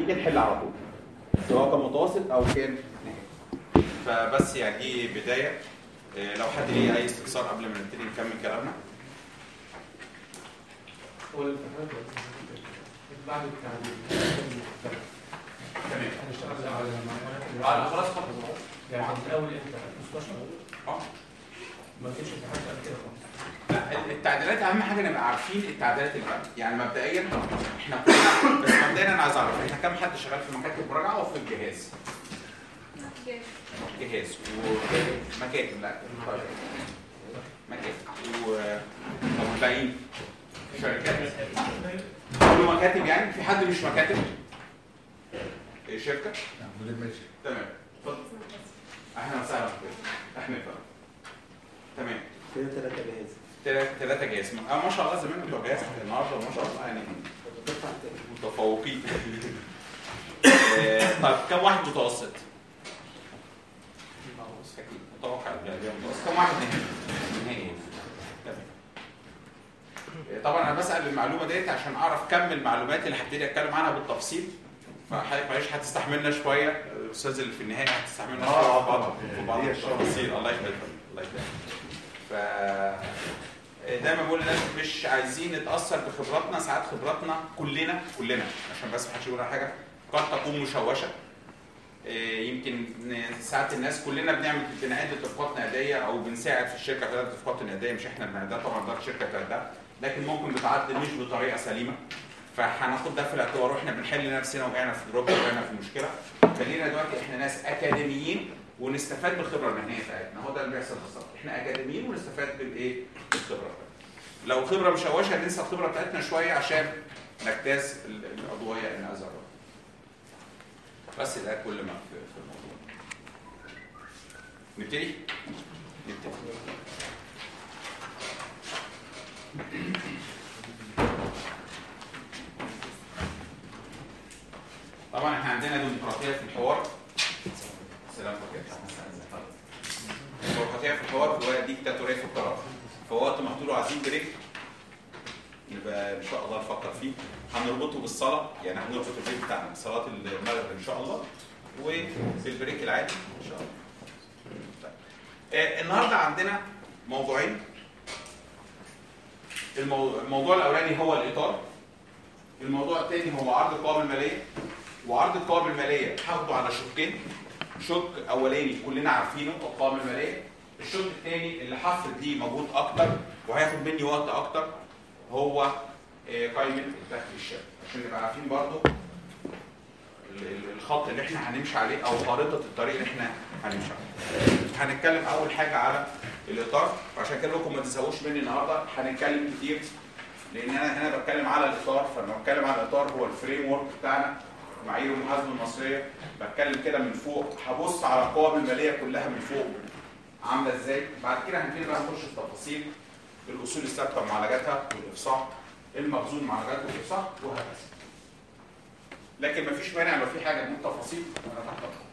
نيجي نحل على طول سواء كان متوسط او كان نهائي فبس يعني دي بدايه آه، لو حد ليه اي استفسار قبل ما نبتدي نكمل كلامنا هو الامتحانات بعد التعليم تمام هنشتغل على اه خلاص خلاص يعني من اول امتى 15 اه ما فيش امتحانات قبل كده خالص لا التعديلات اهم حاجه نبقى عارفين التعديلات اللي بقى. يعني مبدئيا احنا كلنا بس مبدئيا انا عايز اعرف احنا كام حد شغال في مكاتب مراجعه وفي الجهاز؟ جهاز ومكاتب لا طيب. مكاتب و طب والباقيين شركات كله مكاتب يعني في حد مش مكاتب؟ إيه، شركه؟ مدير ماشي تمام اتفضل اهلا وسهلا بك احنا فاهم تمام كده ثلاثة جهاز ثلاثة ثلاثة جهاز اه ما شاء الله زمان بتوع جهاز النهارده ما شاء الله يعني متفوقين آه، طيب كم واحد متوسط؟ اكيد متوقع الغالبية متوسط كم واحد نهائي؟ نهائي تمام آه، طبعا انا بسال المعلومه ديت عشان اعرف كم المعلومات اللي هبتدي اتكلم عنها بالتفصيل فحضرتك معلش هتستحملنا شويه الاستاذ اللي في النهايه هتستحملنا شويه آه، في بعض طبعاً. في بعض هي الشغل. التفاصيل الله يخليك الله يخليك ف دايما بقول للناس مش عايزين نتاثر بخبراتنا ساعات خبراتنا كلنا كلنا عشان بس ما حدش يقول على حاجه قد تكون مشوشه إيه، يمكن ن- ساعات الناس كلنا بنعمل بنعد اتفاقات نقديه او بنساعد في الشركه في الاتفاقات النقديه مش احنا اللي بنعدها طبعا ده الشركه بتعدها لكن ممكن بتعدل مش بطريقه سليمه فهناخد ده في الاعتبار واحنا بنحل نفسنا وقعنا في دروب وقعنا في مشكله خلينا دلوقتي احنا ناس اكاديميين ونستفاد بالخبره المهنيه بتاعتنا هو ده اللي بيحصل بالظبط احنا اكاديميين ونستفاد بالايه بالخبره لو خبره مشوشه ننسى الخبره بتاعتنا شويه عشان نجتاز ال- الاضويه ان ازرق بس ده كل ما في في الموضوع نبتدي نبتدي طبعا احنا عندنا ديمقراطيه في الحوار سلام عليكم ديمقراطيه في الحوار وديكتاتوريه في القرار فوقت ما تقولوا عايزين بريك يبقى ان شاء الله نفكر فيه هنربطه بالصلاه يعني هنربط البريك بتاعنا بصلاه المغرب ان شاء الله وبالبريك العادي ان شاء الله طيب. آه، النهارده عندنا موضوعين المو- الموضوع الاولاني هو الاطار الموضوع الثاني هو عرض القوائم الماليه وعرض القوائم الماليه هاخده على شقين شق اولاني كلنا عارفينه القوائم الماليه الشق الثاني اللي هفرض ليه مجهود اكتر وهياخد مني وقت اكتر هو آه، قائمه الدخل الشامل عشان نبقى عارفين برضو ال- ال- الخط اللي احنا هنمشي عليه او خارطه الطريق اللي احنا هنمشي عليه. هنتكلم اول حاجه على الاطار وعشان كده لكم ما تزهقوش مني النهارده هنتكلم كتير لان انا هنا بتكلم على الاطار فلما بتكلم على الاطار هو الفريم ورك بتاعنا معايير المحاسبه المصريه بتكلم كده من فوق هبص على القوائم الماليه كلها من فوق عامله ازاي بعد كده هنبتدي بقى نخش في تفاصيل الاصول الثابته ومعالجاتها والافصاح المخزون معالجاته والافصاح وهكذا لكن مفيش مانع لو في حاجه من تفاصيل انا تحت أمرك.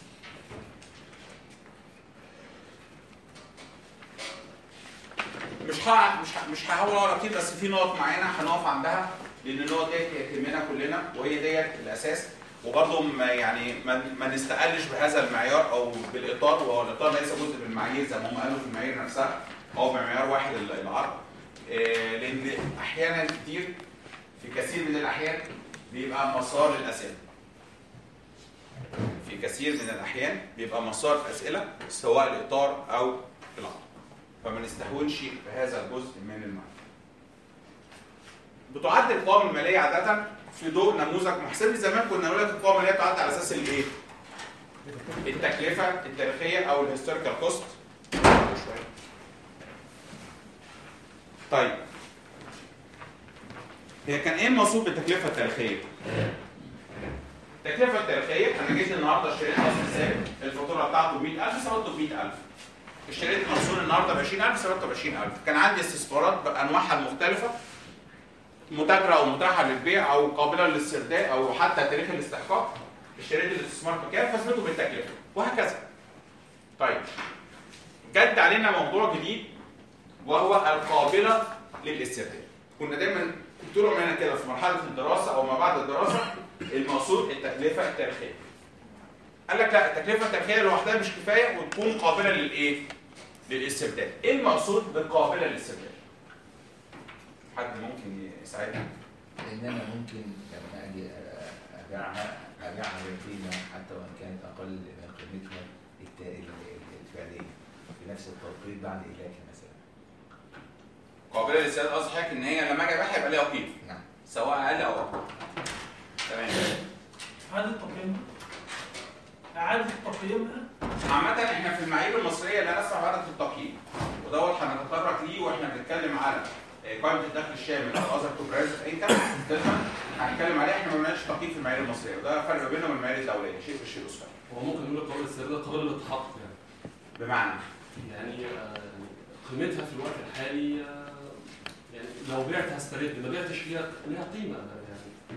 مش ها مش ه... مش هحاول اقرا كتير بس في نقط معينه هنقف عندها لان النقط ديت يهمنا كلنا وهي ديت الاساس وبرضه ما يعني ما, ما نستقلش بهذا المعيار او بالاطار وهو الاطار ليس جزء من المعايير زي ما هم قالوا في المعايير نفسها او بمعيار واحد ال- العرض آه، لان احيانا كتير في كثير من الاحيان بيبقى مسار الاسئله في كثير من الاحيان بيبقى مسار الاسئله سواء الاطار او العرض فما نستهونش بهذا الجزء من المعنى. بتعد القوائم الماليه عاده في ضوء نموذج محسوب زمان كنا نقول لك القوائم الماليه بتعد على اساس الايه؟ التكلفه التاريخيه او الهيستوريكال كوست طيب هي كان ايه المقصود بالتكلفه التاريخيه؟ التكلفه التاريخيه انا جيت النهارده اشتريت اصل ثابت الفاتوره بتاعته ب 100000 سويته ب 100000 اشتريت مخزون النهارده ب 20000 سويته ب 20000 كان عندي استثمارات بانواعها المختلفه متاجره او متاحه للبيع او قابله للاسترداد او حتى تاريخ الاستحقاق اشتريت الاستثمار بكام فاثبته بالتكلفه وهكذا طيب جد علينا موضوع جديد وهو القابله للاسترداد كنا دايما طول عمرنا كده في مرحله الدراسه او ما بعد الدراسه المقصود التكلفه التكلفه التاريخيه قال لك لا التكلفه التاريخيه لوحدها مش كفايه وتكون قابله للايه للاستبدال ايه المقصود بالقابله للاستبدال حد ممكن يساعدنا ان انا ممكن لما اجي أ- ابيعها ابيعها بقيمه حتى وان كانت اقل من قيمتها الت- ال- الفعليه في نفس التوقيت بعد اهلاكها مثلا قابله للاستبدال قصدي حضرتك ان هي لما اجي ابيعها يبقى ليها قيمه نعم سواء اقل او اكبر تمام إعادة تقييمها إعادة تقييمها عامة احنا في المعايير المصرية لا نسمع بعدد التقييم ودوت هنتطرق ليه واحنا بنتكلم على آه، قائمة الدخل الشامل او اذر كومبريسيف انكم هنتكلم عليه احنا ما بنعملش تقييم في المعايير المصرية وده فرق بينه وبين المعايير الدولية شيء في الشيء اصفر هو ممكن نقول قابل للسردة قابل للتحقق يعني بمعنى يعني آه، قيمتها في الوقت الحالي آه، يعني لو بعت هسترد ما بعتش ليها ليها قيمه يعني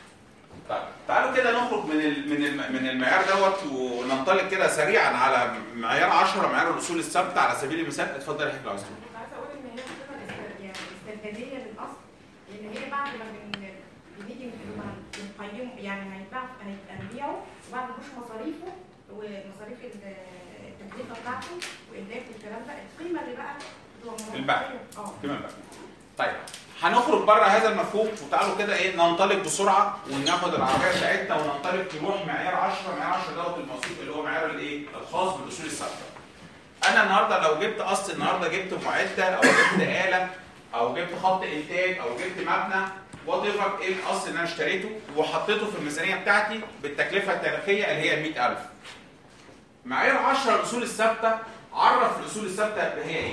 طيب تعالوا كده نخرج من ال من ال من المعيار دوت وننطلق كده سريعا على معيار 10 معيار الاصول الثابته على سبيل المثال اتفضل يا حبيبي لو عايز تقول. كنت عايزه اقول ان هي بتبقى است- يعني استبداديه للاصل لان هي بعد ما بن- بنيجي بنقيمه يعني هيتباع هيبقى نبيعه وبعد ما نخش مصاريفه ومصاريف ال- التكلفه بتاعته واملاك والكلام ده القيمه اللي بقى بتبقى البيع. اه كمان بقى طيب هنخرج بره هذا المفهوم وتعالوا كده ايه ننطلق بسرعه وناخد العربيه بتاعتنا وننطلق نروح معيار 10 معيار 10 دوت الموصوف اللي هو معيار الايه الخاص بالاصول الثابته انا النهارده لو جبت اصل النهارده جبت معده او جبت اله او جبت خط انتاج او جبت مبنى وات ايفر ايه الاصل اللي انا اشتريته وحطيته في الميزانيه بتاعتي بالتكلفه التاريخيه اللي هي ال 100000 معيار 10 الاصول الثابته عرف الاصول الثابته هي ايه؟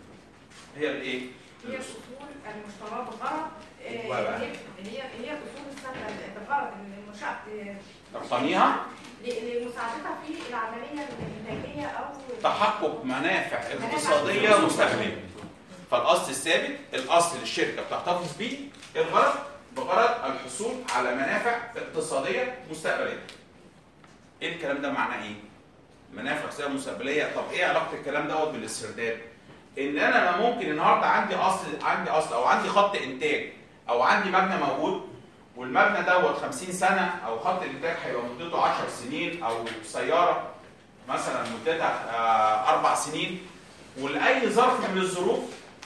هي الايه؟ هي الاصول المشتراه بغرض آه، وبقى. هي هي هي الاصول الثابته بغرض ان المنشاه تقنيها ل- لمساعدتها في العمليه الانتاجيه او تحقق منافع اقتصاديه مستقبليه فالاصل الثابت الاصل اللي الشركه بتحتفظ بيه الغرض بغرض الحصول على منافع اقتصاديه مستقبليه ايه الكلام ده معناه ايه منافع اقتصاديه مستقبليه طب ايه علاقه الكلام دوت بالاسترداد ان انا أنا ممكن النهارده عندي اصل عندي اصل او عندي خط انتاج او عندي مبنى موجود والمبنى دوت 50 سنه او خط الانتاج هيبقى مدته 10 سنين او سياره مثلا مدتها آه، اربع سنين ولاي ظرف من الظروف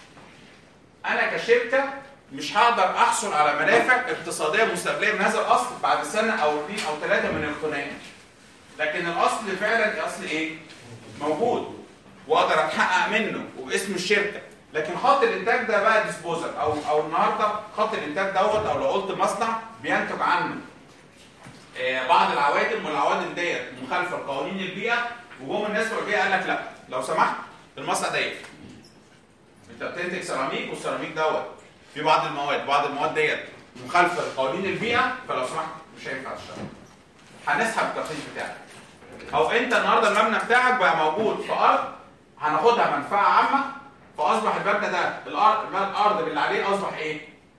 انا كشركه مش هقدر احصل على منافع اقتصاديه مستقبليه من هذا الاصل بعد سنه او اثنين او ثلاثه من اقتنائه لكن الاصل فعلا اصل ايه موجود واقدر اتحقق منه وباسم الشركه لكن خط الانتاج ده بقى ديسبوزل او او النهارده خط الانتاج دوت او لو قلت مصنع بينتج عنه آه، بعض العوادم والعوادم ديت مخالفه لقوانين البيئه وجم الناس بتوع البيئه قال لك لا لو سمحت المصنع ده يقفل انت بتنتج سيراميك والسيراميك دوت في بعض المواد بعض المواد ديت مخالفه لقوانين البيئه فلو سمحت مش هينفع تشتغل هنسحب الترخيص بتاعك او انت النهارده المبنى بتاعك بقى موجود في ارض هناخدها منفعه عامه فاصبح المبنى ده الارض الارض اللي عليه اصبح ايه؟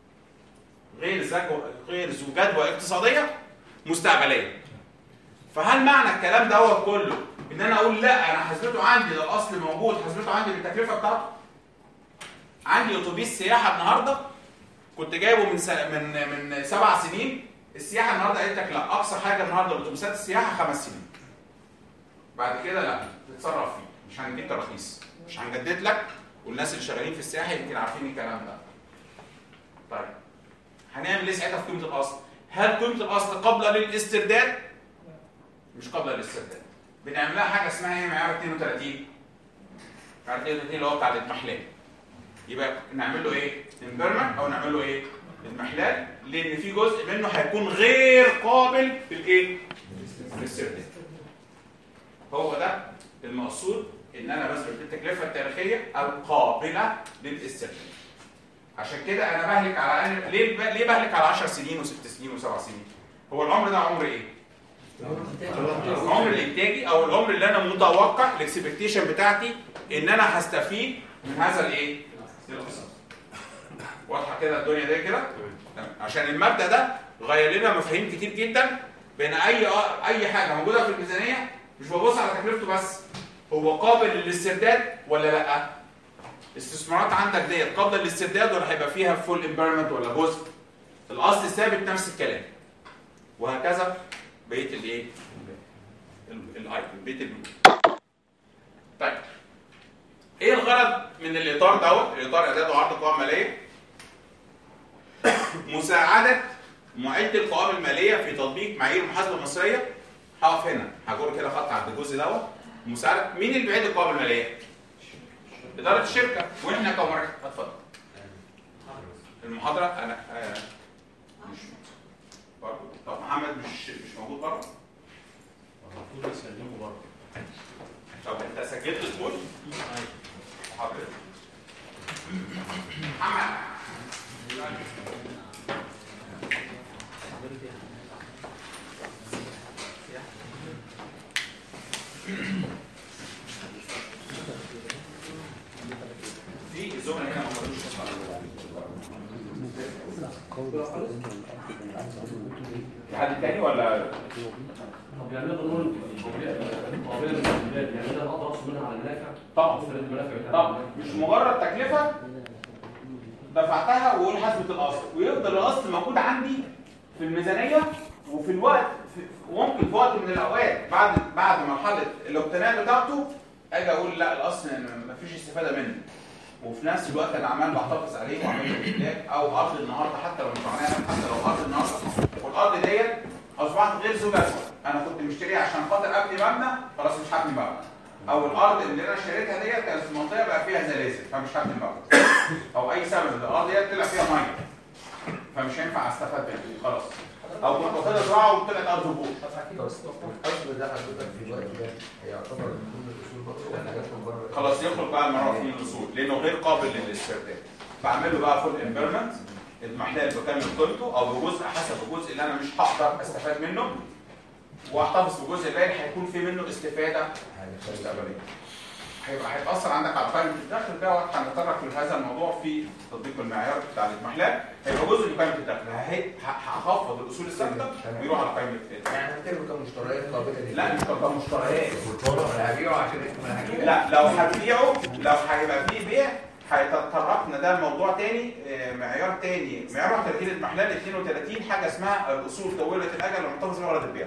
غير ذكو غير ذو جدوى اقتصاديه مستقبليه. فهل معنى الكلام دوت كله ان انا اقول لا انا حسبته عندي ده الاصل موجود حسبته عندي بالتكلفه بتاعته؟ عندي اتوبيس سياحه النهارده كنت جايبه من س... من من سبع سنين السياحه النهارده قالت لك لا اقصى حاجه النهارده لاتوبيسات السياحه خمس سنين. بعد كده لا تتصرف فيه مش هنديك تراخيص مش هنجدد لك والناس اللي شغالين في السياحه يمكن عارفين الكلام ده. طيب هنعمل ايه ساعتها في قيمه الاصل؟ هل قيمه الاصل قابله للاسترداد؟ مش قابله للاسترداد. بنعمل لها حاجه اسمها ايه معيار 32 معيار 32 اللي هو بتاع الاضمحلال. يبقى نعمل له ايه؟ امبيرمنت او نعمل له ايه؟ اضمحلال لان في جزء منه هيكون غير قابل للايه؟ للاسترداد. هو ده المقصود ان انا بثبت التكلفه التاريخيه القابله للاسترداد. عشان كده انا بهلك على أنا ليه ب... ليه بهلك على 10 سنين وست سنين وسبع سنين؟ هو العمر ده عمر ايه؟ العمر الانتاجي او العمر اللي انا متوقع الاكسبكتيشن بتاعتي ان انا هستفيد من هذا الايه؟ الاقتصاد. واضحه كده الدنيا دي كده؟ تمام. عشان المبدا ده غير لنا مفاهيم كتير جدا بين اي اي حاجه موجوده في الميزانيه مش ببص على تكلفته بس هو قابل للاسترداد ولا لا؟ استثمارات عندك ديت قابله للاسترداد ولا هيبقى فيها فول امبيرمنت ولا جزء؟ الاصل ثابت نفس الكلام وهكذا بقيه الايه ال- الايتم بقيه البنود طيب ايه الغرض من الاطار دوت الاطار اعداد وعرض القوائم الماليه مساعده معد القوائم الماليه في تطبيق معايير المحاسبه المصريه هقف هنا هجر كده خط عند الجزء دوت مساعده مين اللي بيعد القوائم الماليه اداره الشركه واحنا كمراجع اتفضل المحاضره انا آه مش برضه طب محمد مش مش موجود بره المفروض يسلموا بره طب انت سجلت دخول حضرتك محمد في الزملاء هنا ما خدوش في حد تاني ولا طب يعني نقدر نقول قابله للاستبدال يعني انا اقدر اخصم منها على المنافع طبعا استفاد المنافع بتاعها طبعا مش مجرد تكلفه دفعتها واقول حسبة الاصل ويفضل الاصل موجود عندي في الميزانيه وفي الوقت في وممكن في وقت من الاوقات بعد بعد مرحله الاقتناء بتاعته اجي اقول لا الاصل مفيش استفاده منه وفي نفس الوقت انا عمال بحتفظ عليه وعمال بإملاك او ارض النهارده حتى لو مش معناها حتى لو ارض النهارده والارض ديت اصبحت غير ذو لازمه انا كنت مشتريها عشان خاطر ابني مبنى خلاص مش هبني مبنى او الارض اللي انا اشتريتها ديت كانت في منطقه بقى فيها زلازل فمش هبني مبنى او اي سبب الارض ديت طلع فيها ميه فمش هينفع استفاد منها خلاص او كنت واخدها زراعه وطلعت ارض بور الاصل ده حضرتك في الوقت ده هيعتبر من ضمن الاصول برضه ولا حاجات من بره؟ خلاص يخرج بقى المرافق من الاصول لانه غير قابل للاسترداد بعمل له بقى فول امبيرمنت المحلال بكامل قيمته او بجزء حسب الجزء اللي انا مش هقدر استفاد منه واحتفظ بالجزء الباقي اللي هيكون في منه استفاده حاجه مستقبليه هيبقى هيتاثر عندك على قائمه الدخل ده وقت هنتطرق لهذا الموضوع في تطبيق المعيار بتاع الاضمحلال هيبقى جزء من قائمه الدخل هي- ه- هخفض الاصول الثابته ويروح على قائمه الدخل يعني هتعمل كمشتريات قابله لل لا مش كان مشتريات انا هبيعه عشان انا هجيب لا لو هتبيعه لو هيبقى فيه بيع هيتطرقنا ده موضوع تاني آه، معيار تاني معيار 31 اضمحلال 32 حاجه اسمها الاصول طويله الاجل المحتفظ بها غرض البيع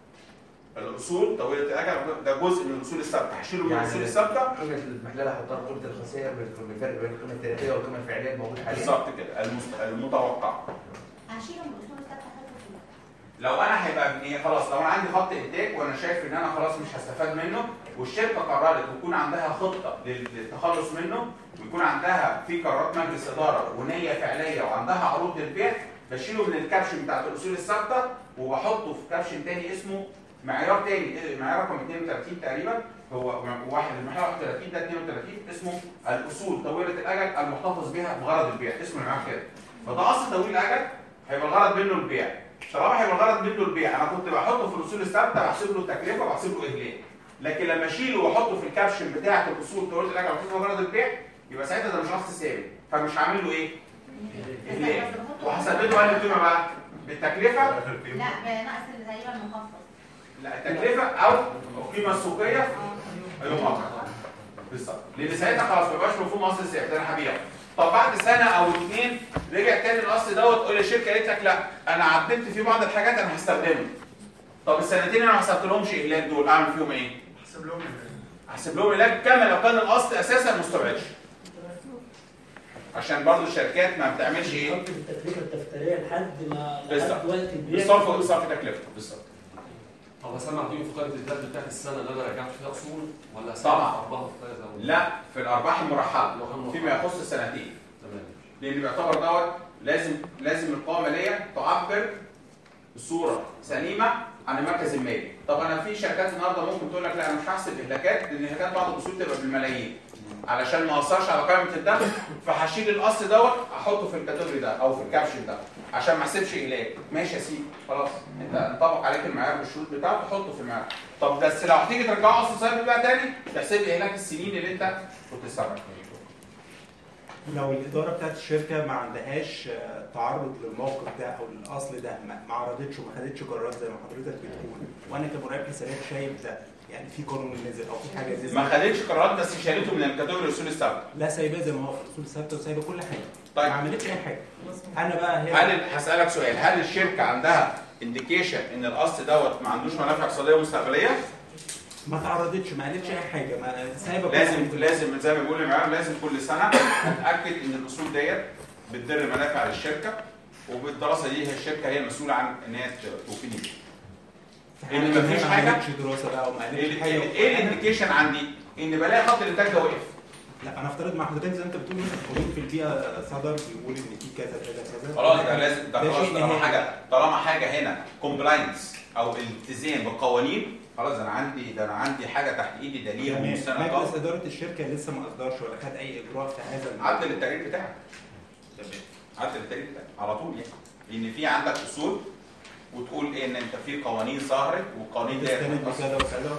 الاصول طويله الاجل ده جزء من الاصول الثابته هشيله من يعني الاصول الثابته قيمه المحلال هحطها في قيمه الخسائر بالفرق بين القيمه التاريخيه والقيمه الفعليه الموجوده حاليا بالظبط كده المست- المتوقع هشيله من الاصول الثابته حتى في لو انا هيبقى ايه خلاص لو انا عندي خط انتاج وانا شايف ان انا خلاص مش هستفاد منه والشركه قررت ويكون عندها خطه لل- للتخلص منه ويكون عندها في قرارات مجلس اداره ونيه فعليه وعندها عروض للبيع بشيله من الكابشن بتاعت الاصول الثابته وبحطه في كابشن تاني اسمه معيار تاني إيه، معيار رقم 32 تقريبا هو واحد المعيار 31 ده 32 اسمه الاصول طويله الاجل المحتفظ بها بغرض البيع اسمه المعيار كده فده اصل طويل الاجل هيبقى الغرض منه البيع طالما هيبقى الغرض منه البيع انا كنت بحطه في الاصول الثابته بحسب له التكلفه وبحسب له اهلاك لكن لما اشيله واحطه في الكابشن بتاعه الاصول طويله الاجل المحتفظ بغرض البيع يبقى ساعتها ده مش اصل ثابت فمش هعمل له ايه؟ اهلاك وهسدد له اقل قيمه بقى بالتكلفه لا بنقص اللي تقريبا مخفض لا التكلفه او القيمه السوقيه ايوه مقطع بالظبط لان ساعتها خلاص ما يبقاش مفهوم اصل ثابت انا هبيعه طب بعد سنه او اثنين رجع تاني الاصل دوت تقول الشركه قالت لك لا انا عدلت فيه بعض الحاجات انا هستخدمه طب السنتين اللي انا ما حسبتلهمش اهلاك دول اعمل فيهم ايه؟ احسب لهم احسب لهم اهلاك كما لو كان الاصل اساسا ما استبعدش عشان برضو الشركات ما بتعملش ايه؟ حط التكلفه الدفتريه لحد ما بالظبط. لحد وقت البيع بالصرف بالصرف تكلفه بالظبط طب اسمع دي في قائمه الدخل بتاعت السنه اللي انا رجعت فيها اصول ولا طبعا. اربعه في كذا ولا- لا في الارباح المرحله الأرباح فيما يخص السنتين تمام لان بيعتبر دوت لازم لازم القوائم الماليه تعبر بصوره سليمه عن المركز المالي طب انا في شركات النهارده ممكن تقول لك لا انا مش هحسب اهلاكات لان اهلاكات بعض الاصول تبقى بالملايين علشان ما اثرش على قائمه الدخل فهشيل الاصل دوت احطه في الكاتيجوري ده او في الكابشن ده عشان ما احسبش اهلاك ماشي يا سيدي خلاص انت انطبق عليك المعيار بالشروط بتاعته تحطه في المعيار طب بس لو هتيجي ترجعه اصل ثابت بقى تاني تحسب لي اهلاك السنين اللي انت كنت سابقا لو الاداره بتاعت الشركه ما عندهاش آه، تعرض للموقف ده او للاصل ده ما ما عرضتش وما خدتش قرارات زي ما حضرتك بتقول وانا كمراقب حسابات شايف ده يعني في قانون نزل او في حاجه نزلت ما خدتش قرارات بس شالته من الكاتيجوري الاصول الثابته لا سايباه زي ما هو في الاصول الثابته وسايبه كل حاجه طيب. ما عملتش اي حاجه انا بقى هي هل هسألك سؤال هل الشركة عندها انديكيشن ان الاصل دوت ما عندوش منافع اقتصاديه مستقبليه ما تعرضتش ما قالتش اي حاجه ما سايبه كل لازم حاجة. لازم زي ما بيقول المعلم لازم كل سنه اتاكد ان الاصول ديت بتدر منافع للشركه وبالدراسه دي هي الشركه هي المسؤوله عن ان هي توفي لي في إن حالة إن هي مفيش ما حاجة؟ عملتش دراسه بقى وما قالتش ايه حاجه ال- ايه الانديكيشن عندي؟ ان بلاقي خط الانتاج ده وقف لا انا افترض مع حضرتك زي ما انت بتقول مثلا قانون في البيئه صدر بيقول ان في كذا كذا كذا خلاص ده لازم ده ده خلاص شيء طالما نهائي. حاجه طالما حاجه هنا كومبلاينس او التزام بالقوانين خلاص انا عندي ده انا عندي حاجه تحت ايدي دليل تمام. مستند مجلس قوي. اداره الشركه لسه ما اصدرش ولا خد اي اجراء في هذا الموضوع. عدل التقرير بتاعك عدل التقرير بتاعك على طول يعني لان في عندك اصول وتقول ايه ان انت في قوانين ظهرت والقوانين دي تستند بكذا وكذا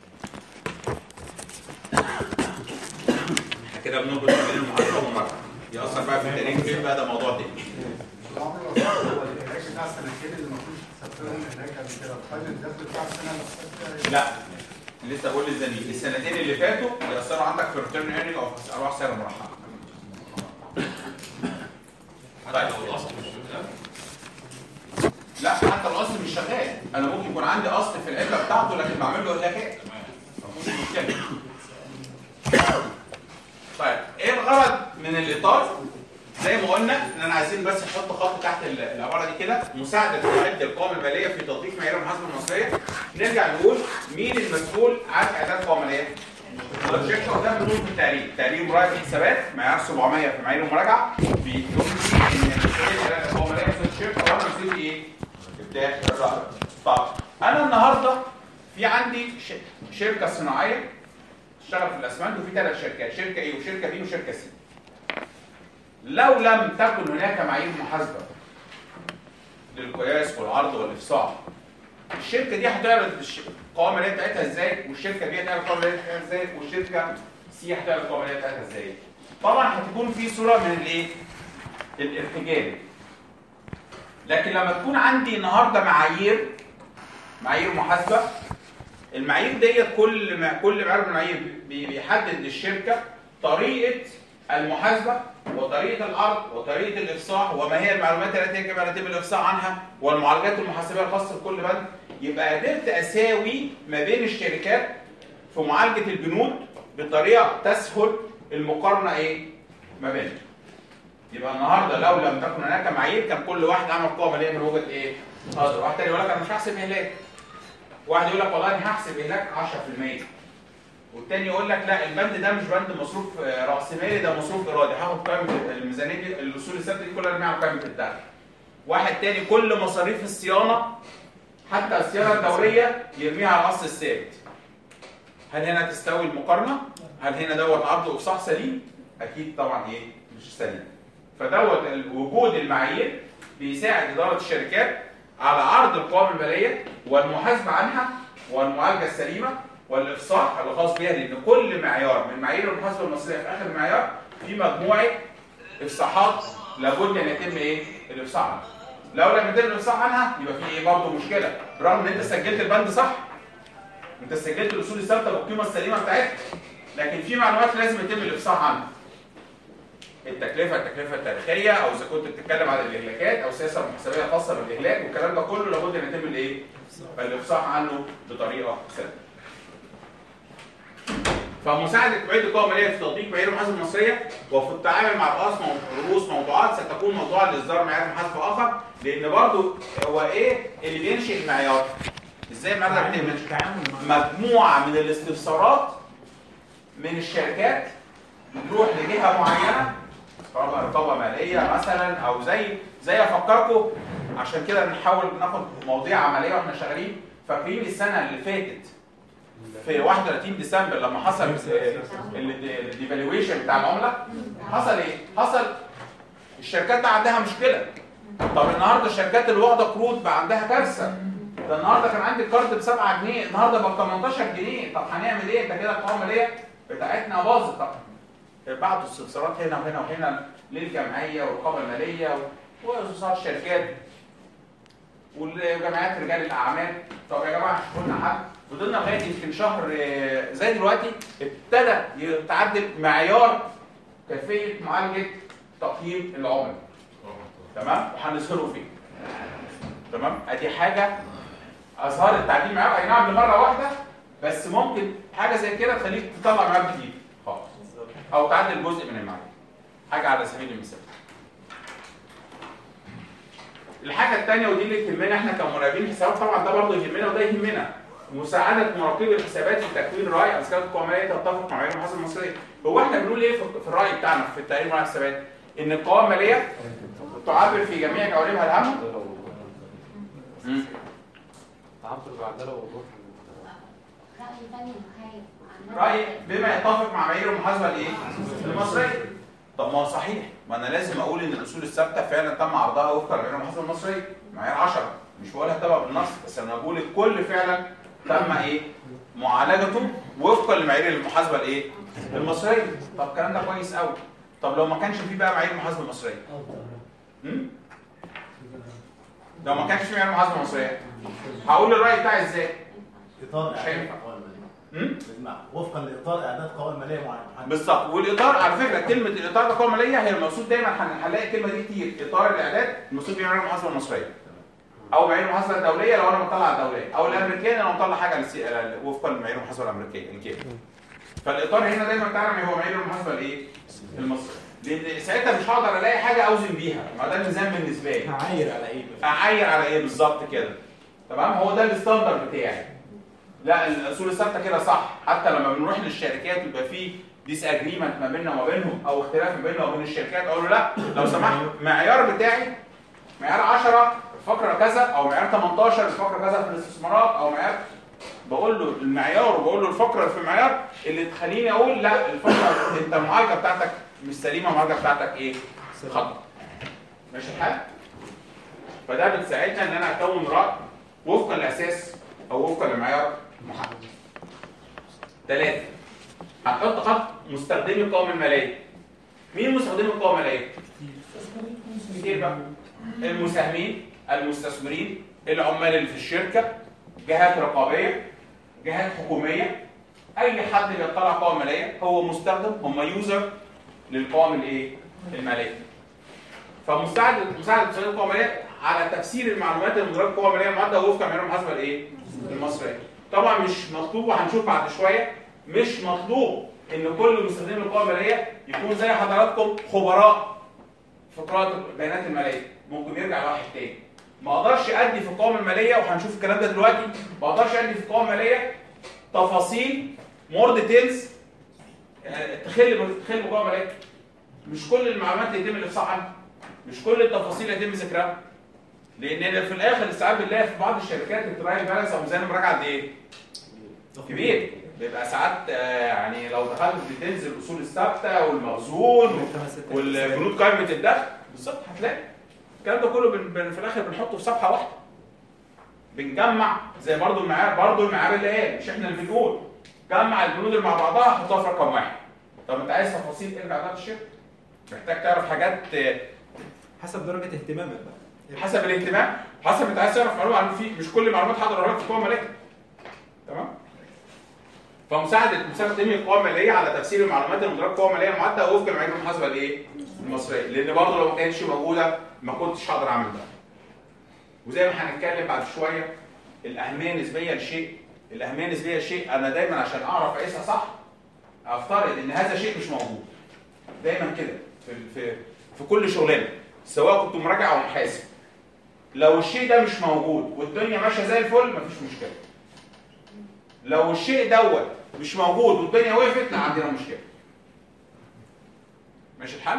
احنا كده بنربط ما بين المحاسبه والمراجعه يأثر بقى في التاريخ فين بقى ده موضوع تاني العمر الوسط هو الانتاج بتاع السنتين اللي المفروض تسافرهم هناك قبل كده تخلي الدخل بتاع السنه نفسها لا لسه بقول للزميل السنتين اللي فاتوا يأثروا عندك في ريتيرن ايرنينج او في ارواح سعر المرحله طيب لا حتى الاصل مش شغال انا ممكن يكون عندي اصل في العده بتاعته لكن بعمل له اهلاكات مفيش مشكله طيب ايه الغرض من الاطار زي ما قلنا ان انا عايزين بس نحط خط تحت ال- العباره دي كده مساعده معد القوائم الماليه في تطبيق معايير المحاسبه المصريه نرجع نقول مين المسؤول عن اعداد القوائم الماليه الشركه قدام بنقول في التقرير تقرير مراجعه الحسابات معيار 700 في معايير المراجعه بيقول ان مسؤوليه اعداد القوائم الماليه مسؤوليه الشركه وانا مسؤوليه ايه؟ ابداع الرأي طب انا النهارده في عندي ش- شركه صناعيه تشتغل في الاسمنت وفي ثلاث شركات شركه ايه وشركه بي وشركه سي لو لم تكن هناك معايير محاسبه للقياس والعرض والافصاح الشركه دي هتعرض الش- القوائم الماليه بتاعتها ازاي والشركه بي هتعرض القوائم الماليه بتاعتها ازاي والشركه سي هتعرض القوائم الماليه بتاعتها ازاي طبعا هتكون في صوره من الايه الارتجال لكن لما تكون عندي النهارده معايير معايير محاسبه المعايير ديت كل ما كل معيار من المعايير بي- بيحدد للشركه طريقه المحاسبه وطريقه العرض وطريقه الافصاح وما هي المعلومات التي يجب ان يتم الافصاح عنها والمعالجات المحاسبيه الخاصه بكل بند يبقى قدرت اساوي ما بين الشركات في معالجه البنود بطريقه تسهل المقارنه ايه ما بينهم يبقى النهارده لو لم تكن هناك معايير كان كل واحد عمل قوه ماليه من وجهه ايه؟ نظر واحد تاني يقول لك انا مش هحسب اهلاك واحد يقول لك والله انا هحسب اهلاك 10% والتاني يقول لك لا البند ده مش بند مصروف آه، راس مالي ده مصروف ارادي هاخد قائمه الميزانيه دي الاصول الثابته دي كلها ارميها على قائمه الدخل واحد تاني كل مصاريف الصيانه حتى الصيانه الدوريه يرميها على الاصل الثابت هل هنا تستوي المقارنه؟ هل هنا دوت عرض وافصاح سليم؟ اكيد طبعا ايه؟ مش سليم فدوت ال- وجود المعايير بيساعد اداره الشركات على عرض القوائم الماليه والمحاسبه عنها والمعالجه السليمه والافصاح اللي خاص بها لان كل معيار من معايير المحاسبه المصريه في اخر معيار في مجموعه افصاحات لابد ان يتم ايه؟ الافصاح عنها. لو لم يتم الافصاح عنها يبقى في ايه برضه مشكله برغم ان انت سجلت البند صح انت سجلت الاصول الثابته بالقيمه السليمه بتاعتها لكن في معلومات لازم يتم الافصاح عنها التكلفه التكلفه التاريخيه او اذا كنت بتتكلم عن الاهلاكات او السياسه المحاسبيه الخاصه بالاهلاك والكلام ده كله لابد ان يتم الايه؟ الافصاح عنه بطريقه سليمه. فمساعده معيد القوى الماليه في تطبيق معايير المحاسبه المصريه وفي التعامل مع رؤوس مو- رؤوس موضوعات ستكون موضوعا لاصدار معيار محاسبه اخر لان برضو هو ايه اللي بينشئ المعيار؟ ازاي المعيار ده بيتم؟ التعامل مع مجموعه من الاستفسارات من الشركات بتروح لجهه معينه سواء بقى رقابه ماليه مثلا او زي زي افكركم عشان كده بنحاول ناخد مواضيع عمليه واحنا شغالين فاكرين السنه اللي فاتت في 31 ديسمبر لما حصل الديفالويشن بتاع العمله حصل ايه؟ حصل الشركات بقى عندها مشكله طب النهارده الشركات اللي واخده قروض بقى عندها كارثه ده النهارده كان عندي كارد ب 7 جنيه النهارده بقى ب 18 جنيه طب هنعمل ايه؟ ده كده القوائم الماليه بتاعتنا باظت طب بعض الاستفسارات هنا وهنا وهنا للجمعيه والرقابه الماليه واستفسارات الشركات والجمعيات رجال الاعمال طب يا جماعه شوفوا لنا حل فضلنا لغايه يمكن شهر آه، زي دلوقتي ابتدى يتعدل معيار كيفيه معالجه تقييم العملاء تمام وهنظهره فين تمام ادي حاجه اظهار التعديل معاك اي نعم لمره واحده بس ممكن حاجه زي كده تخليك تطلع معاك جديد خالص او تعدل جزء من المعلومه حاجه على سبيل المثال الحاجه الثانيه ودي اللي تهمنا احنا كمراقبين حسابات طبعا ده برضه يهمنا وده يهمنا مساعده مراقبي الحسابات في تكوين راي اذكار القوميه تتفق مع معايير المحاسبه المصريه هو احنا بنقول ايه في في الراي بتاعنا في التقرير مع الحسابات ان القوائم الماليه تعبر في جميع جوانبها الهامه مم. تعبر بعدله وضوح رأي فني محايد رأي بما يتفق مع معايير المحاسبة الايه؟ المصرية. طب ما هو صحيح، ما انا لازم اقول ان الاصول الثابتة فعلا تم عرضها وفقا لمعايير المحاسبة المصرية، معايير 10 مش بقولها تبع بالنص بس انا بقول الكل فعلا تم ايه؟ معالجته وفقا لمعايير المحاسبة الايه؟ المصرية. طب الكلام ده كويس قوي. طب لو ما كانش فيه بقى معايير المحاسبة المصرية؟ هم؟ لو ما كانش فيه معايير المحاسبة المصرية هقول الرأي بتاعي ازاي؟ اطار مش اعداد هينفع. القوائم هم؟ الماليه بالمعنى وفقا لاطار اعداد قوائم ماليه معينه بالظبط والاطار على فكره كلمه الاطار ده قوه ماليه هي المقصود دايما هن- هنلاقي الكلمه دي كتير اطار الاعداد المقصود بيه معايير المحاسبه المصريه او معايير المحاسبه الدوليه لو انا بطلع الدوليه او الامريكيه لو بطلع حاجه للسي- وفقا لمعايير المحاسبه الامريكيه الكيف فالاطار هنا دايما بتاعنا هو معايير المحاسبه الايه المصريه لان ساعتها مش هقدر الاقي حاجه اوزن بيها ما ده الميزان بالنسبه لي هعاير على ايه بقى؟ اعاير على ايه بالظبط كده تمام هو ده الستاندرد بتاعي لا الاصول الثابته كده صح حتى لما بنروح للشركات يبقى في ديس اجريمنت ما بيننا وما بينهم او اختلاف ما بيننا وبين الشركات اقول له لا لو سمحت المعيار بتاعي معيار 10 الفقره كذا او معيار 18 الفقره كذا في الاستثمارات او معيار بقول له المعيار وبقول له الفقره اللي في المعيار اللي تخليني اقول لا الفقره انت المعالجه بتاعتك مش سليمه المعالجه بتاعتك ايه؟ خطا ماشي الحال؟ فده بتساعدنا ان انا اكون راي وفقا لاساس او وفقا لمعيار محدد. ثلاثة هنحط خط مستخدمي القوائم المالية. مين مستخدمي القوائم المالية؟ كتير بقى. المساهمين، المستثمرين، العمال اللي في الشركة، جهات رقابية، جهات حكومية، أي حد بيطلع قوائم مالية هو مستخدم هم يوزر للقوائم الايه؟ المالية. فمساعدة مساعدة مساعدة القوائم المالية على تفسير المعلومات المدرجة القوائم المالية المعدة وفقا معيار المحاسبة الايه؟ المصرية. طبعا مش مطلوب وهنشوف بعد شوية مش مطلوب ان كل مستخدمي القوائم المالية يكون زي حضراتكم خبراء في قراءة البيانات المالية ممكن يرجع لواحد تاني ما اقدرش ادي في القوائم المالية وهنشوف الكلام ده دلوقتي ما اقدرش ادي في القوائم المالية تفاصيل مور ديتيلز تخل تخل بقوائم مالية مش كل المعلومات اللي يتم الافصاح عنها مش كل التفاصيل اللي يتم ذكرها لان في الاخر ساعات بنلاقي في بعض الشركات الترايل بالانس او ميزان المراجعه قد ايه؟ كبير بيبقى ساعات آه، يعني لو دخلت بتنزل الاصول الثابته والمخزون والبنود قائمه الدخل بالظبط هتلاقي الكلام ده كله بن بن في الاخر بنحطه في صفحه واحده بنجمع زي برضو المعيار برضو المعيار اللي قال مش احنا اللي بنقول جمع البنود اللي مع بعضها حطها في رقم واحد طب انت عايز تفاصيل ارجع بقى الشركه محتاج تعرف حاجات آه، حسب درجه اهتمامك بقى حسب الاهتمام حسب انت عايز تعرف معلومه عن في مش كل المعلومات حاضره لك في القوائم الماليه تمام فمساعده مساعده تنميه القوائم الماليه على تفسير المعلومات المدرجه في القوائم الماليه معدة وفق معايير المحاسبه الايه المصريه لان برضه لو ما كانتش موجوده ما كنتش هقدر اعمل ده وزي ما هنتكلم بعد شويه الاهميه النسبيه لشيء الاهميه النسبيه لشيء انا دايما عشان اعرف اقيسها صح افترض ان هذا شيء مش موجود دايما كده في في في كل شغلانه سواء كنت مراجع او محاسب لو الشيء ده مش موجود والدنيا ماشيه زي الفل مفيش مشكله لو الشيء دوت مش موجود والدنيا وقفت لا عندنا مشكله ماشي الحل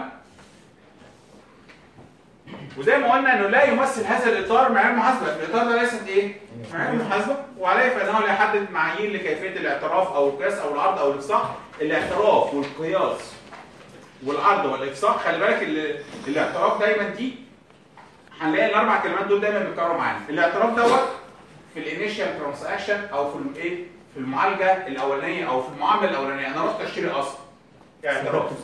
وزي ما قلنا انه لا يمثل هذا الاطار معايير المحاسبه الاطار ده ليست ايه معايير المحاسبه وعليه فانه لا يحدد معايير لكيفيه الاعتراف او القياس او العرض او الافصاح الاعتراف والقياس والعرض والافصاح خلي بالك ال- الاعتراف دايما دي هنلاقي الاربع كلمات دول دايما بيتكرروا معانا الاعتراف دوت في الانيشال ترانزاكشن او في الايه في المعالجه الاولانيه او في المعامله الاولانيه انا رحت اشتري اصل اعتراف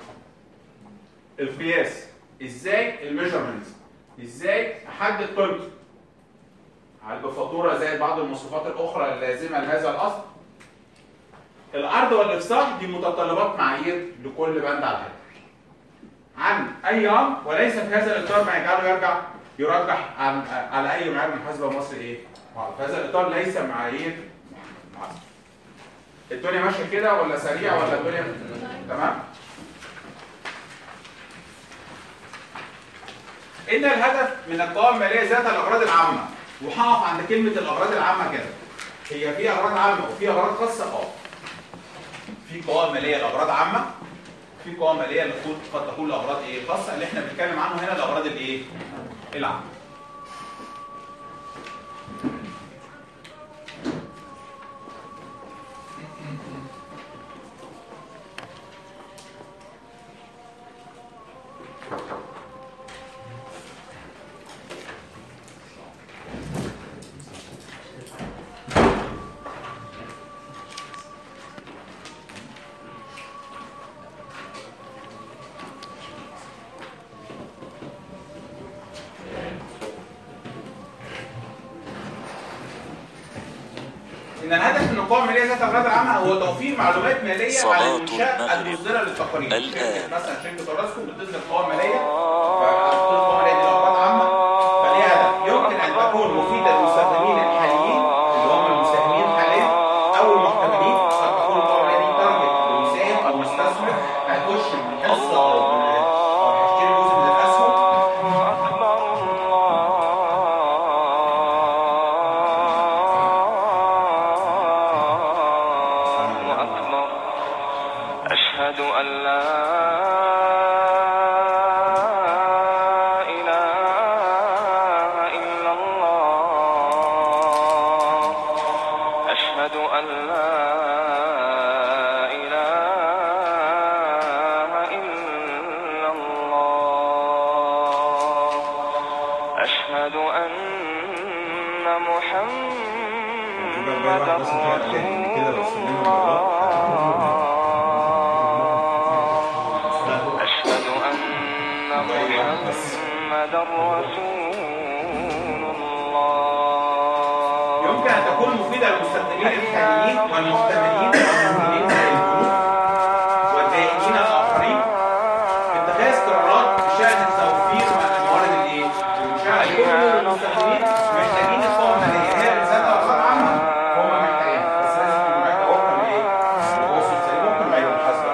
القياس ازاي الميجرمنت ازاي احدد قيمته هل بفاتوره زائد بعض المواصفات الاخرى اللازمه لهذا الاصل العرض والافصاح دي متطلبات معايير لكل بند على حده عن اي امر وليس في هذا الاطار ما يجعله يرجع يرجح عن على اي معايير محاسبه مصر ايه؟ معروف. هذا الاطار ليس معايير محاسبه. الدنيا ماشيه كده ولا سريعه ولا الدنيا تمام؟ ان الهدف من القوائم الماليه ذات الاغراض العامه وهقف عند كلمه الاغراض العامه كده. هي في اغراض عامه وفي اغراض خاصه اه. في قوائم ماليه لاغراض عامه في قوائم ماليه اللي تكون قد تكون لاغراض ايه خاصه اللي احنا بنتكلم عنه هنا الاغراض الايه؟ العامه. ان الهدف من القوائم الماليه ذات الاغراض العامه هو توفير معلومات ماليه على صلاة المنشات المغرب. المصدره للتقارير الآن. شركة مثلا شركه اوراسكوم بتصدر قوائم ماليه فالقوائم الماليه دي اغراض عامه فليها هدف يمكن ان تكون مفيده للمستخدمين الحاليين اللي هم المساهمين حاليا او المحتملين قد تكون القوائم الماليه دي تارجت لمساهم او مستثمر هيخش بالحصه او بال- او هيشتري جزء من الاسهم أشهد أن لا إله إلا الله أشهد أن لا إله إلا الله أشهد أن محمدا رسول الله أشهد أن محمدا رسول الله يمكن ان تكون مفيده للمستخدمين الحاليين والمحتملين والمحتملين زي البنوك والدائنين الاخرين في اتخاذ قرارات بشان توفير الموارد الايه؟ المشاعر كل المستخدمين محتاجين القوائم الماليه هي ذات اغراض عامه هم محتاجينها بس لازم يكون هناك توافق ايه؟ تواصل سليم ممكن معايير محاسبه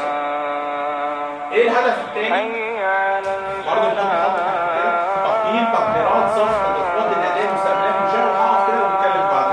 ايه الهدف الثاني؟ برضه ده بنحط تحت كده تقييم تقديرات صفقه الاخراج الاداء المستقبليه مش هنقف كده ونتكلم بعد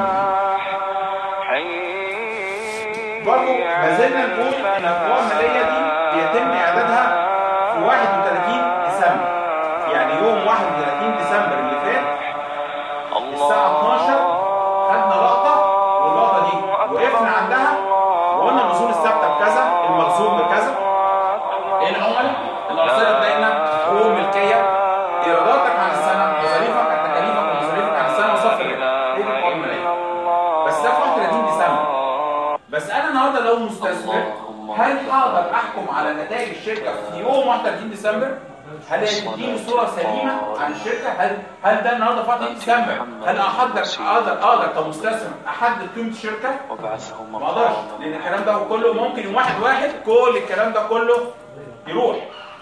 برضه ما زلنا نقول ان القوائم الماليه دي بيتم اعدادها في 31 ديسمبر يعني يوم 31 ديسمبر اللي فات الساعه 12 خدنا لقطه واللقطه دي وقفنا عندها وقلنا الاصول الثابته بكذا المخزون بكذا العملاء الارصده بتاعتنا حقوق الملكيه ايراداتك عن السنه مصاريفك عن تكاليفك ومصاريفك عن السنه وصف الربح دي القوائم الماليه بس ده في 31 ديسمبر بس انا النهارده لو مستثمر هل هقدر احكم على نتائج الشركه في يوم 31 ديسمبر؟ هل هتديني صوره سليمه عن الشركه؟ هل هل ده النهارده في 31 ديسمبر؟ هل احضر اقدر اقدر كمستثمر احدد قيمه الشركه؟ ما اقدرش لان الكلام ده كله ممكن يوم واحد واحد كل الكلام ده كله يروح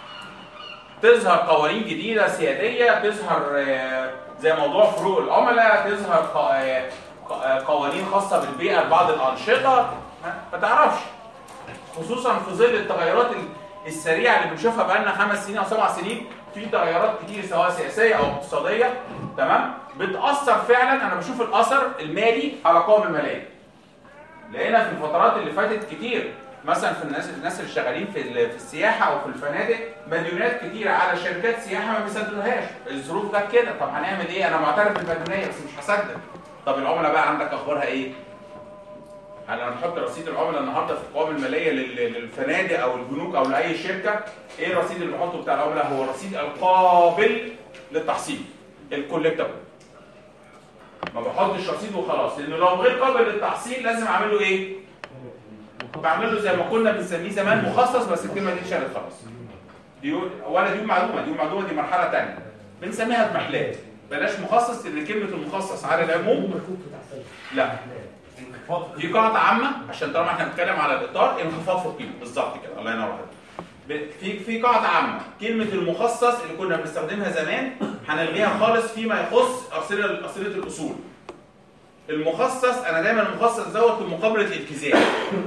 تظهر قوانين جديده سياديه تظهر آه، زي موضوع فروق العملاء تظهر ق- آه، ق- آه، قوانين خاصه بالبيئه لبعض الانشطه ما ما تعرفش خصوصا في ظل التغيرات ال- السريعه اللي بنشوفها بقالنا خمس سنين او سبع سنين في تغيرات كتير سواء سياسيه او اقتصاديه تمام بتاثر فعلا انا بشوف الاثر المالي على القوائم الماليه لقينا في الفترات اللي فاتت كتير مثلا في الناس الناس اللي شغالين في ال- في السياحه او في الفنادق مديونات كتيره على شركات سياحه ما بيسددوهاش الظروف جت كده طب هنعمل ايه انا معترف بالمديونيه بس مش هسدد طب العملاء بقى عندك اخبارها ايه هل هنحط رصيد العملاء النهارده في القوائم الماليه لل- للفنادق او البنوك او لاي شركه ايه الرصيد اللي بحطه بتاع العملاء هو الرصيد القابل للتحصيل الكولكتبل ما بحطش رصيد وخلاص لانه لو غير قابل للتحصيل لازم اعمل له ايه بعمل له زي ما كنا بنسميه زمان مخصص بس الكلمه دي اتشالت خلاص ديون ولا ديون معلومه ديون معلومه دي مرحله ثانيه بنسميها اضمحلال بلاش مخصص لان كلمه المخصص على العموم لا في قاعده عامه عشان طالما احنا بنتكلم على الاطار انخفاض في القيمه بالظبط كده الله ينور عليك ب- في في قاعده عامه كلمه المخصص اللي كنا بنستخدمها زمان هنلغيها خالص فيما يخص ارصده ارصده الاصول المخصص انا دايما المخصص دوت لمقابله الالتزام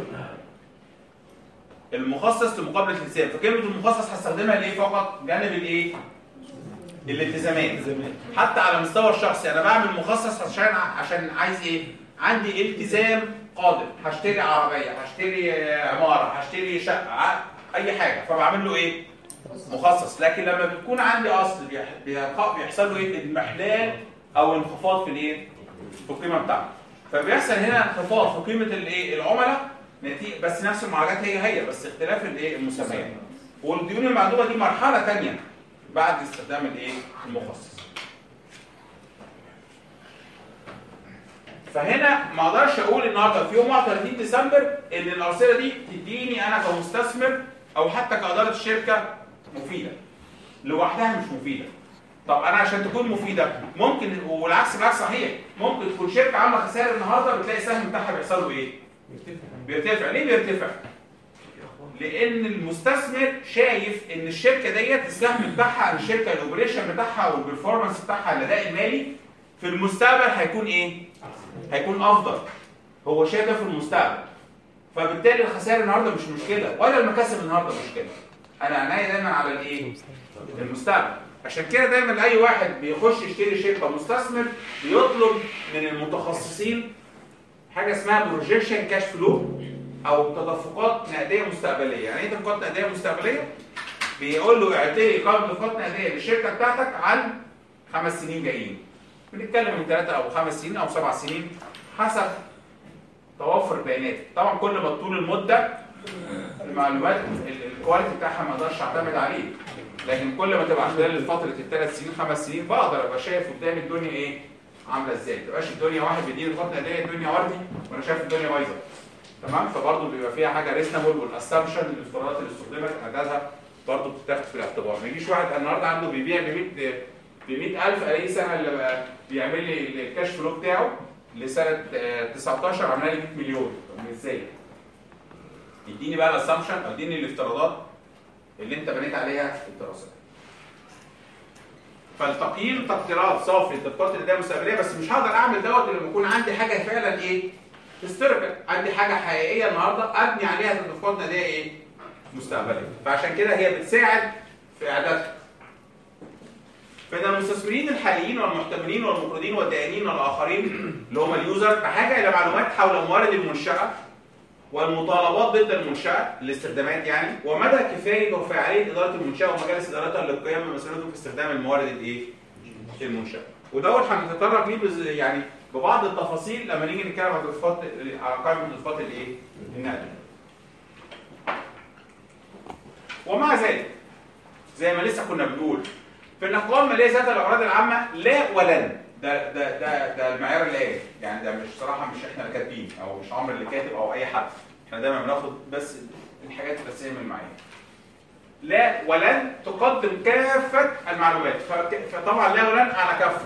المخصص لمقابله الالتزام فكلمه المخصص هستخدمها لايه فقط جانب الايه الالتزامات حتى على المستوى الشخصي انا بعمل مخصص عشان عشان عايز ايه عندي التزام قادم هشتري عربيه هشتري آه، عماره هشتري شقه ع- اي حاجه فبعمل له ايه مخصص لكن لما بتكون عندي اصل بيح- بيح- بيحصل له ايه اضمحلال او انخفاض في الايه في القيمه بتاعته فبيحصل هنا انخفاض في قيمه الايه العملاء نتيجه بس نفس المعالجات هي هي بس اختلاف الايه المسميات والديون المعدومه دي مرحله ثانيه بعد استخدام الايه المخصص فهنا ما اقدرش اقول النهارده في يوم 31 ديسمبر ان الارصده دي تديني انا كمستثمر او حتى كاداره الشركه مفيده لوحدها مش مفيده طب انا عشان تكون مفيده ممكن والعكس بالعكس صحيح ممكن تكون شركه عامله خسائر النهارده بتلاقي السهم بتاعها بيحصل له ايه؟ بيرتفع ليه بيرتفع؟ لان المستثمر شايف ان الشركه ديت السهم بتاعها الشركه الاوبريشن بتاعها والبرفورمانس بتاعها الاداء المالي في المستقبل هيكون ايه؟ هيكون افضل هو شايف ده في المستقبل فبالتالي الخسائر النهارده مش مشكله ولا المكاسب النهارده مشكله انا عينيا دايما على الايه؟ المستقبل عشان كده دايما اي واحد بيخش يشتري شركه مستثمر بيطلب من المتخصصين حاجه اسمها بروجيكشن كاش فلو او تدفقات نقديه مستقبليه يعني ايه تدفقات نقديه مستقبليه بيقول له اعطي قائمه تدفقات نقديه للشركه بتاعتك عن خمس سنين جايين بنتكلم من ثلاثة او خمس سنين او سبع سنين حسب توفر بيانات طبعا كل ما طول المده المعلومات ال- الكواليتي بتاعها ما اقدرش اعتمد عليه لكن كل ما تبقى خلال فتره الثلاث سنين خمس سنين بقدر ابقى شايف قدامي الدنيا ايه عامله ازاي ما تبقاش الدنيا واحد بيديني خط نقديه الدنيا وردي وانا شايف الدنيا بايظه تمام فبرضه بيبقى فيها حاجه ريزنبل والاسامبشن الافتراضات اللي استخدمت اعدادها برضه بتتاخد في الاعتبار ما يجيش واحد النهارده عنده بيبيع ب 100 ب 100000 الاقي سنه اللي بقى بيعمل لي الكاش فلو بتاعه لسنه آه، 19 عملها لي 100 مليون طب ازاي؟ يديني بقى الاسامبشن او يديني الافتراضات اللي انت بنيت عليها الدراسه فالتقييم تقديرات صافي التدفقات اللي ده مستقبليه بس مش هقدر اعمل دوت الا لما يكون عندي حاجه فعلا ايه هيستوريكال عندي حاجه حقيقيه النهارده ابني عليها تدفقات نقديه ايه مستقبليه فعشان كده هي بتساعد في اعدادها فإن المستثمرين الحاليين والمحتملين والمقرضين والدائنين والآخرين اللي هم اليوزر بحاجة إلى معلومات حول موارد المنشأة والمطالبات ضد المنشأة الاستخدامات يعني ومدى كفاية وفاعلية إدارة المنشأة ومجالس إدارتها للقيام بمسؤوليتهم في استخدام الموارد الإيه؟ المنشأة ودوت هنتطرق ليه بز- يعني ببعض التفاصيل لما نيجي نتكلم عن تدفقات على قائمة تدفقات الإيه؟ النقد ومع ذلك زي ما لسه كنا بنقول في الاقوال الماليه ذات الاغراض العامه لا ولن ده ده ده ده المعيار الآلي يعني ده مش صراحه مش احنا اللي كاتبين او مش عمرو اللي كاتب او اي حد احنا دايما بناخد بس الحاجات الاساسيه من المعايير لا ولن تقدم كافه المعلومات فك- فطبعا لا ولن على كافه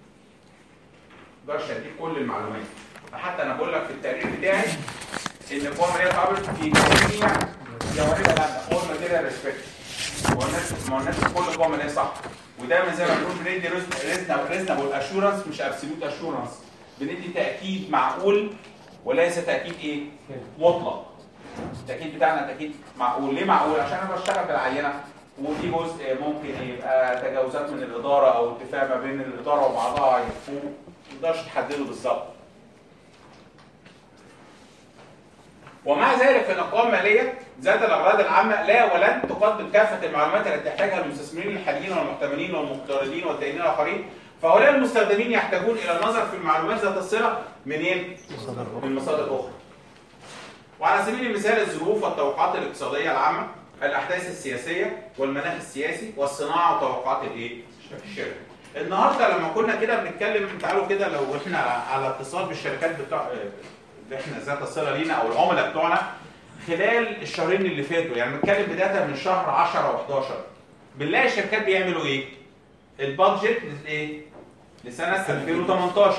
مقدرش اديك كل المعلومات فحتى انا بقول لك في التقرير بتاعي ان القوى الماليه تعرض في جميع جوانبها العامه قوى الماتيريال ريسبكت ما قلناش ما قلناش كل قوه ماليه صح ودايما زي ما بنقول بندي ريزنبل اشورنس مش ابسولوت اشورنس بندي تاكيد معقول وليس تاكيد ايه؟ مطلق التاكيد بتاعنا تاكيد معقول ليه معقول؟ عشان انا بشتغل بالعينه وفي جزء ممكن يبقى تجاوزات من الاداره او اتفاق ما بين الاداره وبعضها يفوق ما تقدرش تحدده بالظبط ومع ذلك في الاقوال الماليه ذات الاغراض العامه لا ولن تقدم كافه المعلومات التي تحتاجها المستثمرين الحاليين والمحتملين والمقترضين والدائنين الاخرين فهؤلاء المستخدمين يحتاجون الى النظر في المعلومات ذات الصله منين؟ من مصادر اخرى. وعلى سبيل المثال الظروف والتوقعات الاقتصاديه العامه، الاحداث السياسيه والمناخ السياسي والصناعه وتوقعات الايه؟ الشركه. النهارده لما كنا كده بنتكلم تعالوا كده لو احنا على اتصال بالشركات بتوع اللي احنا ذات الصله لينا او العملاء بتوعنا خلال الشهرين اللي فاتوا يعني بنتكلم بدايه من شهر 10 و11 بنلاقي الشركات بيعملوا ايه؟ البادجت لايه؟ لسنه 2018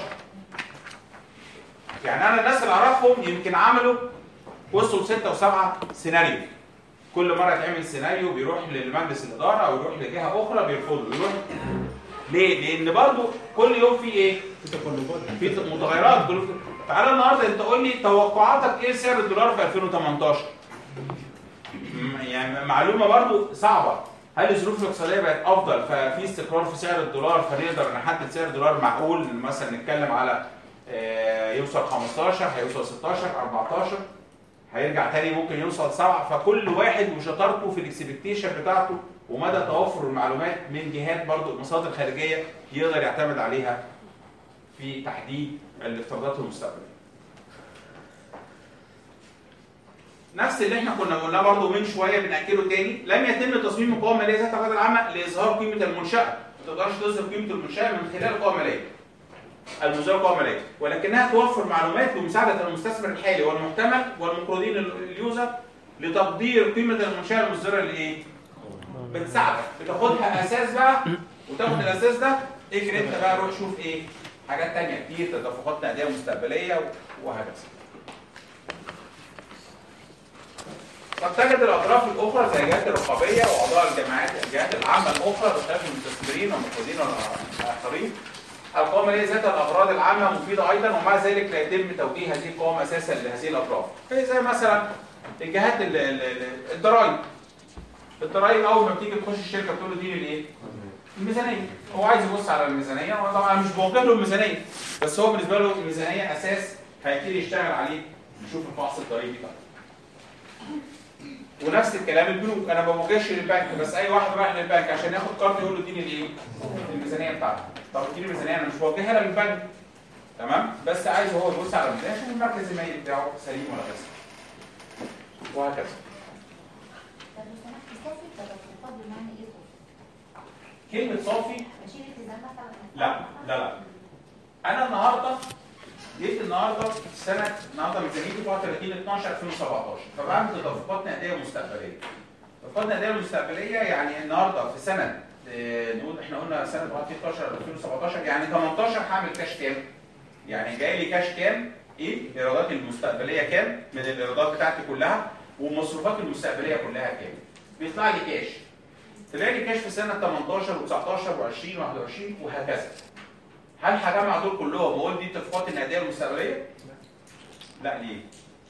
يعني انا الناس اللي اعرفهم يمكن عملوا وصلوا 6 و7 سيناريو كل مره يتعمل سيناريو بيروح للمجلس الاداره او يروح لجهه اخرى بيرفضه يروح ليه؟ لان برضه كل يوم في ايه؟ في تقلبات في متغيرات كل تعالى النهارده انت قول لي توقعاتك ايه سعر الدولار في 2018 م- يعني معلومه برضو صعبه هل الظروف الاقتصاديه بقت افضل ففي استقرار في سعر الدولار فنقدر نحدد سعر الدولار معقول مثلا نتكلم على آه، يوصل 15 هيوصل 16 14 هيرجع تاني ممكن يوصل 7 فكل واحد وشطارته في الاكسبكتيشن بتاعته ومدى توفر المعلومات من جهات برضو مصادر خارجيه يقدر يعتمد عليها في تحديد الافتراضات المستقبليه. نفس اللي احنا كنا قلناه برضه من شويه بناكده تاني لم يتم تصميم القوى الماليه ذات القاعده العامه لاظهار قيمه المنشاه ما تقدرش تظهر قيمه المنشاه من خلال القوى الماليه المزار القوى الماليه ولكنها توفر معلومات لمساعده المستثمر الحالي والمحتمل والمقرضين اليوزر لتقدير قيمه المنشاه المصدره لايه؟ بتساعدك بتاخدها اساس بقى وتاخد الاساس ده اجري انت بقى روح شوف ايه حاجات تانية كتير تدفقات نقديه مستقبليه وهكذا قد تجد الاطراف الاخرى زي الجهات الرقابيه واعضاء الجماعات الجهات العامه الاخرى بخلاف المستثمرين والمقرضين والاخرين القوائم الماليه ذات الاغراض العامه مفيده ايضا ومع ذلك لا يتم توجيه هذه القوائم اساسا لهذه الاطراف زي مثلا الجهات ال- ال- ال- الضرائب الضرائب اول ما بتيجي تخش الشركه بتقول له دي الايه؟ الميزانيه هو عايز يبص على الميزانيه هو طبعا مش بوجه له الميزانيه بس هو بالنسبه له الميزانيه اساس هيبتدي يشتغل عليه يشوف الفحص الضريبي بتاعه ونفس الكلام البنوك انا ما بوجهش للبنك بس اي واحد رايح للبنك عشان ياخد قرض يقول له اديني الايه؟ الميزانيه بتاعتك طب اديني الميزانيه انا مش بوجهها له للبنك تمام بس عايز هو يبص على الميزانيه يشوف المركز المالي بتاعه سليم ولا فاسد وهكذا طب لو سمحت صافي التدفقات بمعنى ايه صافي؟ كلمه صافي بشيل التزام مثلا لا لا لا انا النهارده جيت النهارده سنه النهارده ميزانيتي 31 12 2017 فبعمل تدفقات نقديه مستقبليه تدفقات نقديه مستقبليه يعني النهارده في سنه آه، نقول احنا قلنا سنه 13 2017 يعني 18 هعمل كاش كام؟ يعني جاي لي كاش كام؟ ايه؟ الايرادات المستقبليه كام؟ من الايرادات بتاعتي كلها والمصروفات المستقبليه كلها كام؟ بيطلع لي كاش طلع لي كاش في سنه 18 و19 و20 و21 وهكذا هل هجمع دول كلهم واقول دي التدفقات النقديه المستقبليه؟ لا ليه؟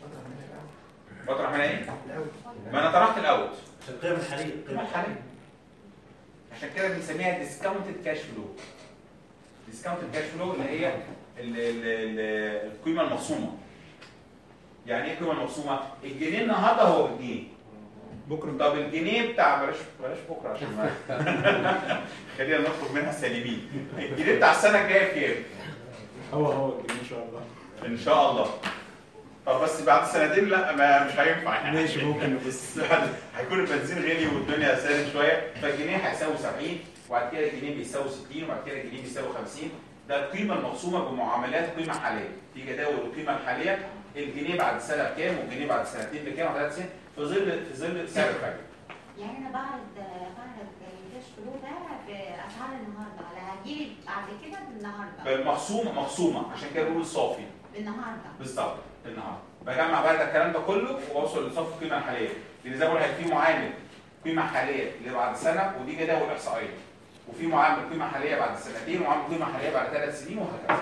بطرح من ايه؟ ما انا طرحت الاول عشان القيم الحاليه القيم القيمه الحاليه عشان كده بنسميها ديسكاونتد كاش فلو ديسكاونتد كاش فلو اللي هي ال- ال- ال- القيمه المخصومه يعني ايه القيمه المخصومه؟ الجنيه النهارده هو بجنيه بكره طب الجنيه بتاع بلاش بلاش بكره عشان ما خلينا نخرج منها سالمين الجنيه بتاع السنه الجايه بكام؟ هو هو الجنيه ان شاء الله ان شاء الله طب بس بعد سنتين لا ما مش هينفع يعني ماشي ممكن بس هيكون البنزين غالي والدنيا سالت شويه فالجنيه هيساوي 70 وبعد كده الجنيه بيساوي 60 وبعد كده الجنيه بيساوي 50 ده القيمه المقسومه بمعاملات قيمه حاليه في جداول القيمه الحاليه الجنيه بعد سنه بكام والجنيه بعد سنتين بكام وثلاث سنين في ظل في ظل سعر الفجر يعني انا بعرض بعرض الكاش فلو ده باسعار النهارده على هجيب بعد كده بالنهارده مخصومه مخصومه عشان كده بقول الصافي بالنهارده بالظبط النهارده بجمع بقى ده الكلام ده كله وبوصل لصف القيمه الحاليه لان زي ما بقول لك في معامل قيمه حاليه اللي بعد سنه ودي جداول احصائيه وفي معامل قيمه حاليه بعد سنتين ومعامل قيمه حاليه بعد ثلاث سنين وهكذا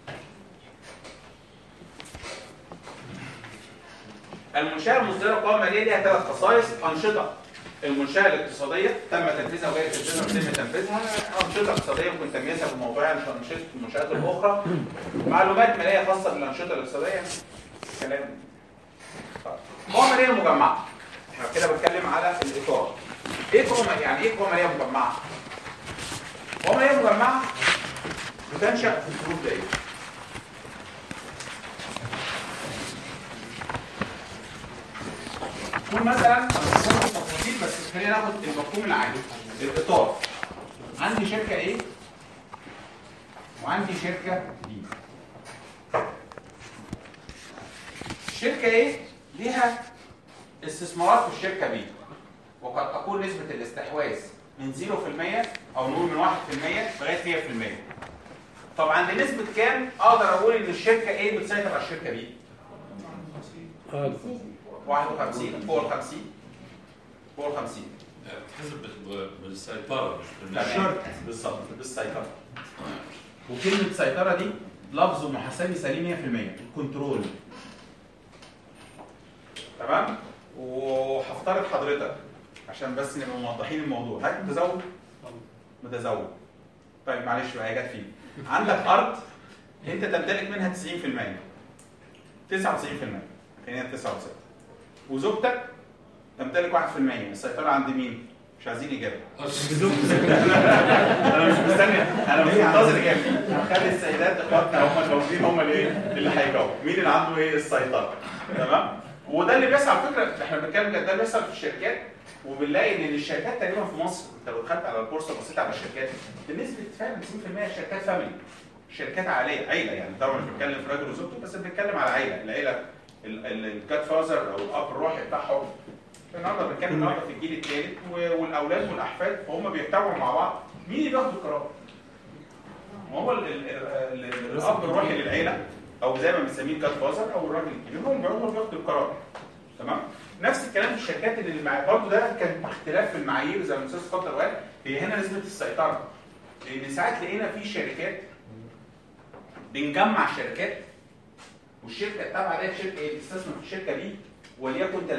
المنشاه المصدره القوائم الماليه ليها ثلاث خصائص انشطه المنشاه الاقتصاديه تم تنفيذها وجاي تنفيذها ويتم تنفيذها انشطه اقتصاديه ممكن تمييزها بموضوع انشطه المنشات الاخرى معلومات ماليه خاصه بالانشطه الاقتصاديه كلام طيب. قوائم ماليه مجمعه احنا كده بتكلم على الاطار ايه قوائم يعني ايه قوائم ماليه مجمعه قوائم ماليه مجمعه بتنشا في الظروف دي تكون مثلا أنا مش هاخد تفاصيل بس خلينا ناخد المفهوم العام الاطار عندي شركه ايه وعندي شركه بي الشركه ايه ليها استثمارات في الشركه بي وقد تكون نسبه الاستحواذ من 0% او نقول من 1% لغايه 100% طب عند نسبه كام اقدر اقول ان الشركه ايه بتسيطر على الشركه بي 51 فوق ال 50 فوق ال 50 بتحسب بال- بالسيطره مش لا بالمشاعر. شرط بالظبط بالسيطره وكلمه سيطره دي لفظ محاسبي سليم 100% كنترول تمام وهفترض حضرتك عشان بس نبقى موضحين الموضوع حضرتك متزوج متزوج طيب معلش بقى هي جت فيه عندك ارض انت تمتلك منها 90% 99% خلينا 99 وزوجتك تمتلك 1% السيطره عند مين؟ مش عايزين اجابه انا مش مستني انا مش منتظر اجابه هخلي السيدات اخواتنا هم الموجودين هم اللي اللي هيجاوبوا مين اللي عنده ايه السيطره تمام وده اللي بيحصل على فكره احنا بنتكلم كده ده اللي بيحصل في الشركات وبنلاقي ان الشركات تقريبا في مصر انت لو دخلت على البورصه بصيت على الشركات بنسبه فعلا 90% الشركات فاميلي شركات عائليه عيله يعني طبعا مش بنتكلم في راجل وزوجته بس بنتكلم على عيله العيله الجاد فازر او الاب الروحي بتاعهم النهارده بنتكلم النهارده في الجيل الثالث والاولاد والاحفاد فهم بيجتمعوا مع بعض مين اللي بياخد القرار؟ ما هو ال- ال- ال- ال- الاب الروحي للعيله او زي ما بنسميه الجاد فازر او الراجل الكبير هو اللي هو اللي بياخد القرار تمام؟ نفس الكلام في الشركات اللي المع... برضه ده كان اختلاف في المعايير زي ما الاستاذ اتفضل وقال هي هنا نسبه السيطره لان ساعات لقينا في شركات بنجمع شركات والشركه التابعه ديت شركه ايه بتستثمر في الشركه دي وليكن 30%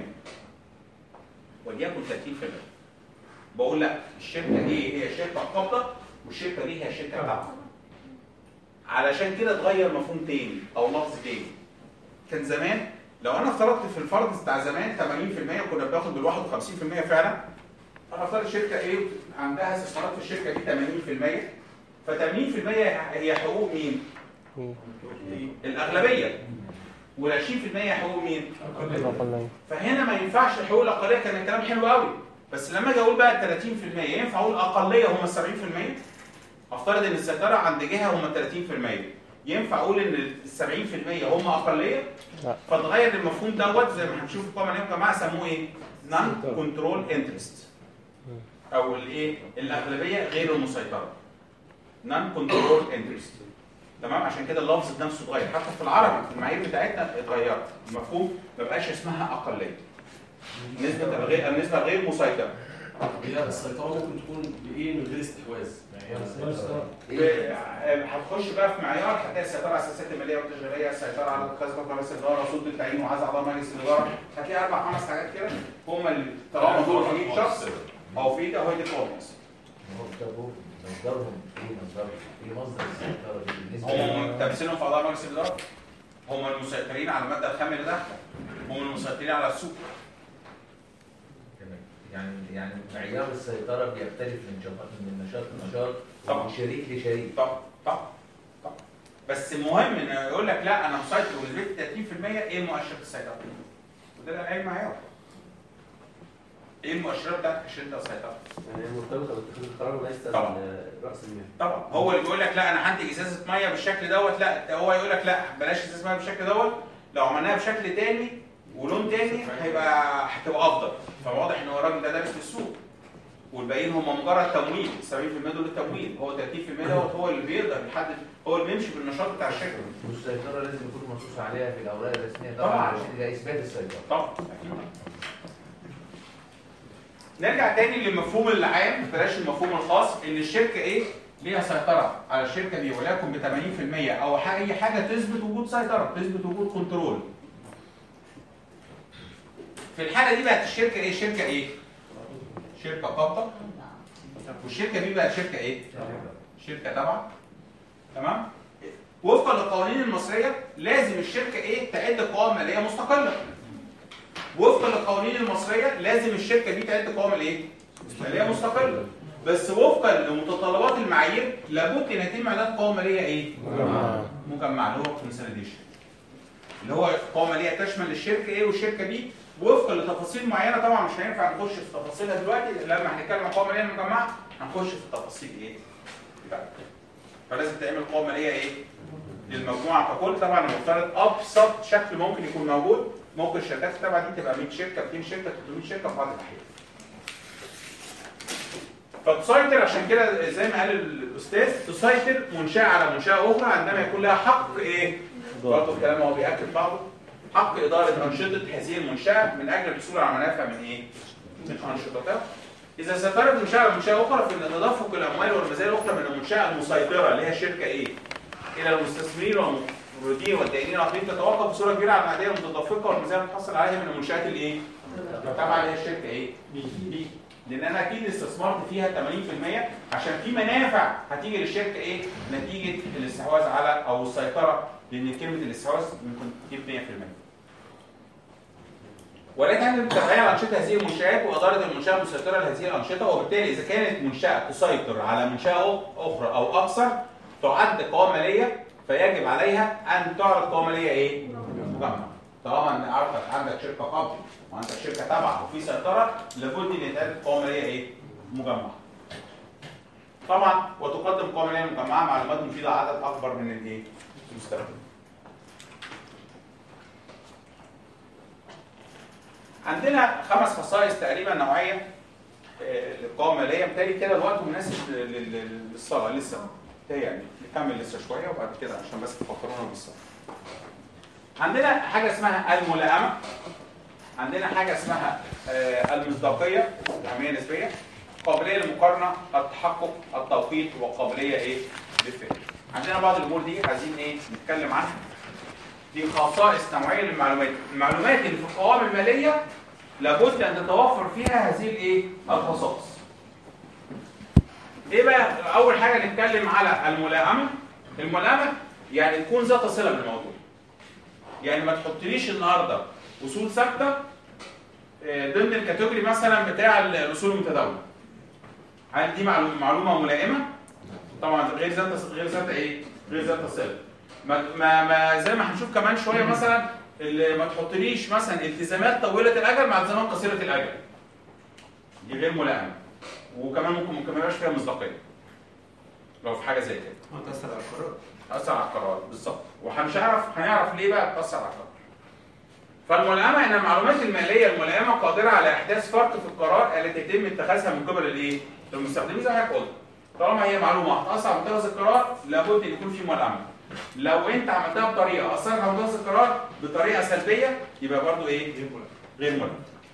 وليكن 30% بقول لا الشركه دي هي شركه قابضه والشركه دي هي شركه تابعه علشان كده اتغير مفهوم تاني او لفظ تاني كان زمان لو انا افترضت في الفرض بتاع زمان 80% كنا بناخد بال 51% فعلا انا افترض شركه ايه عندها استثمارات في الشركه دي 80% ف 80% هي حقوق مين؟ الاغلبيه وال 20% هي حقوق مين؟ فهنا ما ينفعش الحقوق الاقليه كان الكلام حلو قوي بس لما اجي اقول بقى ال 30% ينفع اقول اقليه هم ال 70% افترض ان السيطره عند جهه هم 30% ينفع اقول ان ال 70% هم اقليه لا. فتغير المفهوم دوت زي ما هنشوف في القوائم اليوم جماعه سموه ايه؟ نون كنترول انترست او الايه؟ الاغلبيه غير المسيطره نون كنترول انترست تمام عشان كده اللفظ نفسه اتغير حتى في العربي في المعايير بتاعتنا اتغيرت المفهوم ما بقاش اسمها اقليه نسبه الغير النسبه غير مسيطره هي السيطره ممكن تكون بايه من غير استحواذ ب- هتخش بقى في معيار هتلاقي السيطره على السياسات الماليه والتجاريه، السيطره على خزنه مجلس الاداره، سلطه التعيين وعزل اعضاء مجلس الاداره، هتلاقي اربع خمس حاجات كده هم اللي طالما دول في ايد شخص او في ايد او هي دي كومنس. مصدرهم مصدرهم ايه مصدرهم؟ ايه مصدر السيطره دي بالنسبه هم لي؟ تمثيلهم في اعضاء مجلس الاداره هم المسيطرين على الماده الخام اللي داخله هم المسيطرين على السوق تمام. يعني يعني معيار السيطره بيختلف من شخص من نشاط لنشاط طبعا. ومن شريك لشريك طبعا طبعا طبعا بس المهم ان يقول لك لا انا مسيطر ونسبتي 30% ايه مؤشر السيطره؟ وده اللي انا قايل معايا ايه المؤشرات بتاعت الشده والسيطره؟ يعني هي مرتبطه باتخاذ القرار وليس طبعا. راس المال طبعا هو اللي بيقول لك لا انا هنتج ازازه ميه بالشكل دوت لا ده هو يقول لك لا بلاش ازازه ميه بالشكل دوت لو عملناها بشكل تاني ولون تاني هيبقى هتبقى افضل فواضح ان هو الراجل ده دارس في السوق والباقيين هم مجرد تمويل 70% دول التمويل هو 30% دوت هو اللي بيقدر يحدد هو اللي بيمشي بالنشاط بتاع الشركه والسيطره لازم يكون منصوص عليها في الاوراق الرسميه طبعا. طبعا عشان ده اثبات السيطره طبعا اكيد نرجع تاني للمفهوم العام بلاش المفهوم الخاص ان الشركه ايه ليها سيطره على الشركه دي وليكن ب 80% او ح- اي حاجه تثبت وجود سيطره تثبت وجود كنترول في الحاله دي بقت الشركه ايه شركه ايه شركه قابضه والشركه دي بقت شركه ايه شركه تابعه تمام وفقا للقوانين المصريه لازم الشركه ايه تعد قوائم ماليه مستقله وفقا للقوانين المصريه لازم الشركه دي تعد قوائم الايه ماليه مستقله بس وفقا لمتطلبات المعايير لابد ان يتم اعداد قوائم ماليه ايه مجمعه اللي هو كونسوليديشن اللي هو قوائم ماليه تشمل الشركه ايه والشركه دي وفقا لتفاصيل معينه طبعا مش هينفع نخش في تفاصيلها دلوقتي لما هنتكلم عن قوائم ماليه مجمعه هنخش في التفاصيل ايه بتاعتها. فلازم تعمل قوائم ماليه ايه للمجموعه ككل طبعا المفترض ابسط شكل ممكن يكون موجود ممكن الشركات التابعه دي تبقى 100 شركه 200 شركه 300 شركه في بعض الاحيان فتسيطر عشان كده زي ما قال الاستاذ تسيطر منشاه على منشاه اخرى عندما يكون لها حق ايه برضه الكلام هو بياكد بعضه حق اداره انشطه هذه المنشاه من اجل الحصول على منافع من ايه من انشطتها اذا سيطرت منشاه على منشاه اخرى فان تدفق الاموال والمزايا الاخرى من المنشاه المسيطره اللي هي الشركه ايه الى المستثمرين والمفردين والدائنين الاخرين تتوقف بصوره كبيره على المعديه المتدفقه والمزايا المتحصل عليها من المنشات الايه تابعه اللي هي الشركه ايه بي لان انا اكيد استثمرت فيها 80% عشان في منافع هتيجي للشركه ايه نتيجه الاستحواذ على او السيطره لان كلمه الاستحواذ ممكن تجيب 100% ولكن يجب تبعية أنشطة هذه المنشآت وإدارة المنشأة المسيطرة لهذه الأنشطة وبالتالي إذا كانت منشأة تسيطر على منشأة أخرى أو أكثر تعد قوام مالية فيجب عليها أن تعرض قوام مالية إيه؟ مجمع طالما إن عندك عندك شركة قبض وعندك شركة تابعة وفي سيطرة لابد إن يتعرض قوام مالية إيه؟ مجمع طبعا وتقدم قوام مالية مجمعة معلومات مفيدة عدد أكبر من الإيه؟ المستخدمين عندنا خمس خصائص تقريبا نوعيه آه، للقوائم الماليه بالتالي كده الوقت مناسب لل- لل- للصلاه لسه يعني نكمل لسه شويه وبعد كده عشان بس تفكرونا بالصلاه. عندنا حاجه اسمها الملائمه عندنا حاجه اسمها آه، المصداقيه اهميه نسبيه قابليه للمقارنه التحقق التوقيت وقابليه ايه للفهم عندنا بعض الامور دي عايزين ايه نتكلم عنها دي خصائص نوعيه للمعلومات المعلومات اللي في القوائم الماليه لابد ان تتوفر فيها هذه الايه الخصائص ايه بقى اول حاجه نتكلم على الملائمه الملائمه يعني تكون ذات صله بالموضوع يعني ما تحطليش النهارده اصول ثابته آه، ضمن الكاتيجوري مثلا بتاع الاصول المتداوله هل دي معلومه معلومه ملائمه طبعا غير ذات غير ذات ايه غير ذات صله ما ما ما زي ما هنشوف كمان شويه مثلا اللي ما تحطليش مثلا التزامات طويله الاجل مع التزامات قصيره الاجل دي غير ملائمه وكمان ممكن ممكن ما يبقاش فيها مصداقيه لو في حاجه زي كده هتأثر على القرار تأثر على القرار بالظبط ومش هنعرف هنعرف ليه بقى بتأثر على القرار فالملائمة ان المعلومات المالية الملائمة قادرة على احداث فرق في القرار التي يتم اتخاذها من قبل الايه؟ المستخدمين زي ما حضرتك قلت طالما هي معلومة هتأثر على متخذ القرار لابد ان يكون في ملائمة لو انت عملتها بطريقة اثرت على متخذ القرار بطريقة سلبية يبقى برضو ايه؟ غير ملائمة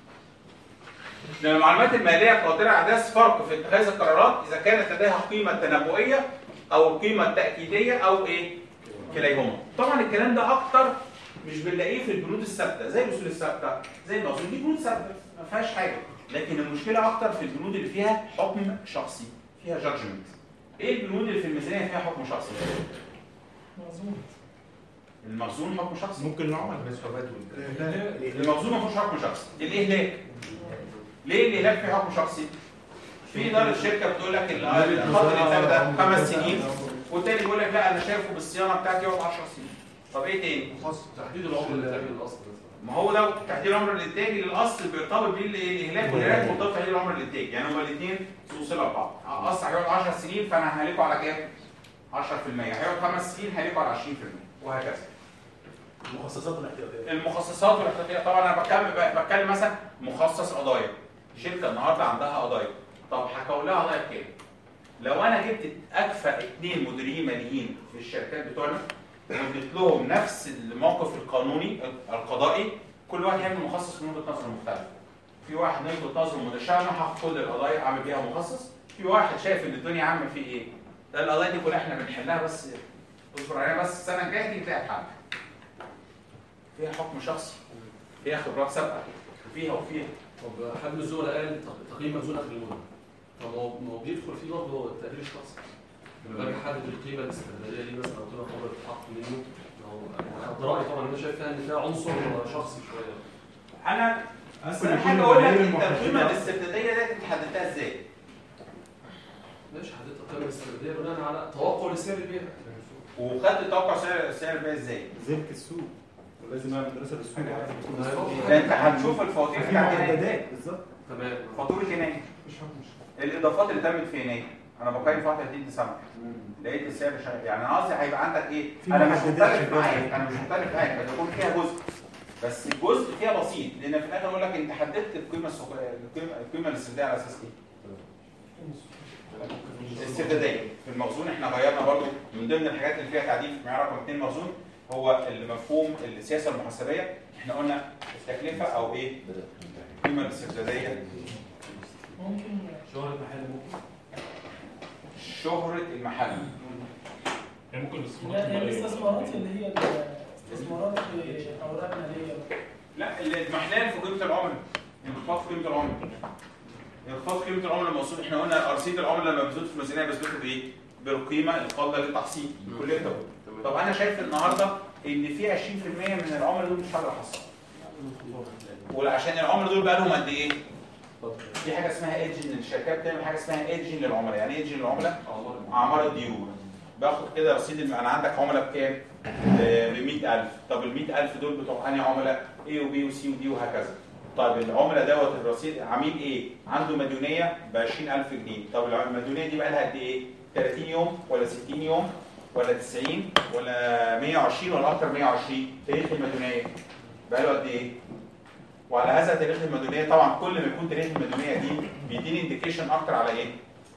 لأن المعلومات المالية قادرة على احداث فرق في اتخاذ القرارات إذا كانت لديها قيمة تنبؤية أو القيمة التأكيدية أو إيه؟ كليهما. طبعا الكلام ده أكتر مش بنلاقيه في البنود الثابتة زي الأصول الثابتة زي الموازين دي بنود ثابتة ما فيهاش حاجة. لكن المشكلة أكتر في البنود اللي فيها حكم شخصي فيها جادجمنت. إيه البنود اللي في الميزانية فيها حكم شخصي؟ مظبوط المخزون حكم شخصي. ممكن نعمل المخزون ما فيهوش حكم شخصي. الإهلاك. ليه الإهلاك فيه حكم شخصي؟ في إدارة شركة بتقول لك ال- الخط الإنتاج ده خمس سنين والتاني بيقول لك لا أنا شايفه بالصيانة بتاعتي يقعد 10 سنين. طب إيه تاني؟ تحديد العمر الانتاجي للاصل ما هو ده تحديد العمر الانتاجي للاصل بيرتبط بيه الاهلاك والاهلاك مرتبط بتحديد العمر الانتاجي يعني هما الاثنين ذو صله ببعض اصل هيقعد 10 سنين فانا ههلكه على كام؟ 10% هيقعد خمس سنين ههلكه على 20% وهكذا المخصصات والاحتياطيات المخصصات والاحتياطيه طبعا انا بتكلم بتكلم مثلا مخصص قضايا شركه النهارده عندها قضايا طب هكون لها قضايا بكام؟ لو انا جبت اكفأ اثنين مديرين ماليين في الشركات بتوعنا واديت لهم نفس الموقف القانوني القضائي كل واحد يعمل مخصص من وجهه نظر مختلفه. في واحد من وجهه نظره متشابه هاخد كل القضايا اعمل بيها مخصص، في واحد شايف ان الدنيا عامه فيه ايه؟ ده القضايا دي كلها احنا بنحلها بس اصبر عليها بس السنه الجايه دي تلاقي حل. فيها حكم شخصي فيها خبرات سابقه وفيها وفيها طب حد من الزملاء قال تق- تقييم مخزون اخر المده طب ما هو ما هو بيدخل فيه برضه التقدير الشخصي لما باجي احدد القيمه الاستثماريه دي مثلا او قيمه قبل الحق منه ما هو ده رايي طبعا انا شايف فيها ان فيها عنصر شخصي شويه انا بس ممكن انا يكون حاجه اقول لك قليل انت المحاسبات. القيمه الاستبداديه دي انت حددتها ازاي؟ ماشي حددت القيمه الاستثماريه بناء على توقع لسعر البيع وخدت توقع سعر سعر البيع ازاي؟ نزلت السوق ولازم اعمل دراسه للسوق عشان تكون ما هي السوق برضه ده انت هتشوف الفواتير في بتاعت يناير محددات بالظبط تمام فاتوره يناير مش حكم الاضافات اللي تمت في يناير انا بقيم في 31 ديسمبر لقيت السعر شغال يعني انا قصدي هيبقى عندك ايه؟ في انا مش محددات مختلف شغالة. معاك انا مش مختلف معاك قد يكون فيها جزء بس الجزء فيها بسيط لان في الاخر اقول لك انت حددت القيمه السوق- القيمه القيمه الاستبداديه على اساس ايه؟ الاستبداديه في المخزون احنا غيرنا برضو من ضمن الحاجات اللي فيها تعديل في معيار رقم 2 مخزون هو المفهوم السياسه المحاسبيه احنا قلنا التكلفه او ايه القيمه الاسترداديه ممكن شهرة محل ممكن شهره المحل يعني ممكن لا هي الاستثمارات اللي هي الاستثمارات في اوراق ماليه لا الاضمحلال في قيمه العمله انخفاض في قيمه العمله انخفاض في قيمه العمله الموصول احنا قلنا رصيد العمله لما بتزيد في الميزانيه بثبته بايه؟ بالقيمه القابله للتحصيل كليه ده طب انا شايف النهارده ان في 20% من العملاء دول مش هقدر احصل وعشان العملاء دول بقى لهم قد ايه؟ في حاجه اسمها ايدجن الشركات بتعمل حاجه اسمها ايدجن للعملاء يعني ايه ايدجن للعملاء؟ اعمار الديون باخد كده رصيد الم- انا عندك عملاء بكام؟ ب 100000 طب ال 100000 دول بتوع انهي عملاء؟ A وبي وسي ودي وهكذا طيب العملاء دوت الرصيد عميل ايه؟ عنده مديونيه ب 20000 جنيه طب الع- المديونيه دي بقى لها قد ايه؟ 30 يوم ولا 60 يوم ولا 90 ولا 120 ولا اكتر 120 تاريخ المديونيه بقى له قد ايه؟ وعلى هذا تاريخ المديونيه طبعا كل ما يكون تاريخ المديونيه دي بيديني انديكيشن اكتر على ايه؟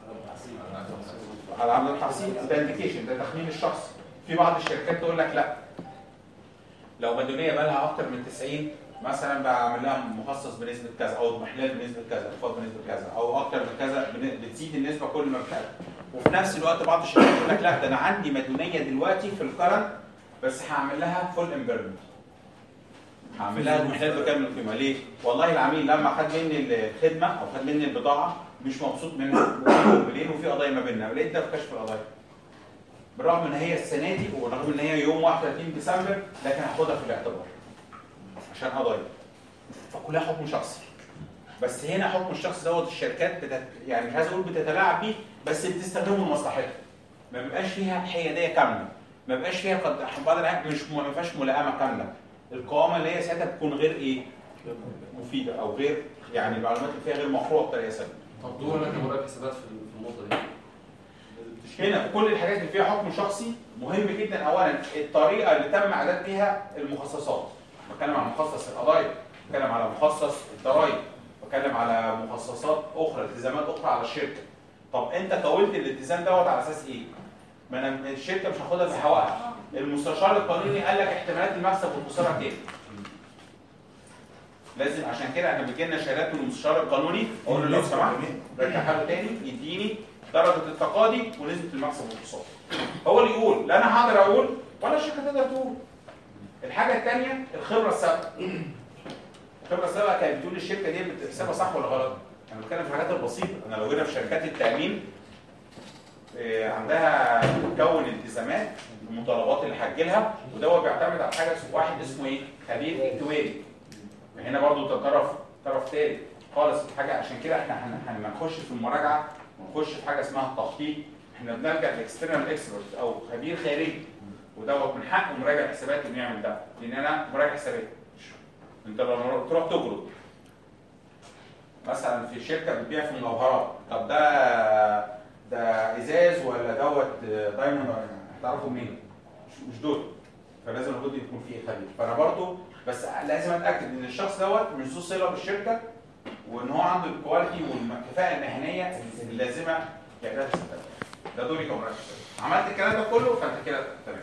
على عمل التحصيل ده انديكيشن ده تخمين الشخص في بعض الشركات تقول لك لا لو مديونيه بقى لها اكتر من 90 مثلا بعمل لها مخصص بنسبه كذا او اضمحلال بنسبه كذا انخفاض بنسبه كذا او اكتر من كذا بن- بتزيد النسبه كل ما بتعلى وفي نفس الوقت بعض الشركات تقول لك لا ده انا عندي مديونيه دلوقتي في الكرنت بس هعمل لها فول امبيرمنت هعمل لها اضمحلال بكامل القيمه ليه؟ والله العميل لما خد مني الخدمه او خد مني البضاعه مش مبسوط منها ومليين وفي قضايا ما بيننا لقيت ده في كشف القضايا بالرغم ان هي السنه دي ورغم ان هي يوم 31 ديسمبر لكن هاخدها في الاعتبار عشان قضايا فكلها حكم شخصي بس هنا حكم الشخص دوت الشركات بتت... يعني مش عايز اقول بتتلاعب بيه بس بتستخدمه لمصلحتها ما بيبقاش فيها حياديه كامله ما بيبقاش فيها قد بعض الأحيان مش ما فيهاش ملائمه كامله القوامه اللي هي ساعتها بتكون غير ايه مفيده او غير يعني المعلومات اللي فيها غير مقروءه بطريقه سليمه طب دول انا كمراقب حسابات في في النقطه دي هنا كل الحاجات اللي فيها حكم شخصي مهم جدا اولا الطريقه اللي تم اعداد بيها المخصصات بتكلم عن مخصص القضايا بتكلم على مخصص الضرائب بتكلم على مخصصات اخرى التزامات اخرى على الشركه طب انت كونت الالتزام دوت على اساس ايه ما انا الشركه مش هاخدها بهواها المستشار القانوني قال لك احتمالات المكسب والخساره كام لازم عشان كده احنا بيجي لنا شهادات من المستشار القانوني اقول له لو سمحت رجعها له تاني يديني درجه التقاضي ونسبه المكسب والخساره هو اللي يقول لا انا هقدر اقول ولا الشركه تقدر تقول الحاجه الثانيه الخبره السابقه الخبره السابقه كانت بتقول الشركه دي بتحسبها صح ولا غلط انا بتكلم في الحاجات البسيطه انا لو جينا في شركات التامين آه، عندها بتكون التزامات المطالبات اللي هتجيلها وده بيعتمد على حاجه اسمه واحد اسمه ايه؟ خبير اكتواري هنا برضو ده طرف طرف ثالث خالص في حاجه عشان كده احنا هن- هن- هنخش في المراجعه ونخش في حاجه اسمها التخطيط احنا بنلجا لاكسترنال اكسبرت او خبير خارجي ودوت من حق مراجع الحسابات انه يعمل ده لان انا مراجع حسابات انت لما تروح تجرد مثلا في شركه بتبيع في مجوهرات طب ده ده ازاز ولا دوت دايموند ولا هتعرفوا منين؟ مش مش دول فلازم لابد يكون فيه خبير فانا برضو بس لازم اتاكد ان الشخص دوت مش ذو صله بالشركه وان هو عنده الكواليتي والكفاءه المهنيه اللازمه لاداء الخدمات ده دوري كمراقب عملت الكلام ده كله فانت كده تمام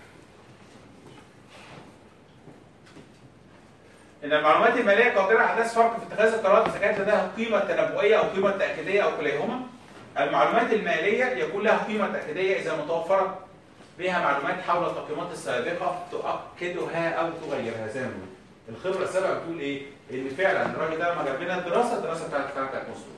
ان المعلومات الماليه قادره على احداث فرق في اتخاذ القرارات اذا كانت لديها قيمه تنبؤيه او قيمه تاكيديه او كليهما المعلومات الماليه يكون لها قيمه تاكيديه اذا متوفرت بها معلومات حول التقييمات السابقه تؤكدها او تغيرها زي ما بنقول. الخبره السابقه بتقول ايه؟ ان فعلا الراجل ده لما جاب لنا الدراسه الدراسه بتاعت فعلا كانت مظبوطه.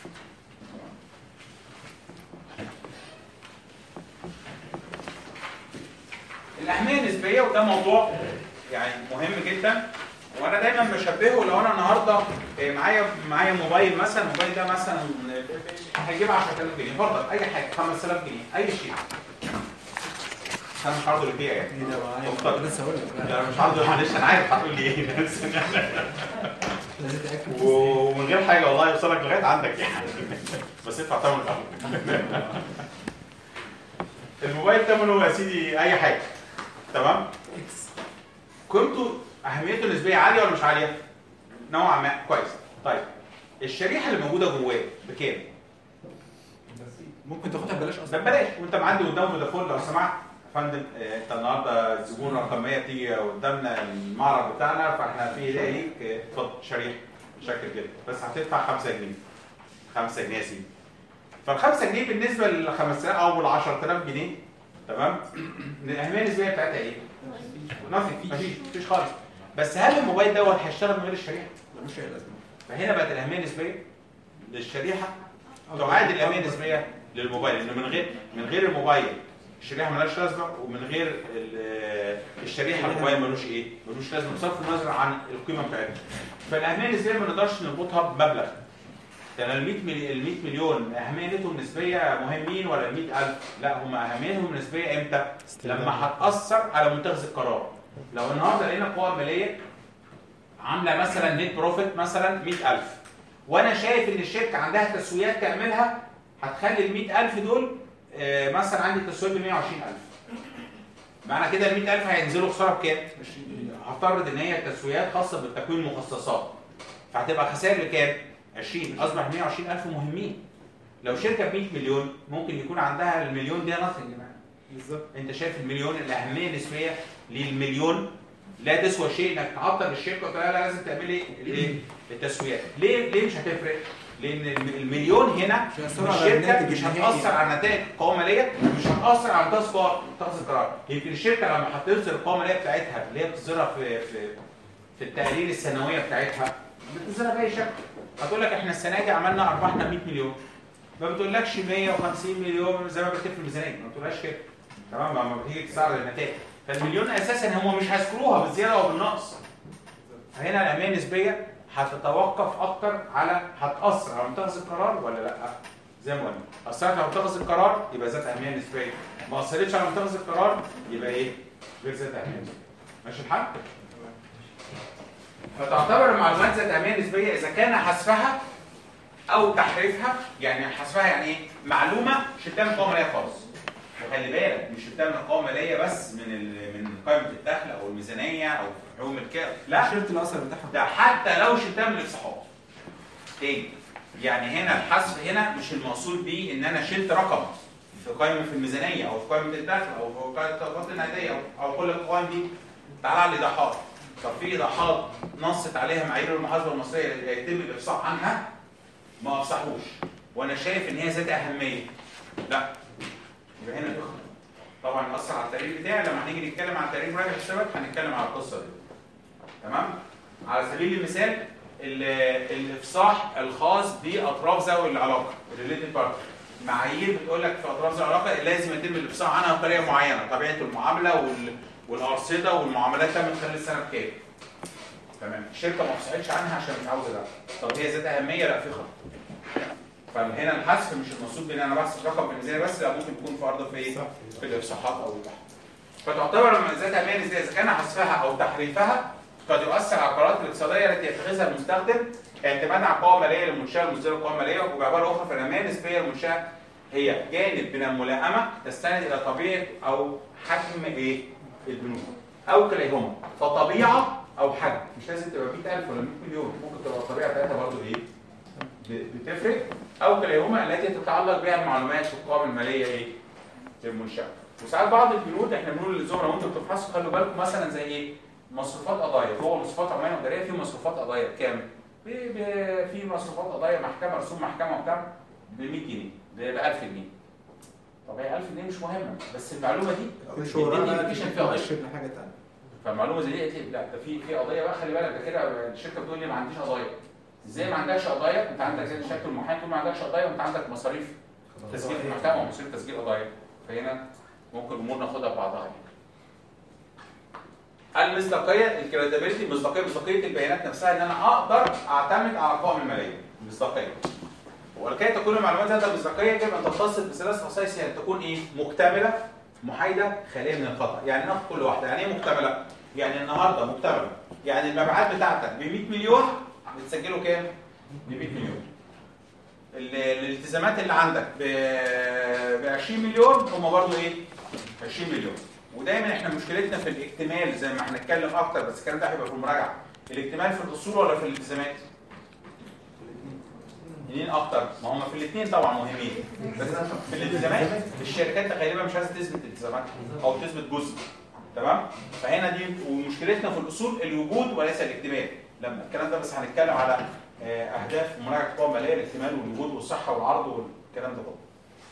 الاهميه النسبيه وده موضوع يعني مهم جدا وانا دايما بشبهه لو انا النهارده إيه، معايا معايا موبايل مثلا الموبايل ده مثلا هيجيب 10000 جنيه فرضا اي حاجه 5000 جنيه اي شيء انا مش عارضه للبيع يعني لسه هقول لك لا مش عارضه معلش انا عارف هتقول لي ايه بس لازم تاكد ومن غير حاجه والله يوصلك لغايه عندك يعني بس ادفع ثمن الاول الموبايل ثمنه يا سيدي اي حاجه تمام قيمته اهميته النسبيه عاليه ولا مش عاليه نوعا ما كويس طيب الشريحه اللي موجوده جواه بكام ممكن تاخدها ببلاش اصلا ببلاش وانت معدي قدام فودافون لو سمحت يا فندم آه، انت النهارده الزبون رقم 100 بتيجي قدامنا المعرض بتاعنا فاحنا في هديه ليك آه، اتفضل شريحه شاكر جدا بس هتدفع 5 جنيه 5 جنيه يا سيدي فال 5 جنيه بالنسبه لل 5000 او ال 10000 جنيه تمام الاهميه النسبيه بتاعتها ايه؟ nothing مفيش مفيش خالص بس هل الموبايل دوت هيشتغل من غير الشريحه؟ ملوش اي لازمه فهنا بقت الاهميه النسبيه للشريحه تعادل الاهميه النسبيه للموبايل لانه من غير من غير الموبايل الشريحه ملهاش لازمه ومن غير ال- الشريحه الموبايل ملوش ايه؟ ملوش لازمه بصرف النظر عن القيمه بتاعتها. فالاهميه النسبيه ما نقدرش نربطها بمبلغ. يعني ال 100 ملي- ال 100 مليون اهميتهم النسبيه مهمين ولا ال 100000 لا هم اهميتهم النسبيه امتى؟ لما هتاثر على متخذ القرار. لو النهارده لقينا قوى ماليه عامله مثلا نت بروفيت مثلا 100000 وانا شايف ان الشركه عندها تسويات تعملها هتخلي ال 100000 دول آه، مثلا عندي تسويات ب 120000 معنى كده ال 100000 هينزلوا خساره بكام؟ هفترض ان هي تسويات خاصه بالتكوين المخصصات فهتبقى خسائر بكام؟ 20 اصبح 120000 مهمين لو شركه ب 100 مليون ممكن يكون عندها المليون ده نثينج بالظبط انت شايف المليون الاهميه النسبيه للمليون لا تسوى شيء انك تعطل الشركه وتقول لها لا لازم تعملي الايه؟ التسويات ليه ليه مش هتفرق؟ لان الم- المليون هنا مش هيأثروا على الشركه الناتج مش النهائي. هتاثر على نتائج القوه الماليه مش هتاثر على متخذ قرار متخذ القرار يمكن الشركه لما هتصدر القوه الماليه بتاعتها اللي هي بتصدرها في في في التقارير السنويه بتاعتها بتصدرها باي شكل هتقول لك احنا السنه دي عملنا ارباحنا 100 مليون ما بتقولكش 150 مليون زي ما بكتب في الميزانيه ما بتقولهاش كده تمام لما بتيجي تستعرض النتائج فالمليون اساسا هم مش هيذكروها بالزياده او بالنقص فهنا الاهميه النسبيه هتتوقف اكتر على هتاثر على متخذ القرار ولا لا زي ما قلنا اثرت على متخذ القرار يبقى ذات اهميه نسبيه ما اثرتش على متخذ القرار يبقى ايه غير ذات اهميه نسبيه ماشي الحال فتعتبر المعلومات ذات اهميه نسبيه اذا كان حذفها او تحريفها يعني حذفها يعني ايه معلومه شلتها من القوائم الماليه خالص وخلي بالك مش شلتها من القوائم الماليه بس من ال- من قائمه الدخل او الميزانيه او حقوق الملكيه لا شلت الاثر بتاعها ده حتى لو شلتها من الاصحاب تاني يعني هنا الحذف هنا مش المقصود بيه ان انا شلت رقم في قائمه في الميزانيه او في قائمه الدخل او في قائمه التوقعات النقديه او او كل القوائم دي تعالى على الايضاحات طب في ايضاحات نصت عليها معايير المحاسبه المصريه اللي يتم الافصاح عنها ما افصحوش وانا شايف ان هي ذات اهميه لا يبقى هنا تخرج طبعا يأثر على التقرير بتاعي لما هنيجي نتكلم عن تقرير مراجع الحسابات هنتكلم على القصه دي تمام على سبيل المثال ال- الافصاح الخاص باطراف ذوي العلاقه الريليتد بارتي معايير بتقول لك في اطراف ذوي العلاقه لازم يتم الافصاح عنها بطريقه معينه طبيعه المعامله وال... والارصده والمعاملات تمت خلال السنه بكام تمام الشركه ما افصحتش عنها عشان مش عاوزه ده طب هي ذات اهميه لا في خطر فهنا الحذف مش المقصود بان انا بحسب رقم في الميزانيه بس لا ممكن يكون في ارض في ايه؟ في الافصاحات او البحث فتعتبر ذات اهميه نسبيه اذا كان حذفها او تحريفها قد يؤثر على القرارات الاقتصاديه التي يتخذها المستخدم اعتمادا على القوى الماليه للمنشاه المصدره القوى الماليه وبعباره اخرى فالاهميه النسبيه للمنشاه هي جانب من الملائمه تستند الى طبيعه او حجم ايه؟ البنوك او كليهما فطبيعه او حجم مش لازم تبقى 100000 ولا 100 مليون ممكن تبقى الطبيعه بتاعتها برضه ايه؟ ب- بتفرق او كليهما التي تتعلق بها المعلومات في القوائم الماليه ايه؟ للمنشاه وساعات بعض البنود احنا بنقول للزملاء وانتم بتبحثوا خلوا بالكم مثلا زي ايه؟ مصروفات قضايا جوه مصروفات عماليه واداريه في مصروفات قضايا بكام؟ ب- ب- في مصروفات قضايا محكمه رسوم محكمه وبتاع ب 100 جنيه ب 1000 جنيه طب هي 1000 جنيه مش مهمه بس المعلومه دي كل شهرها بتدي indication فيها قضيه تشير لحاجه ثانيه فالمعلومه زي دي قالت لي لا ده في في قضيه بقى خلي بالك ده كده الشركه بتقول لي ما عنديش قضايا ازاي ما عندكش قضايا انت عندك زي شركه المحامي تقول ما عندكش قضايا وانت عندك مصاريف تسجيل في المحكمه ومصاريف تسجيل قضايا فهنا ممكن الامور ناخدها ببعضها يعني. المصداقيه الكريديبيلتي مصداقيه مصداقيه البيانات نفسها ان انا اقدر اعتمد على القوائم الماليه مصداقيه ولكي تكون المعلومات ذات المصداقيه يجب ان تتصل بثلاث خصائص يعني تكون ايه مكتمله محايده خاليه من الخطا يعني ناخد كل واحده يعني ايه مكتمله يعني النهارده مكتمله يعني المبيعات بتاعتك ب 100 مليون بتسجله كام ب 100 مليون ال- الالتزامات اللي عندك ب 20 مليون هم برضو ايه 20 مليون ودايما احنا مشكلتنا في الاكتمال زي ما هنتكلم اكتر بس الكلام ده هيبقى في المراجعه الاكتمال في الاصول ولا في الالتزامات منين اكتر ما هم في الاثنين طبعا مهمين بس في الالتزامات الشركات غالبا مش عايزه تثبت التزاماتها او تثبت جزء تمام فهنا دي ومشكلتنا في الاصول الوجود وليس الاكتمال لما الكلام ده بس هنتكلم على آه، اهداف مراجعه القوى الماليه الاكتمال والوجود والصحه والعرض والكلام ده كله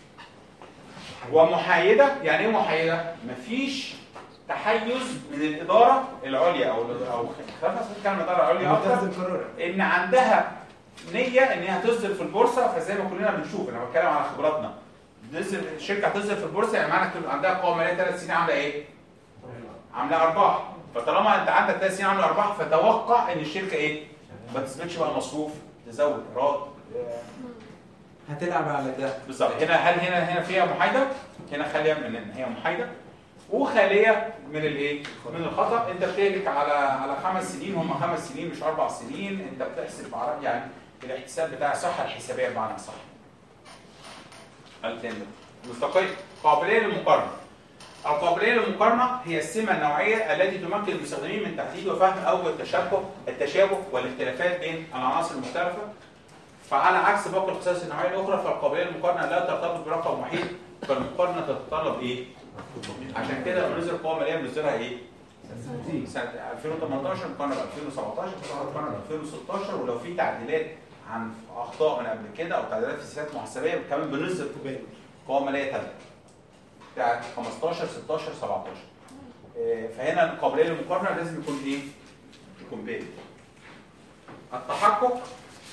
ومحايده يعني ايه محايده مفيش تحيز من الاداره العليا او او خلينا نتكلم الاداره العليا اكتر ان عندها نيه ان هي تصدر في البورصه فزي ما كلنا بنشوف انا بتكلم على خبراتنا تصدر الشركه هتصدر في البورصه يعني معنى كده عندها قوه ماليه ثلاث سنين عامله ايه؟ عامله ارباح فطالما انت عندك ثلاث سنين عامله ارباح فتوقع ان الشركه ايه؟ ما تثبتش بقى مصروف تزود ايراد هتلعب على ده بالظبط هنا هل هنا هنا فيها محايده؟ هنا خاليه من ان هي محايده وخاليه من الايه؟ من الخطا انت بتهلك على على خمس سنين هم خمس سنين مش اربع سنين انت بتحسب على يعني الاحتساب بتاع الصحه الحسابيه بمعنى صح. التاني مستقيم قابليه للمقارنه القابليه للمقارنه هي السمه النوعيه التي تمكن المستخدمين من تحديد وفهم اوجه التشابه التشابه والاختلافات بين العناصر المختلفه فعلى عكس باقي الخصائص النوعيه الاخرى فالقابليه للمقارنه لا ترتبط برقم وحيد فالمقارنه تتطلب ايه؟ عشان كده لما نزل القوى الماليه بنزلها ايه؟ سنه 2018 مقارنه ب 2017 مقارنه ب 2016 ولو في تعديلات عن اخطاء من قبل كده او تعديلات في سياسات محاسبيه كمان بننزل قوى ماليه ثالثه بتاعت 15 16 17 آه، فهنا القابليه للمقارنه لازم يكون ايه؟ يكون بين التحقق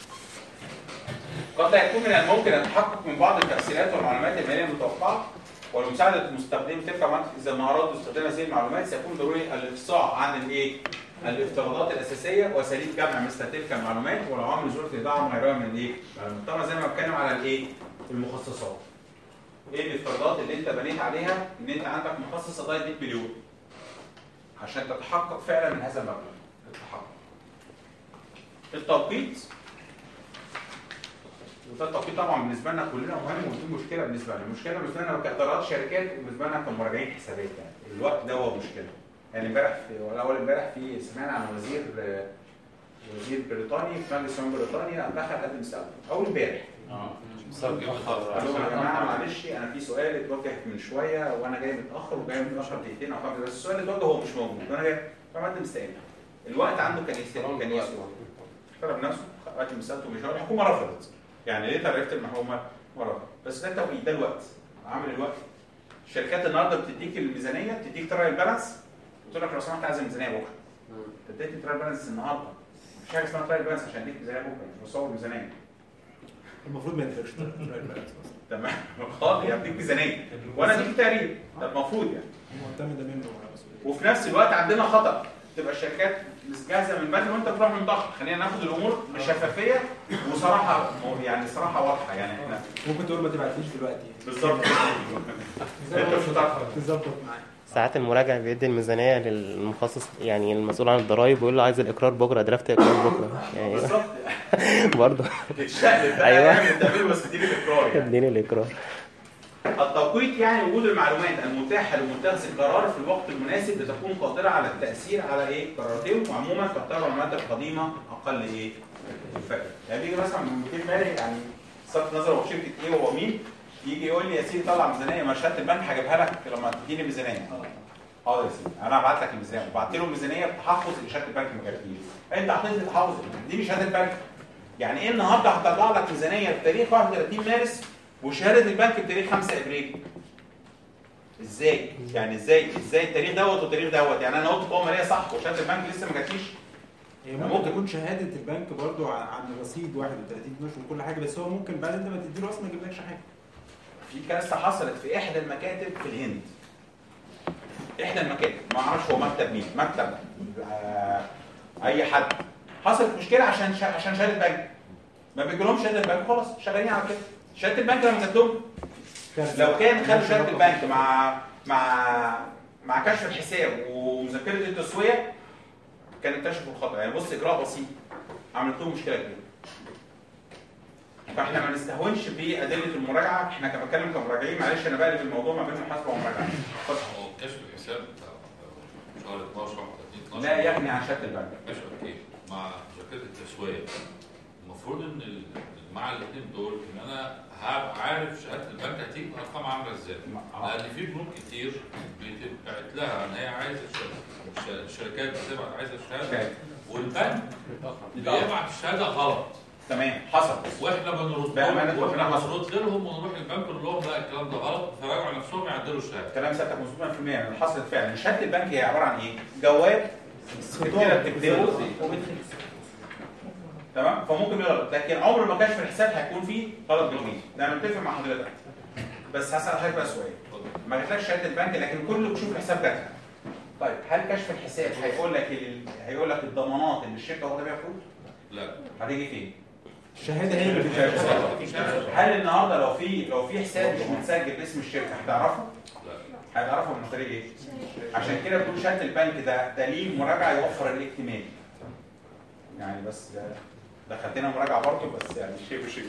قد لا يكون من الممكن التحقق من بعض التفسيرات والمعلومات الماليه المتوقعه ولمساعده المستخدم تلك المعلومات اذا ما ارادوا استخدام هذه المعلومات سيكون ضروري الافصاح عن الايه؟ الافتراضات الاساسيه واساليب جمع مثل تلك المعلومات والعوامل ذروه الايضاح وغيرها من الايه؟ المعلومات. طبعا زي ما بتكلم على الايه؟ المخصصات. ايه الافتراضات اللي انت بنيت عليها ان انت عندك مخصص قضايا 100 مليون عشان تتحقق فعلا من هذا المبلغ التحقق. التوقيت وده التوقيت طبعا بالنسبه لنا كلنا مهم ودي مشكله بالنسبه لنا، المشكله بالنسبه لنا كادارات شركات وبالنسبه لنا كمراجعين حسابات يعني الوقت ده هو مشكله. يعني امبارح في ولا اول امبارح في سمعنا عن وزير وزير بريطاني في مجلس الامم بريطانيا دخل قدم استقالته اول امبارح. اه قال لهم يا جماعه معلش انا في سؤال اتوجه من شويه وانا جاي متاخر وجاي متاخر دقيقتين او خمسه بس السؤال اللي اتوجه هو مش موجود وانا جاي فمقدم استقاله. الوقت عنده كان يستقبل كان يسوى اختار نفسه قدم استقالته مش هو الحكومه رفضت. يعني ليه عرفت ان هو مرة بس ده التوقيت ده الوقت عامل الوقت الشركات النهارده بتديك الميزانيه بتديك ترايل بالانس قلت لك لو سمحت عايز الميزانيه بكره انت اديتني ترايل بالانس النهارده مفيش حاجه اسمها ترايل بالانس عشان اديك ميزانيه بكره مش بصور ميزانيه المفروض ما يدفعش ترايل بالانس تمام خالص يعني اديك ميزانيه وانا اديك تقرير ده المفروض يعني معتمده منه وفي نفس الوقت عندنا خطا تبقى الشركات جاهزه من بدري وانت تروح من ضغط خلينا ناخد الامور بشفافيه وصراحه يعني صراحه واضحه يعني احنا ممكن تقول ما تبعتليش دلوقتي بالظبط انت مش هتعرف تظبط معايا ساعات المراجع بيدي الميزانية للمخصص يعني المسؤول عن الضرايب ويقول له عايز الإقرار بكرة درافت إقرار بكرة يعني بالظبط برضه تتشقلب بقى أيوه. ايوه تعمله بس اديني الاقرار يعني اديني الإقرار التوقيت يعني وجود المعلومات المتاحه لمتخذ القرار في الوقت المناسب لتكون قادره على التاثير على ايه قراراتهم وعموما تعتبر المعلومات القديمه اقل ايه فائده يعني بيجي مثلا من مدير مالي يعني صرف نظر هو شركه ايه وهو مين يجي يقول لي يا سيدي طلع ميزانيه ما شهاده البنك هجيبها لك لما تديني ميزانيه حاضر يا سيدي انا هبعت لك الميزانيه وبعت له الميزانيه بتحفظ ان شهاده البنك ما جاتليش انت حطيت لي تحفظ اديني شهاده البنك يعني ايه النهارده هطلع لك ميزانيه بتاريخ 31 مارس وشهاده البنك بتاريخ 5 ابريل ازاي يعني ازاي ازاي التاريخ دوت والتاريخ دوت يعني انا قلت قوه ماليه صح وشهاده البنك لسه ما جاتليش هي ممكن تكون شهاده البنك برضو عن عن رصيد 31 12 وكل حاجه بس هو ممكن بعد انت ما تديله اصلا ما يجيبلكش حاجه في كارثه حصلت في احدى المكاتب في الهند احدى المكاتب ما اعرفش هو مكتب مين مكتب آه اي حد حصلت مشكله عشان شا... عشان شهاده بنك ما بيجيلهمش شهاده البنك خلاص شغالين على كده شهاده البنك لما جات لهم لو كان خدوا شهاده البنك مع مع مع كشف الحساب ومذكره التسويه كان اكتشفوا الخطا يعني بص اجراء بسيط عملت لهم مشكله كبيره فاحنا ما نستهونش بادله المراجعه احنا كما بتكلم كمراجعين معلش انا بقلب الموضوع ما بين محاسبه ومراجعه اتفضل. هو كشف الحساب بتاع شهر 12 31 12 لا يغني عن شهاده البنك ماشي اوكي مع ذاكره التسويه المفروض ان ال- مع الاثنين دول ان انا هبقى عارف شهاده البنك هتيجي ارقام عامله ازاي لان في بنوك كتير بتبعت لها ان هي عايزه ش- ش- الشركات بتبعت عايزه شهاده والبنك بيبعت الشهاده غلط تمام حصل واحنا بنرد بأمانة لهم ربنا واحنا حصل. بنرد لهم ونروح البنك نقول لهم لا الكلام ده غلط فراجعوا نفسهم يعدلوا الشهاده كلام سيادتك مظبوط 100% يعني حصلت فعلا شهاده البنك هي عباره عن ايه؟ جواب كده بتكتبه تمام فممكن يغلط لكن عمر ما كشف الحساب هيكون فيه غلط بالانجليزي ده انا متفق مع حضرتك بس هسال حضرتك بقى سؤال ما جاتلكش شهاده البنك لكن كله بيشوف الحساب جاتلك طيب هل كشف الحساب هيقول لك ال... هيقول لك الضمانات اللي الشركه واخده بيها فلوس؟ لا هتيجي فين؟ الشهاده هي اللي بتشهد هل النهارده لو في لو في حساب مش متسجل باسم الشركه هتعرفه؟ لا هتعرفه من طريق ايه؟ عشان كده بتقول شهاده البنك ده دليل مراجعه يوفر الاكتمال. يعني بس ده دخلتنا مراجعه برضه بس يعني شيء بشيء.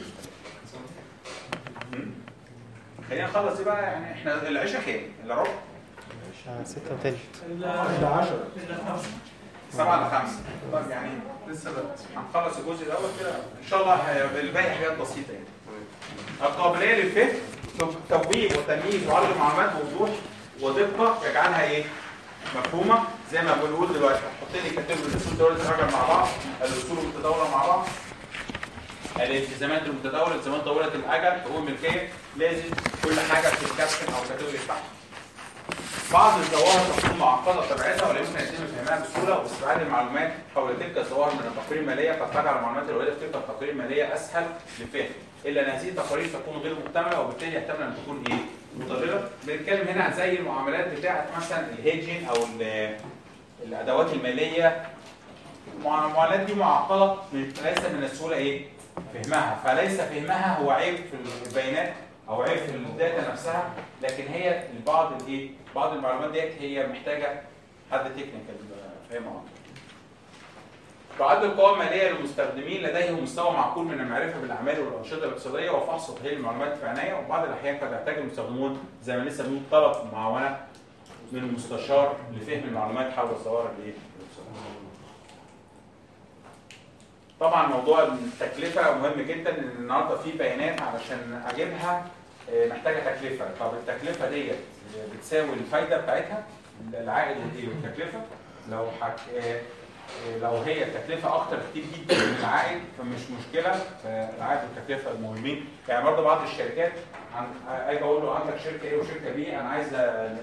م? خلينا نخلص دي بقى يعني احنا العشاء كام؟ الا ربع؟ ستة وتلت إلا 10 سبعة إلا خمسة طب يعني لسه بدري هنخلص الجزء الأول كده إن شاء الله هي- الباقي حاجات بسيطة يعني القابلية للفهم توجيه وتمييز وعرض المعلومات بوضوح ودقة يجعلها إيه؟ مفهومة زي ما بنقول دلوقتي هتحط لي كاتب الأصول دولة الراجل مع بعض الأصول المتداولة مع بعض الالتزامات المتداولة التزامات طويلة الأجل حقوق الملكية لازم كل حاجة تتكتب أو كاتيجوري بتاعها بعض الظواهر تكون معقده طبيعتها ولا يمكن يتم فهمها بسهوله واستبعاد المعلومات حول تلك الظواهر من التقارير الماليه قد تجعل المعلومات الوارده في تلك التقارير الماليه اسهل للفهم الا ان هذه التقارير تكون غير مكتمله وبالتالي يحتمل ان تكون ايه؟ مضلله بنتكلم هنا عن زي المعاملات بتاعه مثلا الهيدجين او ال- الادوات الماليه المعاملات دي معقده ليس من السهوله ايه؟ فهمها فليس فهمها هو عيب في البيانات او عيب في الداتا نفسها لكن هي البعض الايه بعض المعلومات ديت هي محتاجه حد تكنيكال فاهمها تعد القوائم الماليه للمستخدمين لديهم مستوى معقول من المعرفه بالاعمال والانشطه الاقتصاديه وفحص وتحليل المعلومات بعنايه وبعض الاحيان قد يحتاج المستخدمون زي ما لسه بنقول طلب معاونه من المستشار لفهم المعلومات حول الظواهر الايه طبعا موضوع التكلفه مهم جدا ان النهارده في بيانات علشان اجيبها آه، محتاجه تكلفه طب التكلفه ديت بتساوي الفايده بتاعتها العائد والايه والتكلفه لو حك... آه، آه، لو هي التكلفه اكتر كتير جدا من العائد فمش مشكله فالعائد والتكلفه المهمين يعني برضه بعض الشركات عن... اجي اقول له عندك شركه ايه وشركه بي انا عايز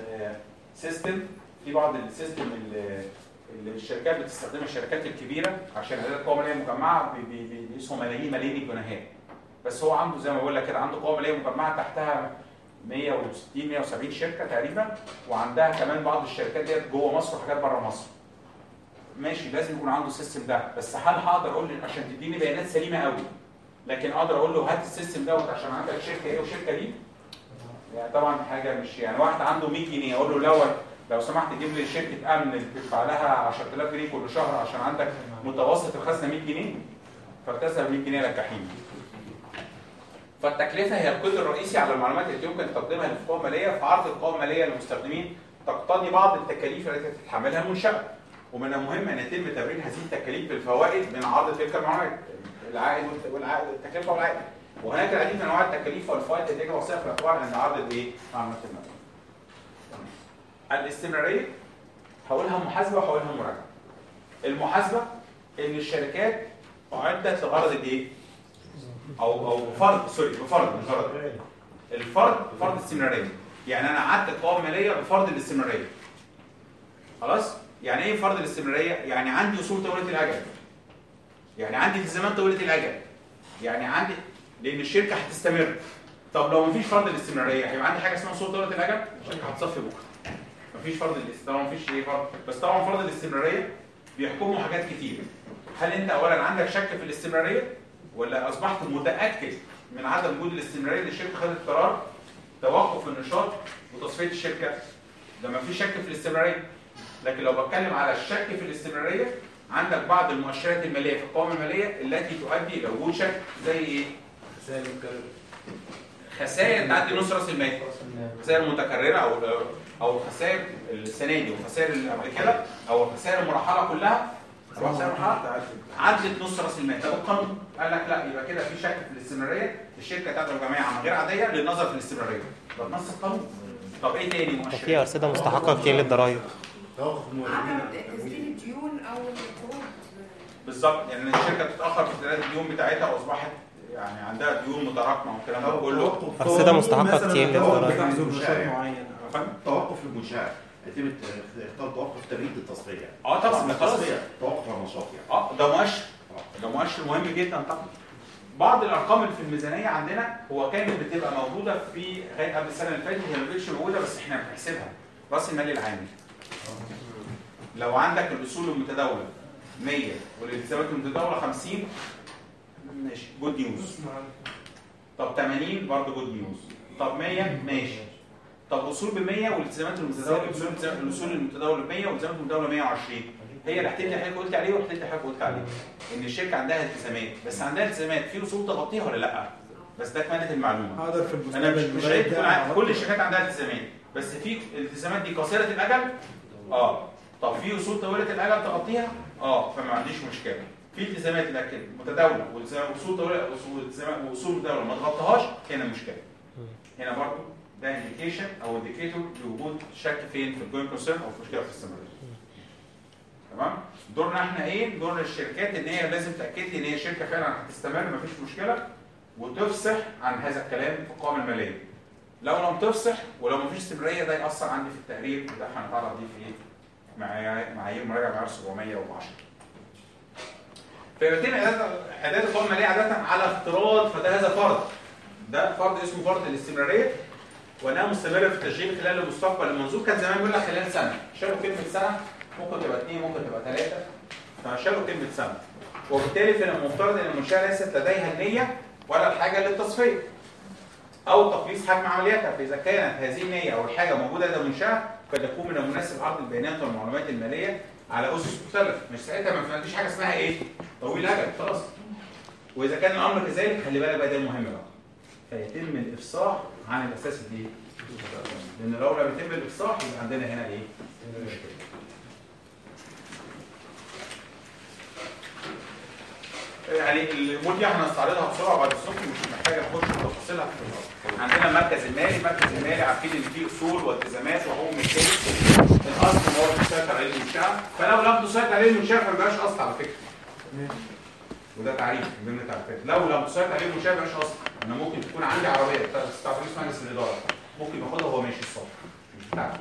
سيستم في بعض السيستم اللي اللي الشركات بتستخدمها الشركات الكبيره عشان اعداد قوه ماليه مجمعه بي- بي- بي- بيقيسوا ملايين ملايين الجنيهات بس هو عنده زي ما بقول لك كده عنده قوه ماليه مجمعه تحتها 160 170 شركه تقريبا وعندها كمان بعض الشركات ديت جوه مصر وحاجات بره مصر ماشي لازم يكون عنده السيستم ده بس هل هقدر اقول له عشان تديني بيانات سليمه قوي لكن اقدر اقول له هات السيستم دوت عشان عندك شركه ايه وشركه دي يعني طبعا حاجه مش يعني واحد عنده 100 جنيه اقول له الاول لو سمحت جيب لي شركه امن بتدفع لها 10000 جنيه كل شهر عشان عندك متوسط الخزنه 100 جنيه فاكتسب 100 جنيه للجحيم فالتكلفه هي القيد الرئيسي على المعلومات التي يمكن تقديمها للقوى الماليه فعرض القوى الماليه للمستخدمين تقتضي بعض التكاليف التي تتحملها المنشاه ومن المهم ان يتم تبرير هذه التكاليف بالفوائد من عرض تلك المعلومات العائد والت- والعائد التكلفه والعائد وهناك العديد من انواع التكاليف والفوائد التي يجب وصفها في الاعتبار عند عرض الايه معلومات الماليه الاستمراريه هقولها محاسبه وهقولها مراجعه المحاسبه ان الشركات اعدت لغرض الايه او او فرض سوري بفرض مش غرض الفرض فرض الاستمراريه يعني انا قعدت القوائم الماليه بفرض الاستمراريه خلاص يعني ايه فرض الاستمراريه يعني عندي اصول طويله الاجل يعني عندي التزامات طويله الاجل يعني عندي لان الشركه هتستمر طب لو مفيش فرض الاستمراريه هيبقى عندي حاجه اسمها اصول طويله الاجل الشركه هتصفي بكره مفيش فرض الاستمراريه طبعا مفيش ايه فرض بس طبعا فرض الاستمراريه بيحكموا حاجات كتير هل انت اولا عندك شك في الاستمراريه ولا اصبحت متاكد من عدم وجود الاستمراريه اللي الشركه خدت قرار توقف النشاط وتصفيه الشركه ده ما في شك في الاستمراريه لكن لو بتكلم على الشك في الاستمراريه عندك بعض المؤشرات الماليه في القوائم الماليه التي تؤدي الى وجود شك زي ايه؟ خسائر تعدي نص راس المال خسائر متكرره او او الخسائر السنه دي والخسائر اللي قبل كده او الخسائر المرحله كلها أرباح سعر محقق عدت نص راس المال طب القانون قال لك لا يبقى كده في شك في الاستمراريه الشركه تدعو جمعيه عامه غير عاديه للنظر في الاستمراريه ده نص القانون طب ايه تاني طب مؤشر في أرصدة مستحقة كتير للضرايب عدم تسجيل الديون او القروض بالظبط يعني الشركه بتتاخر في سداد الديون بتاعتها واصبحت يعني عندها ديون متراكمه والكلام ده كله أرصدة مستحقة كتير للضرايب توقف المنشاه يتم اختار توقف تبريد التصفيه اه طبعا اسم خلاص. التصفيه توقف النشاط يعني اه ده مؤشر ده مؤشر مهم جدا طبعا بعض الارقام اللي في الميزانيه عندنا هو كانت بتبقى موجوده في لغايه قبل السنه اللي فاتت هي ما بقتش موجوده بس احنا بنحسبها راس المال العامل لو عندك الاصول المتداوله 100 والالتزامات المتداوله 50 ماشي جود نيوز طب 80 برضه جود نيوز طب 100 ماشي طب اصول ب 100 والالتزامات المتداوله الاصول الاصول المتداوله ب 100 والالتزامات المتداوله 120 هي الاحتياط اللي حضرتك قلت عليه والاحتياط اللي حضرتك قلت عليه ان الشركه عندها التزامات بس عندها التزامات في اصول تغطيها ولا لا بس ده كانت المعلومه هقدر في انا مش المستقبل مش القريب هيك ده تكون عارف كل أغطي. الشركات عندها التزامات بس في الالتزامات دي قصيره الاجل اه طب في اصول طويله الاجل تغطيها اه فما عنديش مشكله في التزامات لكن متداوله والتزام- واصول طويله واصول التزامات واصول متداوله ما تغطيهاش هنا مشكله هنا برضه ده انديكيشن او انديكيتور لوجود شك فين في الجوين كونسيرن او في مشكله في الاستمراريه تمام دورنا احنا ايه دور الشركات ان هي لازم تاكد لي ان هي شركه فعلا هتستمر مفيش مشكله وتفصح عن هذا الكلام في القوائم الماليه لو لم تفصح ولو مفيش استمراريه ده ياثر عندي في التقرير وده هنتعرض ليه في ايه معايير معايير مراجعه معايير 710 فيتم اعداد اعداد القوائم الماليه عاده على افتراض فده هذا فرض ده فرض اسمه فرض الاستمراريه وانها مستمره في التشغيل خلال المستقبل المنظور كان زمان بيقول لك خلال سنه شالوا كلمه سنه ممكن تبقى اثنين ممكن تبقى ثلاثه فشالوا كلمه سنه وبالتالي فمن المفترض ان المنشاه ليست لديها النيه ولا الحاجه للتصفيه او تقليص حجم عملياتها فاذا كانت هذه النيه او الحاجه موجوده لدى المنشاه قد يكون من المناسب عرض البيانات والمعلومات الماليه على اسس مختلفه مش ساعتها ما فيش حاجه اسمها ايه طويل اجل خلاص واذا كان الامر كذلك خلي بالك بقى ده المهم بقى فيتم الافصاح عن الاساس الايه لان لو لم يتم الافصاح يبقى عندنا هنا ايه مشكله يعني الامور دي هنستعرضها بسرعه بعد الصبح مش محتاجه نخش في تفاصيلها عندنا المركز المالي المركز المالي عارفين ان فيه اصول والتزامات وحقوق ملكيه الاصل هو اللي بيسيطر عليه المنشاه فلو لم تسيطر عليه المنشاه ما بيبقاش اصل على فكره وده تعريف من ضمن التعريفات لو لم تسيطر عليه المنشاه ما بيبقاش اصل انا ممكن تكون عندي عربيه تستعمل مجلس الاداره ممكن ياخدها وهو ماشي الصبح مش بتاعتي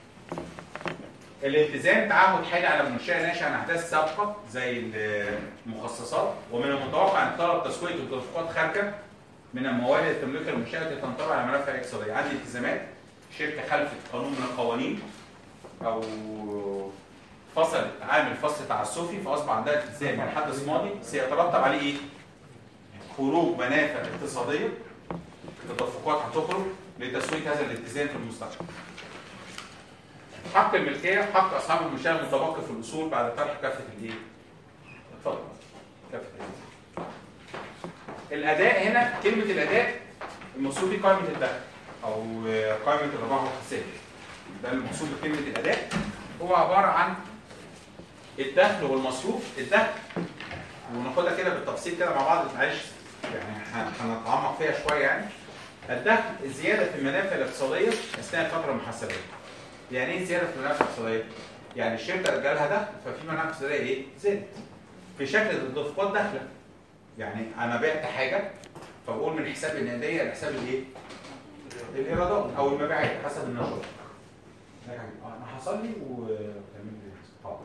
الالتزام تعهد حالي على المنشاه ناشئ عن احداث سابقه زي المخصصات ومن المتوقع ان طلب تسويه وتدفقات خارجه من الموارد اللي تملكها المنشاه التي تنطبق على منافع اقتصاديه عندي التزامات شركه خلفت قانون من القوانين او فصلت عامل فصل تعسفي فاصبح عندها التزام من حدث ماضي سيترتب عليه ايه؟ خروج منافع اقتصاديه تدفقات هتخرج لتسويه هذا الالتزام في المستقبل. حق الملكيه حق اصحاب المنشاه المتبقي في الاصول بعد طرح كافه الايه؟ اتفضل كافه الايه؟ الاداء هنا كلمه الاداء المقصود بيه قائمه الدخل او قائمه الارباح والخسائر ده المقصود بكلمه الاداء هو عباره عن الدخل والمصروف الدخل وناخدها كده بالتفصيل كده مع بعض معلش يعني هنتعمق فيها شويه يعني الدخل الزياده في المنافع الاقتصاديه اثناء الفتره المحاسبيه يعني ايه زياده في المنافع الاقتصاديه؟ يعني الشركه جالها دخل ففي منافع اقتصاديه ايه؟ زادت في شكل التدفقات داخله يعني انا بعت حاجه فبقول من حساب النقديه لحساب الايه؟ الايرادات او المبيعات حسب النشاط انا هصلي وتعمل لي حاضر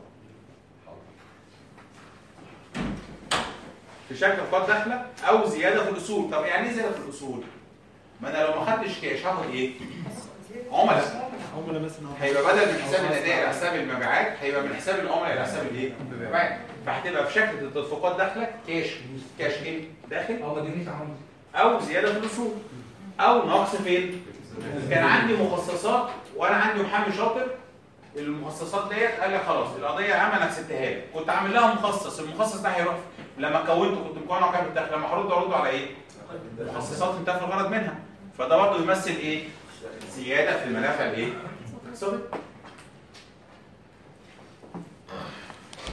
في شكل نقاط داخله او زياده في الاصول طب يعني ايه زياده في الاصول ما انا لو ما خدتش كاش هاخد ايه عملاء عملاء مثلا هيبقى بدل من حساب الاداء لحساب المبيعات هيبقى من حساب العملاء لحساب الايه المبيعات فهتبقى في شكل التدفقات داخله كاش كاش ايه داخل او زياده في الاصول او نقص فين كان عندي مخصصات وانا عندي محامي شاطر المخصصات ديت قال لي خلاص القضيه عامه انا سبتها لك كنت عامل لها مخصص المخصص ده هيروح لما كونته كنت مكونه كام الدخل لما هرد ارد على ايه مخصصات انتهى الغرض منها فده برضه يمثل ايه زياده في المنافع الايه الاقتصاديه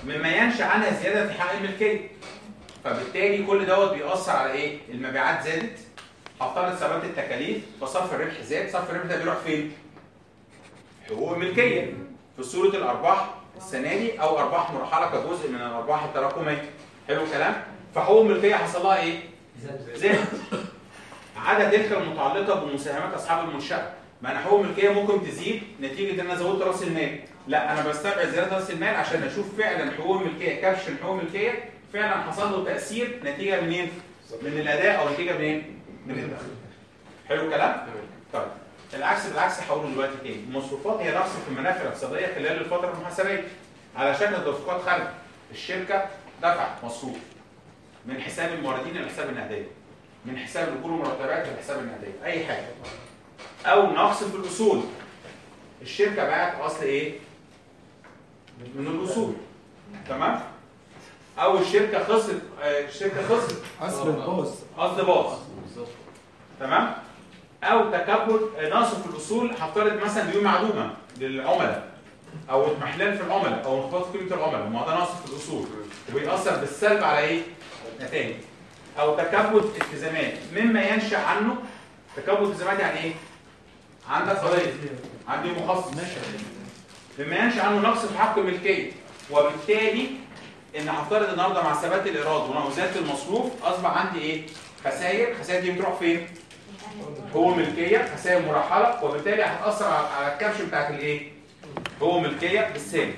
مما ينشا عنها زياده في حق الملكيه فبالتالي كل دوت بيأثر على ايه؟ المبيعات زادت افترض ثبات التكاليف فصرف الربح زاد صرف الربح ده بيروح فين؟ حقوق الملكيه في صوره الارباح السنه دي او ارباح مرحله كجزء من الارباح التراكميه حلو الكلام؟ فحقوق الملكيه حصل لها ايه؟ زادت عدا تلك المتعلقه بمساهمات اصحاب المنشاه ما انا حقوق الملكيه ممكن تزيد نتيجه ان انا زودت راس المال لا انا بستبعد زياده راس المال عشان اشوف فعلا حقوق الملكيه كبش حقوق الملكيه فعلا حصل له تاثير نتيجه منين؟ من الاداء او نتيجه منين؟ من الدخل. حلو الكلام؟ طيب العكس بالعكس هقوله دلوقتي تاني المصروفات هي نقص في المنافع الاقتصاديه خلال الفتره المحاسبيه على شكل تدفقات خارج الشركه دفعت مصروف من حساب الموردين الى حساب النقديه من حساب الاجور والمرتبات الى حساب النقديه اي حاجه او نقص في الاصول الشركه باعت اصل ايه؟ من الاصول تمام؟ او الشركه خسرت آه، الشركه خسرت اصل الباص اصل باص تمام او تكبد آه، نقص في الاصول هفترض مثلا ديون معدومه للعملاء او اضمحلال في العملاء او انخفاض في قيمه العملاء ما ده نقص في الاصول وبيأثر بالسلب على ايه؟ نتائج او تكبد التزامات مما ينشا عنه تكبد التزامات يعني ايه؟ عندك قضيه عندي مخصص مما ينشا عنه نقص في حق الملكيه وبالتالي ان هفترض النهارده مع ثبات الايراد ونوزات المصروف اصبح عندي ايه؟ خسائر، الخسائر دي بتروح فين؟ هو ملكيه، خسائر مرحله وبالتالي هتاثر على على الكبش بتاعت الايه؟ هو ملكيه بالسالب.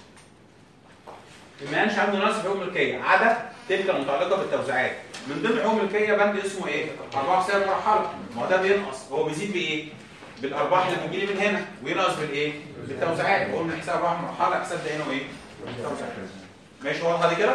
بما ينشا عنده نقص في حقوق الملكيه عدا تلك المتعلقه بالتوزيعات. من ضمن حقوق الملكيه بند اسمه ايه؟ ارباح خسائر مرحله، ما هو ده بينقص، هو بيزيد بايه؟ بالارباح اللي بتجيلي من هنا وينقص بالايه؟ بالتوزيعات، بقول من حساب ارباح مرحله حساب ده هنا وايه؟ توزيعات. ماشي واضحه دي كده؟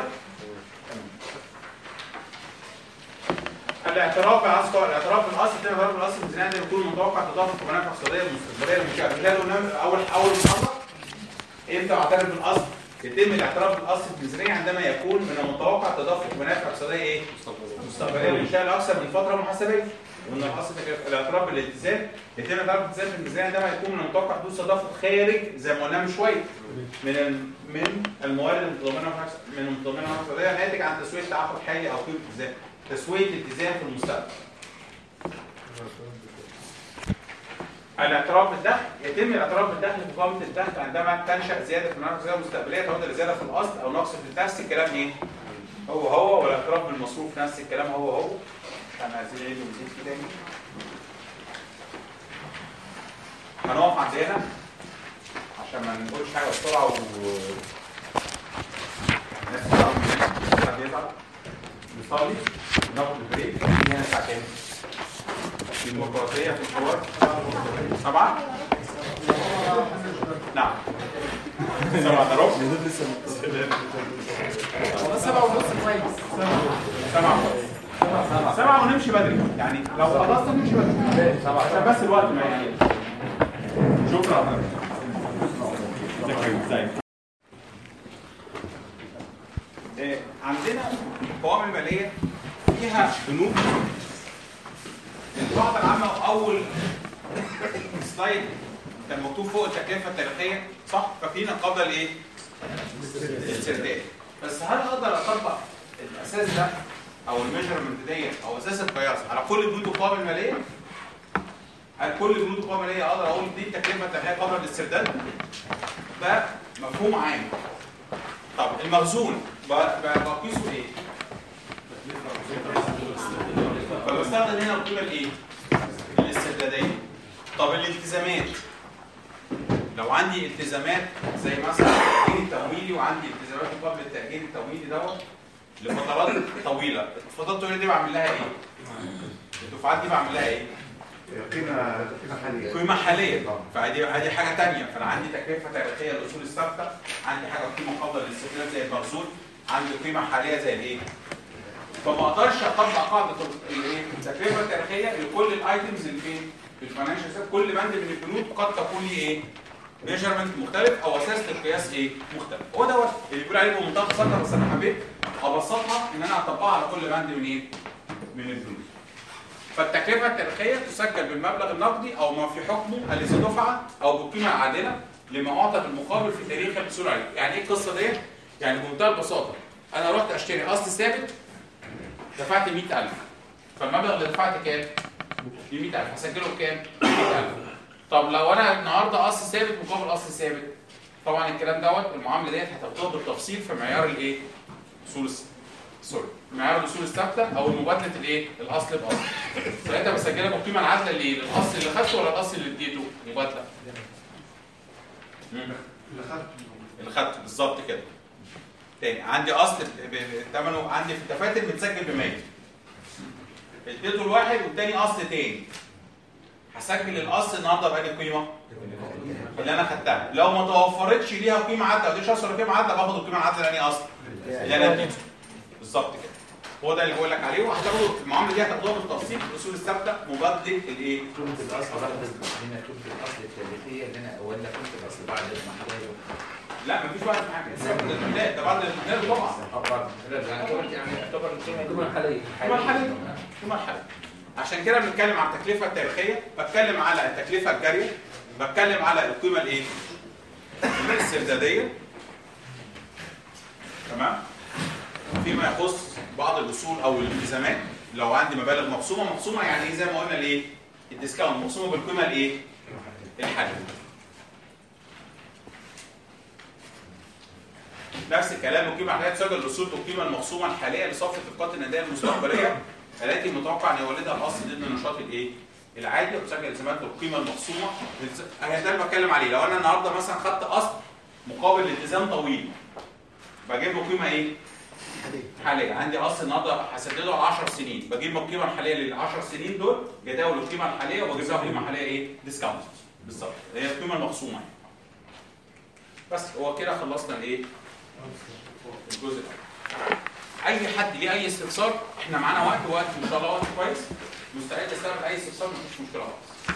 الاعتراف بالاصل الاعتراف بالاصل ده الاعتراف بالاصل الميزانيه ده بيكون متوقع تضافر في المنافع الاقتصاديه المستقبليه للمنشاه ده قلنا اول اول محاضره امتى اعترف بالاصل؟ يتم الاعتراف بالاصل في الميزانيه عندما يكون من المتوقع تضافر في المنافع الاقتصاديه ايه؟ مستقبليه للمنشاه لاكثر من فتره محاسبيه وان الاصل تكلف- الاعتراف بالالتزام يتم الاعتراف بالالتزام في الميزانيه عندما يكون من المتوقع حدوث تدفق خارج زي ما قلنا من شويه من ال- من الموارد المتضمنه في- من المتضمنه في الاقتصاديه ناتج عن تسويه تعاقد حالي او قيمه التزام تسويه التزام في المستقبل الاعتراف بالدخل يتم الاعتراف بالدخل في قائمه الدخل عندما تنشا زياده في المنافع الاقتصاديه المستقبليه تعود الى زياده في الاصل او نقص في نفس الكلام ايه؟ هو هو والاعتراف بالمصروف نفس الكلام هو هو احنا عايزين نعيد ونزيد فيه تاني هنقف عند هنا عشان ما نقولش حاجه بسرعه و الناس تزعل مننا، حد يزعل نصلي ناخد بريك هنا الساعه كام؟ الديمقراطيه في الحوار سبعه؟ نعم سبعة ضرب سبعة ونص كويس سبعة سبعة سبعة ونمشي بدري يعني لو خلصت نمشي بدري عشان بس الوقت ما يعني شكرا آه، عندنا القوائم المالية فيها بنوك القاعدة العامة أول سلايد كان مكتوب فوق التكلفة التاريخية صح؟ فاكرين القاعدة الإيه؟ الاسترداد بس هل أقدر أطبق الأساس ده أو الميجرمنت ديت أو أساس القياس على كل بنود القوائم المالية؟ هل كل بنود القوائم المالية أقدر أقول دي التكلفة التاريخية قبل الاسترداد؟ ده مفهوم عام طب المخزون ب- ب- بقيسه ايه؟ فبستخدم هنا القيمه الايه؟ الاسترداديه طب الالتزامات لو عندي التزامات زي مثلا التأجير التمويلي وعندي التزامات مقابل التأجير التمويلي دوت لفترات طويله الفترات الطويله دي بعمل لها ايه؟ الدفعات دي بعمل لها ايه؟ قيمه قيمه حاليه قيمة حالية فدي دي حاجة تانية فأنا عندي تكلفة تاريخية للأصول الثابتة عندي حاجة قيمة قابلة للاستثمار زي المخزون عندي قيمة حالية زي الإيه؟ فما أقدرش أطبق قاعدة الإيه؟ التكلفة التاريخية لكل الأيتمز اللي فين؟ في الفاينانشال سيستم كل بند من البنود قد تكون لي إيه؟ ميجرمنت مختلف أو أساس للقياس إيه؟ مختلف هو دوت اللي بيقول عليه بمنتهى البساطة بس أنا حبيت أبسطها إن أنا أطبقها على كل بند من إيه؟ من البنود فالتكلفة التاريخية تسجل بالمبلغ النقدي أو ما في حكمه الذي دفع أو بالقيمة العادلة لما أعطى بالمقابل في تاريخ الحصول عليه، يعني إيه القصة ديت؟ يعني بمنتهى البساطه انا رحت اشتري اصل ثابت دفعت 100000 فالمبلغ اللي دفعت كام؟ ب 100000 هسجله بكام؟ 100000 طب لو انا النهارده اصل ثابت مقابل اصل ثابت طبعا الكلام دوت المعامله ديت هتاخدوها بالتفصيل في معيار الايه؟ اصول الس- سوري معيار الاصول الثابته او مبادله الايه؟ الاصل باصل ساعتها بسجلها بالقيمه العادله ليه؟ للاصل اللي خدته ولا الاصل اللي اديته؟ مبادله اللي خدته اللي خدته بالظبط كده تاني عندي اصل ب- ب- ثمنه عندي في الدفاتر متسجل ب 100 اديته لواحد والتاني اصل تاني هسجل الاصل النهارده بأني قيمه اللي انا خدتها لو ما توفرتش ليها قيمه عادله ما قدرتش اوصل لقيمه عادله باخد القيمه العادله لاني اصل اللي انا اديته بالظبط كده هو ده اللي بقول لك عليه وهتاخدوا المعامله دي هتاخدوها بالتفصيل في الاصول الثابته مبادله الايه؟ قيمة الأصل بعد هنا قيمة الأصل التاريخية اللي أنا ولا قيمة الأصل بعد المحلية لا مفيش بعد حاجه ده بعد الامتلاك ده بعد الامتلاك طبعا يعني قلت يعني يعتبر القيمة القيمة الحالية قيمة الحالية قيمة الحالية عشان كده بنتكلم عن التكلفة التاريخية بتكلم على التكلفة الجارية بتكلم على القيمة الايه؟ الاستردادية تمام؟ فيما يخص بعض الاصول او الالتزامات لو عندي مبالغ مقسومة مقسومة يعني ايه زي ما قلنا الايه؟ الديسكاونت مقسومة بالقيمة الايه؟ الحالية نفس الكلام القيمة الحالية تسجل الأصول بالقيمة المقسومة الحالية لصف الطاقات النقدية المستقبلية التي متوقع أن يولدها الأصل ضمن النشاط الإيه؟ العادي وتسجل التزامات بالقيمة المقسومة أنا ده اللي بتكلم عليه لو أنا النهاردة مثلا خدت أصل مقابل التزام طويل بجيب له قيمة إيه؟ حالية عندي أصل النهاردة هسدده على 10 سنين بجيب له القيمة الحالية لل 10 سنين دول جداول القيمة الحالية وبجيب لها قيمة حالية إيه؟ ديسكاونت بالظبط هي القيمة المقسومة يعني. بس هو كده خلصنا الإيه؟ الجزء ده اي حد ليه اي استفسار احنا معانا وقت وقت ان شاء الله وقت كويس مستعد استقبل اي استفسار مفيش مشكله خالص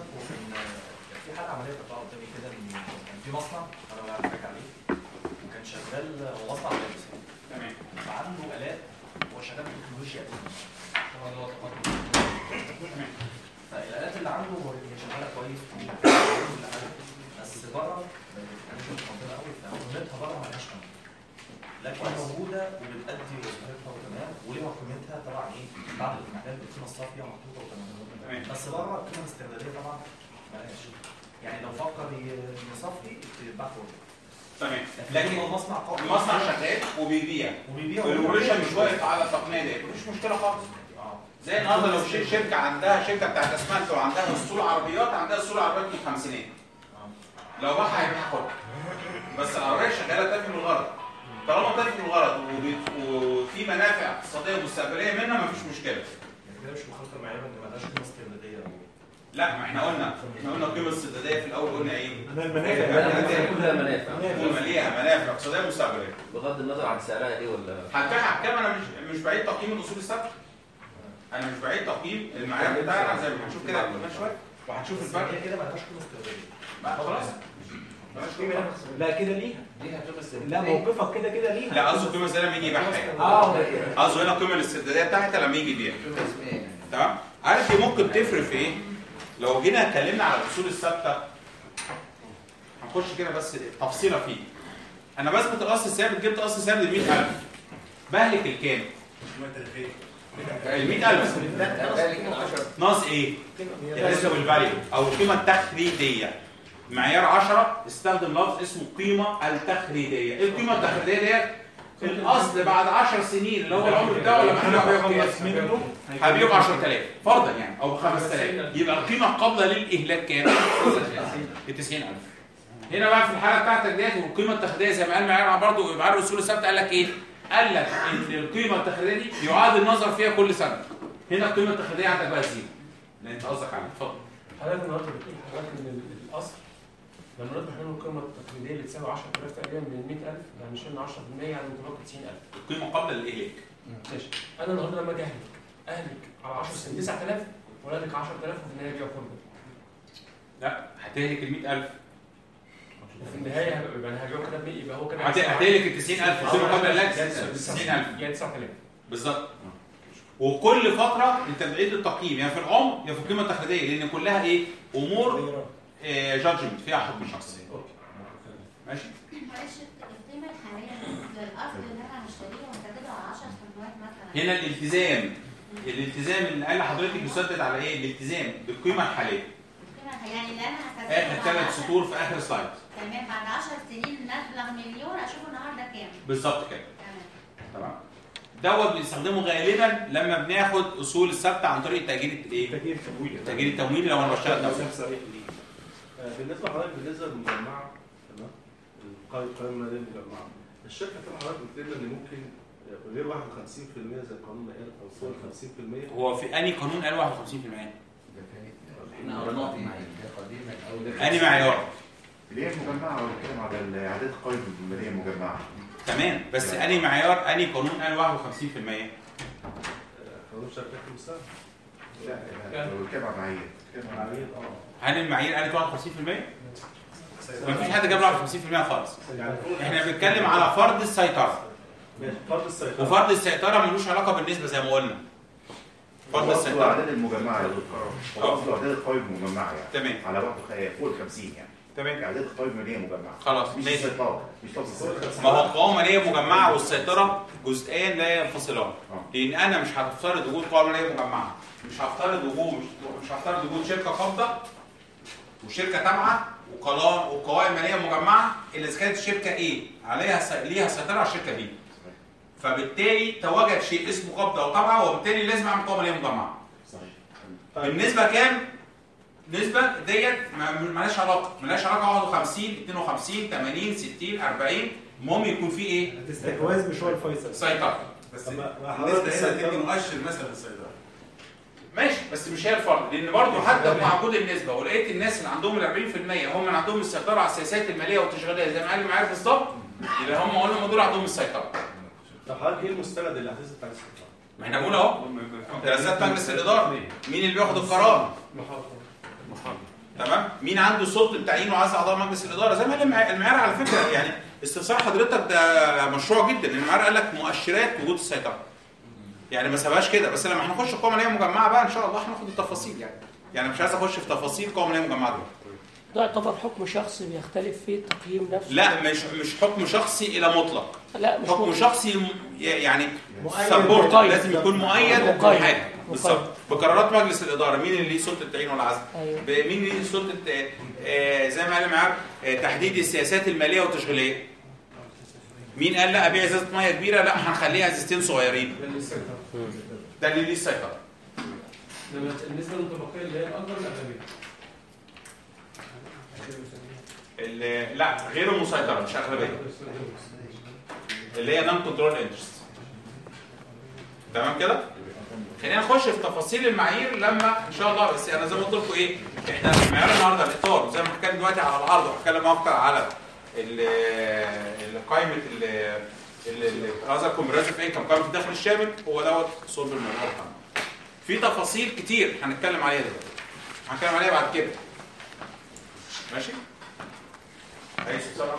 في حاجه عمليه كانت قدامي كده ان كان في مصنع انا بحكي عليه وكان شغال هو مصنع ملابس تمام فعنده الات هو شغال بتكنولوجيا قديمه طبعا اللي هو تقدم فالالات اللي عنده هي شغاله كويس وكل حاجه بس بره مش متقدمه قوي فقيمتها بره مالهاش قيمه لكن موجوده وبتأدي وظيفتها وتمام وليها قيمتها طبعا ايه بعد الاضمحلال بالقيمه الصافيه محطوطه وتمام بس بره القيمه الاسترداديه طبعا مالهاش يعني لو فكر ي- يصفي يتباع فوق تمام لكن لكن المصنع قوي المصنع شغال وبيبيع وبيبيع والاوبريشن مش واقف على التقنيه دي مفيش مشكله خالص زي النهارده لو شي- شركه عندها شركه بتاعت اسمنت وعندها اسطول عربيات عندها اسطول عربيات من الخمسينات لو باعها هيبيعها خد بس العربيه شغاله تكمل الغرض طالما تكمل الغرض وبت- وفي منافع اقتصاديه مستقبليه منها مفيش مشكله يعني كده مش مخالفه المعيار ان مالهاش قيمه استرداديه لا ما احنا قلنا احنا قلنا القيمه الاسترداديه في الاول قلنا ايه؟ المنافع. كلها منافع. قلنا ليها منافع اقتصاديه مستقبليه بغض النظر عن سعرها ايه ولا هتبيعها بكام انا مش مش بعيد تقييم الاصول الثابته انا مش بعيد تقييم المعيار بتاعنا زي ما هنشوف كده كمان شويه وهنشوف الفرق هي كده مالهاش قيمه استرداديه بقى خلاص لا كده ليها ليها قيمة لا موقفك كده كده ليها لا قصده القيمه الزياده لما يجي يبيعها اه قصده هنا القيمه الاسترداديه بتاعتها لما يجي يبيع تمام عارف دي ممكن تفرق في ايه لو جينا اتكلمنا على الاصول الثابته هنخش كده بس تفصيله فيه انا بثبت الاصل الثابت جبت اصل ثابت ب 100000 بهلك الكام؟ ال 100000 ناقص ايه؟ الريسبل فاليو او القيمه التخريجيه معيار 10 استخدم لفظ اسمه القيمه التخريجيه ايه القيمه التخريجيه ديت الاصل بعد 10 سنين اللي هو العمر بتاعه لما احنا هنبيعه هبيعه ب 10000 فرضا يعني او ب 5000 يبقى القيمه القابله للاهلاك كام؟ ب 90000 هنا بقى في الحاله بتاعتك ديت والقيمه التخريجيه زي ما قال معيار برضه معيار الاصول الثابته قال لك ايه؟ قال لك ان القيمه التخريجيه دي يعاد النظر فيها كل سنه هنا القيمه التخريجيه عندك بقى زيرو اللي انت قصدك عليه اتفضل حضرتك النهارده بتقول حضرتك ان ال- الاصل لما نطرح منه القيمه التقليديه اللي تساوي 10000 تقريبا من 100000 يعني شلنا 10% يعني متبقي 90000 القيمه قبل الاهلاك ماشي انا النهارده لما اجي اهلك اهلك على 10 سنين 9000 ولا اهلك 10000 وفي النهايه ابيع كله لا هتهلك ال 100000 وفي النهايه هبقى يبقى انا هبيعه كده ب 100 يبقى هو كده هت- هتهلك ال 90000 القيمه قبل الاهلاك يعني 90000 يعني 9000 بالظبط وكل فتره انت بتعيد التقييم يا في العمر يا في القيمه التخريجيه لان كلها ايه امور جادجمنت فيها حكم شخصي ماشي معلش القيمة الحالية للأصل اللي أنا هشتريه ومسدده على 10 سنوات مثلا هنا الالتزام الالتزام اللي قال لحضرتك يسدد على ايه الالتزام بالقيمه الحاليه القيمة الحالية يعني اللي أنا هسدده اخر بعد ثلاث 10 سطور في اخر سلايد تمام بعد 10 سنين مبلغ مليون أشوفه النهاردة كام بالظبط كده تمام تمام دوت بنستخدمه غالبا لما بناخد اصول الثابته عن طريق تاجير الايه؟ تأجير التمويل تاجير التمويل لو انا بشتغل دولة. مثال صريح ليه آه، بالنسبه لحضرتك بالنسبه للمجمعه تمام القائمه القائمه الماليه للمجمعه الشركه طبعا حضرتك قلت لنا ان ممكن آه، غير 51% زي القانون ما قال او فوق 50% هو في انهي قانون قال 51%؟ احنا قررنا ده قديما او ده انهي معيار؟ اللي هي مجمعه ولا بنتكلم على الاعداد القائمه الماليه مجمعه تمام بس انهي معيار انهي قانون قال 51%؟ قانون شركات المستقبل لا لا لو بنتكلم على معايير بنتكلم على معايير اه هل المعايير قالت 51%؟ ما فيش حد جاب 51% خالص احنا بنتكلم على فرض السيطره ماشي فرض السيطره وفرض السيطره ملوش علاقه بالنسبه زي ما قلنا فرض فرض السيطره اعداد المجمعه يا دكتور فرض اعداد القائمه المجمعه يعني تمام على بعض فوق ال 50 يعني تمام اعداد القائمه الماليه مجمعه خلاص مش ماشي السيطره مش لفظ السيطره ما هو القوائم الماليه مجمعه والسيطره جزئين لا ينفصلان لان انا مش هفترض وجود قوائم ماليه مجمعه مش هفترض وجود مش, مش هفترض وجود شركه قابضه وشركه تابعه وقلا- وقوائم ماليه مجمعه الا اذا كانت الشركه ايه عليها سي- ليها سيطره على الشركه بي فبالتالي تواجد شيء اسمه قابضه وتابعه وبالتالي لازم اعمل قوائم ماليه مجمعه بالنسبه كام نسبة ديت ما- مالهاش علاقة، مالهاش علاقة 51 52 80 60 40 المهم يكون في ايه؟ الاستحواذ مش هو الفيصل سيطرة بس ما النسبة هنا تدي مؤشر مثلا للسيطرة ماشي بس مش هي الفرق لان برضه حتى مع وجود النسبة ولقيت الناس اللي عندهم ال 40% هم اللي عندهم السيطرة على السياسات المالية والتشغيلية زي ما قال معايا بالظبط يبقى هم هم دول عندهم السيطرة. طب حضرتك ايه المستند اللي هتثبت عليه السيطره؟ ما احنا بنقول اهو جلسات مجلس الإدارة مين اللي بياخد القرار؟ تمام مين عنده سلطه التعيين وعايز اعضاء مجلس الاداره زي ما قال المع- المعيار على فكره يعني استفسار حضرتك ده مشروع جدا المعيار قال لك مؤشرات وجود السيطره يعني ما سابهاش كده بس لما هنخش القوائم الماليه مجمعه بقى ان شاء الله هناخد التفاصيل يعني يعني مش عايز اخش في تفاصيل القوائم الماليه مجمعه دلوقتي ده يعتبر حكم شخصي بيختلف فيه التقييم نفسه لا مش مش حكم شخصي الى مطلق لا مش حكم مطلق. شخصي م- يعني مؤيد سبورت مقيد. لازم يكون مؤيد مقيد. بكل حاجه مقيد. بالظبط بقرارات مجلس الاداره مين اللي ليه سلطه التعيين والعزل أيوة. مين اللي ليه سلطه آه، آه، زي ما قال معاك آه، تحديد السياسات الماليه والتشغيليه مين قال لا ابيع ازازه ميه كبيره لا هنخليها ازازتين صغيرين ده اللي ليه السيطره لما النسبه المتبقيه اللي هي الاكبر من الاغلبيه ال- لا غير المسيطره مش اغلبيه اللي هي نون كنترول انترست تمام كده خلينا نخش في تفاصيل المعايير لما ان شاء الله بس انا زي ما قلت لكم ايه احنا معيار النهارده الاطار زي ما هنتكلم دلوقتي على العرض وهتكلم اكتر على ال- ال- قائمه ال- ال- ال- هذا كومبريسيف انكم قائمه الدخل الشامل هو دوت صلب الموضوع بتاعنا. في تفاصيل كتير هنتكلم عليها دلوقتي هنتكلم عليها بعد كده ماشي عايز تسمع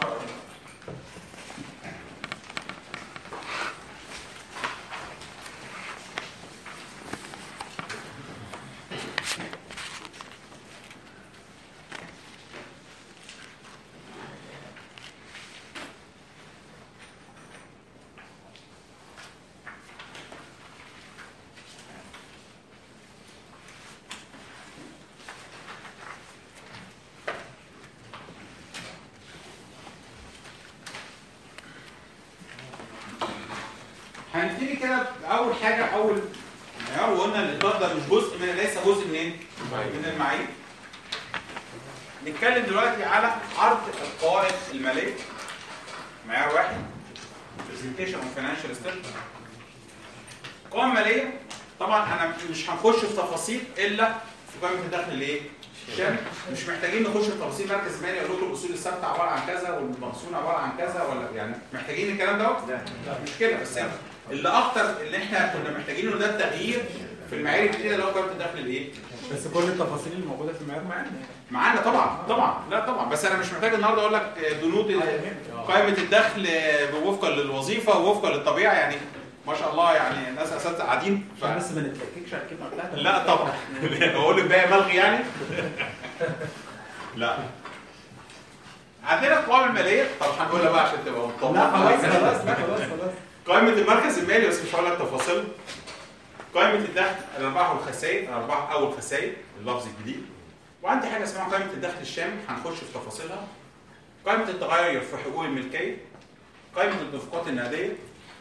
هنبتدي كده اول حاجه اول معيار وقلنا ان الاطار ده مش جزء من ليس جزء منين؟ من المعايير. نتكلم دلوقتي على عرض القوائم الماليه معيار واحد presentation of financial statement القوائم الماليه طبعا انا مش هنخش في تفاصيل الا في قائمه الدخل الايه؟ الشامل مش محتاجين نخش في تفاصيل مركز مالي اقول لكم الاصول الثابته عباره عن كذا والمخزون عباره عن كذا ولا يعني محتاجين الكلام ده؟ لا مش كده بس يعني اللي اكتر اللي احنا كنا محتاجينه ده التغيير في المعايير الجديده اللي هو قائمه الدخل الايه؟ بس كل التفاصيل اللي موجوده في المعيار معانا معانا طبعا طبعا لا طبعا بس انا مش محتاج النهارده اقول لك بنود قائمه الدخل وفقا للوظيفه ووفقا للطبيعه يعني ما شاء الله يعني ناس اساتذه قاعدين ف... بس ما نتلككش على الكلمه بتاعتك لا طبعا بقول لك باقي ملغي يعني لا عندنا القوائم الماليه طب هنقولها بقى عشان تبقى مطمن لا خلاص خلاص لا خلاص خلاص قائمه المركز المالي بس مش هقول لك تفاصيل قائمه الدخل الارباح والخسائر الارباح او الخسائر اللفظ الجديد وعندي حاجه اسمها قائمه الدخل الشامل هنخش في تفاصيلها قائمه التغير في حقوق الملكيه قائمه النفقات النقديه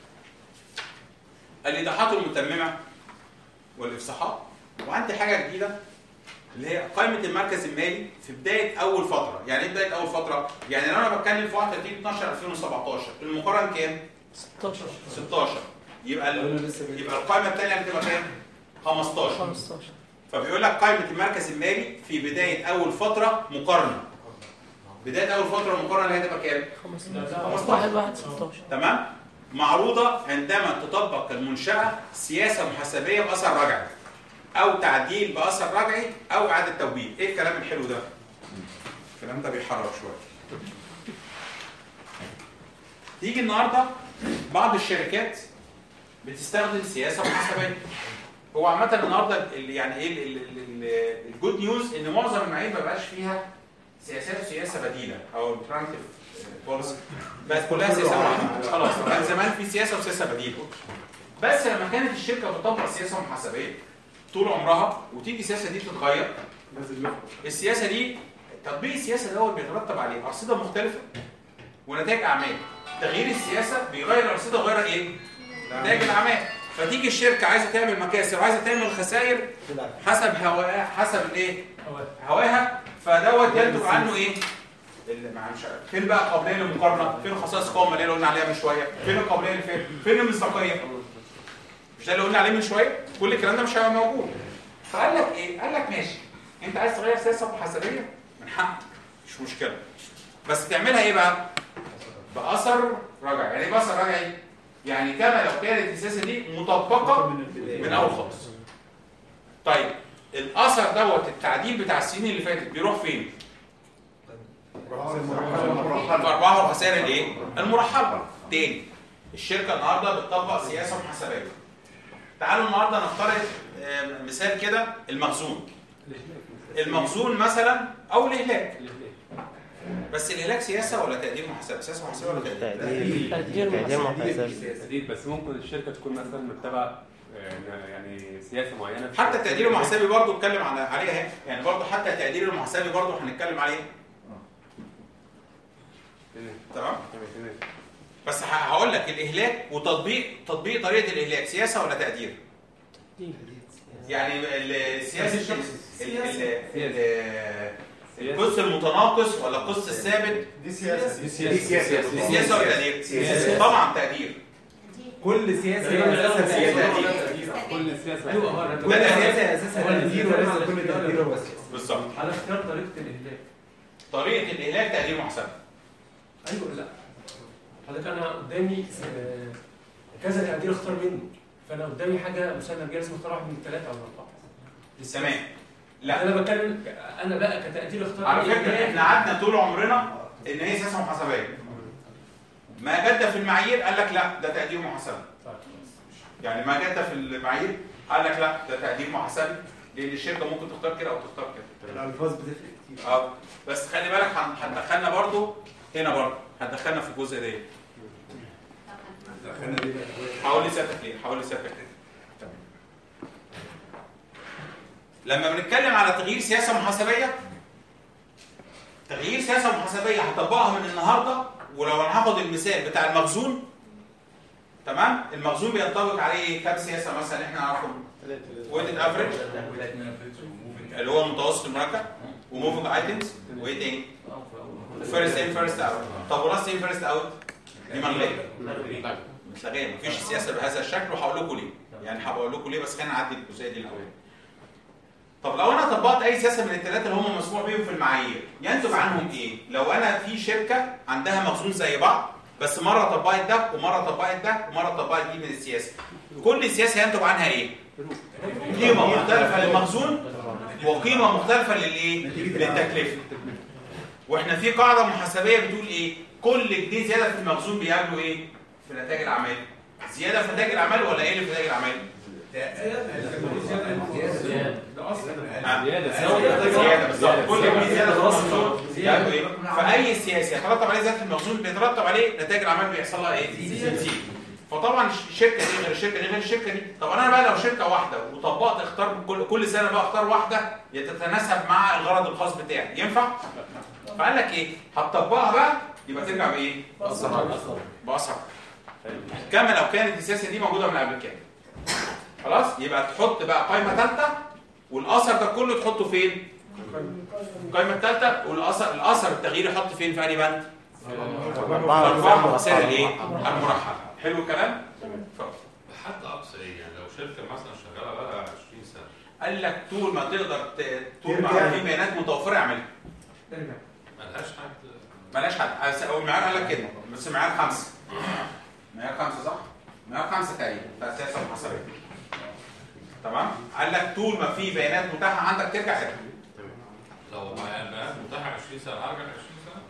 الايضاحات المتممه والافصاحات وعندي حاجه جديده اللي هي قائمه المركز المالي في بدايه اول فتره يعني ايه بدايه اول فتره يعني لو انا بتكلم في 31 12 2017 المقارن كام 16 16 يبقى ال... يبقى القائمه الثانيه هتبقى كام 15 15 فبيقول لك قائمه المركز المالي في بدايه اول فتره مقارنه بدايه اول فتره مقارنه اللي هتبقى كام 15 واحد واحد 16 تمام معروضه عندما تطبق المنشاه سياسه محاسبيه باثر رجعي او تعديل باثر رجعي او اعاده توبيخ ايه الكلام الحلو ده الكلام ده بيحرك شويه تيجي النهارده بعض الشركات بتستخدم سياسه محاسبيه هو عامه النهارده اللي يعني ايه ال- ال- ال- الجود نيوز ان معظم المعايير ما بقاش فيها سياسات وسياسه بديله او البرانتيف بوليسي بقت كلها سياسه واحده خلاص كان زمان في سياسه وسياسه بديله بس لما كانت الشركه بتطبق سياسه محاسبيه طول عمرها وتيجي السياسه دي تتغير السياسه دي تطبيق السياسه دوت بيترتب عليه ارصده مختلفه ونتائج اعمال تغيير السياسه بيغير الارصده وغير ايه؟ نتائج الاعمال فتيجي الشركه عايزه تعمل مكاسب وعايزه تعمل خسائر حسب هواها حسب الايه؟ هواها فدوت ينتج عنه ايه؟ اللي ما مش عارف. فين بقى القابليه للمقارنه؟ فين خصائص القوه الماليه اللي قلنا عليها من شويه؟ فين القابليه اللي فين؟ فين المصداقيه؟ مش ده اللي قلنا عليه من شويه؟ كل الكلام ده مش هيبقى موجود. فقال لك ايه؟ قال لك ماشي انت عايز تغير سياسه محاسبيه؟ من حقك مش مشكله. بس تعملها ايه بقى؟ باثر رجعي، يعني ايه باثر رجعي؟ يعني كما لو كانت السياسه دي مطبقه من اول خالص. طيب الاثر دوت التعديل بتاع السنين اللي فاتت بيروح فين؟ الارباح والخسائر الايه؟ المرحله. تاني الشركه النهارده بتطبق سياسه محاسبيه. تعالوا النهارده نفترض آه، مثال كده المخزون. المخزون مثلا او الاهلاك. بس الاهلاك سياسه ولا تقدير محاسبه؟ سياسه محاسبه ولا تقدير؟ تقدير تقدير محاسبة. تقدير بس ممكن الشركه تكون مثلا متبعه آه، يعني سياسه معينه في حتى التقدير المحاسبي برضه اتكلم على عليها اهي يعني برضه حتى التقدير المحاسبي برضه هنتكلم عليه تمام تمام بس ه- هقول لك الاهلاك وتطبيق تطبيق طريقه الاهلاك سياسه ولا تقدير يعني السياسه ال- ال- ال- القسط المتناقص ولا القسط الثابت دي سياسه دي سياسه دي سياسه ولا تقدير سياسة. طبعا تقدير كل سياسه هي اساسها سياسه كل سياسه ايوه كل سياسه اساسها تقدير وليس كل تقدير هو سياسه بالظبط على اختيار طريقه الاهلاك طريقه الاهلاك تقدير محاسبه ايوه لا حضرتك انا قدامي آه، كذا تقدير اختار منه فانا قدامي حاجه مسلم بيها لازم اختار واحد من الثلاثه او الاربعه تمام لا انا بتكلم انا بقى كتقدير اختار على إيه؟ فكره احنا قعدنا طول عمرنا ان هي سياسه محاسبيه ما جد في المعايير قال لك لا ده تقدير محاسبه يعني ما جد في المعايير قال لك لا ده تقدير محاسبي لان الشركه ممكن تختار كده او تختار كده الالفاظ بتفرق كتير اه بس خلي بالك هن- هتدخلنا برضو هنا برضو هتدخلنا في الجزء ده حاول لي سيادتك ليه حاول لي سيادتك ليه تمام. لما بنتكلم على تغيير سياسه محاسبيه تغيير سياسه محاسبيه هطبقها من النهارده ولو انا هاخد المثال بتاع المخزون تمام المخزون بينطبق عليه ايه كام سياسه مثلا احنا نعرفهم ويتد افريج اللي هو متوسط المركب وموفينج ايتمز وايه تاني فيرست ان فيرست اوت طب ولاست ان فيرست اوت دي ملغيه متلغيه مفيش سياسه بهذا الشكل وهقول لكم ليه يعني هقول لكم ليه بس خلينا نعدي الجزئيه دي الاول طب لو انا طبقت اي سياسه من الثلاثه اللي هم مسموح بيهم في المعايير ينتج عنهم ايه لو انا في شركه عندها مخزون زي بعض بس مره طبقت ده ومره طبقت ده ومره طبقت دي من السياسه كل سياسه ينتج عنها ايه قيمه مختلفه للمخزون وقيمه مختلفه للايه للتكلفه واحنا في قاعده محاسبيه بتقول ايه كل جنيه زياده في المخزون بيقابله ايه في نتائج الاعمال زياده في نتائج الاعمال ولا ايه في نتائج الاعمال ده اصل زيادة. زياده بالظبط كل ما في زياده في زيادة. المخزون زيادة. يعني ايه فاي سياسه يترتب عليه زياده المخزون بيترتب عليه نتائج الاعمال بيحصل لها ايه؟ تزيد فطبعا الشركه دي غير الشركه دي غير الشركه دي طب انا بقى لو شركه واحده وطبقت اختار كل كل سنه بقى اختار واحده تتناسب مع الغرض الخاص بتاعي ينفع؟ فقال لك ايه؟ هتطبقها بقى يبقى ترجع بايه؟ بأسرع كما لو كانت السياسه دي موجوده من قبل كده خلاص يبقى تحط بقى قائمه ثالثه والاثر ده كله تحطه فين؟ القائمه الثالثه والاثر الاثر التغيير يحط فين في انهي بند؟ اربعه وسائل الايه؟ المرحله حلو الكلام؟ حتى اقصى ايه يعني لو شركه مثلا شغاله بقى 20 سنه قال لك طول ما تقدر ت- طول ما ترجع. في بيانات متوفره اعملها ملهاش حد ملاش حد أس- هو المعيار قال لك كده بس معيار خمسه معيار خمسه صح؟ معيار خمسه تقريبا بتاع السياسه المحاسبيه تمام؟ قال لك طول ما في بيانات متاحه عندك ترجع ارجع لو ما البيانات متاحه 20 سنه ارجع 20 سنه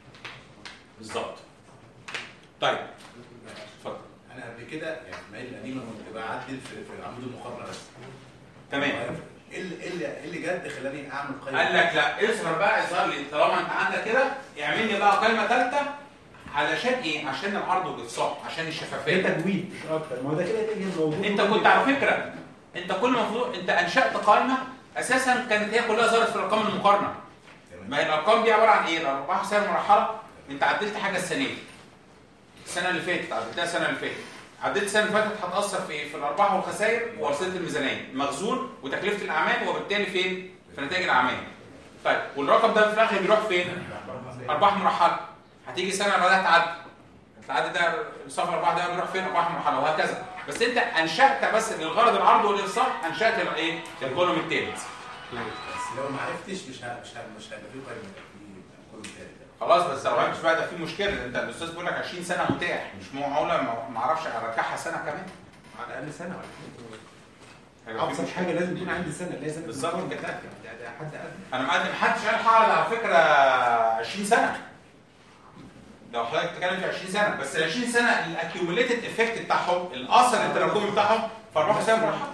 بالظبط طيب اتفضل انا قبل كده يعني في المعايير القديمه كنت بعدل في, في عمود المقارنه بس تمام ايه اللي ايه اللي إيه اللي جد خلاني اعمل قائمه قال لك لا اظهر بقى اظهر لي طالما انت عندك كده اعمل لي بقى قائمه ثالثه علشان ايه؟ عشان العرض والافصاح عشان الشفافيه ده تجويد مش اكتر ما هو ده كده كده موجود انت كنت على فكره انت كل المفروض انت انشات قائمه اساسا كانت هي كلها ظهرت في الارقام المقارنه ما هي الارقام دي عباره عن ايه؟ الارباح سعر مرحله انت عدلت حاجه السنه دي السنه اللي فاتت عدلتها السنه اللي فاتت عدلت السنه اللي فاتت هتاثر في ايه؟ في الارباح والخسائر وارصده الميزانيه مخزون وتكلفه الاعمال وبالتالي فين؟ في نتائج الاعمال طيب والرقم ده في الاخر بيروح فين؟ ارباح مرحله هتيجي السنه اللي بعدها تعدي العدد ده صف الارباح ده بيروح فين؟ ارباح مرحله وهكذا بس انت انشات بس للغرض العرض والافصاح انشات الايه؟ الكولوم الثالث بس لو ما عرفتش مش ه- مش ه- مش هيبقى في قائمه في كل تاني خلاص بس لو مش بقى ده في مشكله انت الاستاذ بيقول لك 20 سنه متاح مش معقوله ما- ما اعرفش ارجعها سنه كمان على الاقل سنه ولا هيبقى في ابسط مشكلة. حاجه لازم يكون عندي سنه اللي هي سنه بالظبط المقارنة. كده. ده ده حد ادنى انا مقدم محدش قال هعرض على فكره 20 سنه لو حضرتك بتتكلم في 20 سنه بس ال 20 سنه الاكيوميليتد افكت بتاعهم الاثر التراكمي بتاعهم في ارباح وسائل مرحله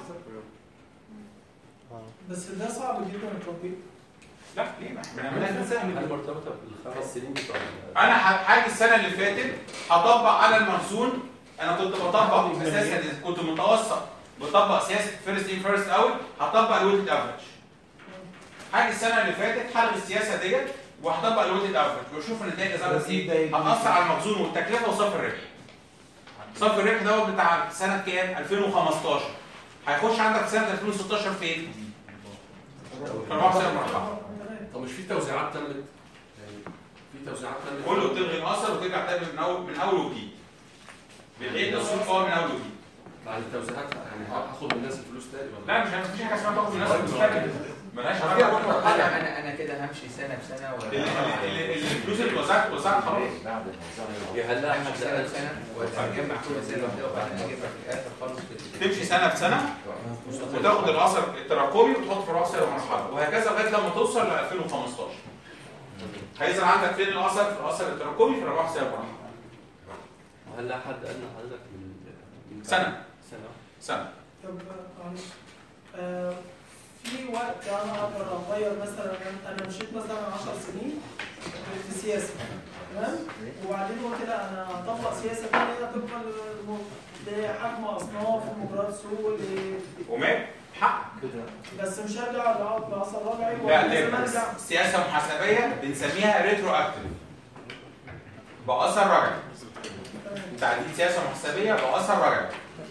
بس ده صعب جدا التطبيق لا ليه ما احنا بنعملها كده سهل هل مرتبطه بالخمس سنين بتوع انا ح- هاجي السنه اللي فاتت هطبق على المخزون انا كنت بطبق اساسا كنت متوسط بطبق سياسه فيرست ان فيرست اوت هطبق الويتد افريج هاجي السنه اللي فاتت هلغي السياسه ديت وهطبق الويتد افريج واشوف النتائج ظهرت ايه هتاثر على المخزون والتكلفه وصافي الربح صافي الربح دوت بتاع سنه كام 2015 هيخش عندك في سنه 2016 فين؟ في اربع سنين مرحله طب مش في توزيعات تمت يعني في توزيعات تمت كله بتلغي الاثر وترجع تاني من اول من اول وجديد بتعيد السوق قوي من اول وجديد بعد التوزيعات يعني هاخد من الناس الفلوس تاني ولا لا مش مفيش حاجه اسمها تاخد من الناس الفلوس تاني ملهاش طب علاقه انا بالمرحله انا انا كده همشي سنه بسنه ولا ال- ال- ال- الفلوس اللي اتوزعت اتوزعت خلاص هل لا همشي سنه بسنه ولا اجمع كل سنه واحده وبعدين اجيبها في الاخر خالص في- تمشي سنه بسنه وتاخد الاثر التراكمي وتحط في راس المرحله وهكذا لغايه لما توصل ل 2015 هيظهر عندك فين الاثر في الاثر التراكمي في اربع سنين المرحله وهل لا حد قال لحضرتك من من سنه سنه سنه طب معلش آه، في وقت انا اقدر اغير مثلا انا مشيت مثلا 10 سنين في السياسه تمام وبعدين هو كده انا هطبق سياسه ثانيه طبقا للم- لحجم اصناف ومجريات سوق ل- ومال حق بس مش هرجع اقعد باثر رجعي لا ولا لازم ده ارجع سياسه محاسبيه بنسميها ريترو اكتيف باثر رجعي تعديل سياسه محاسبيه باثر رجعي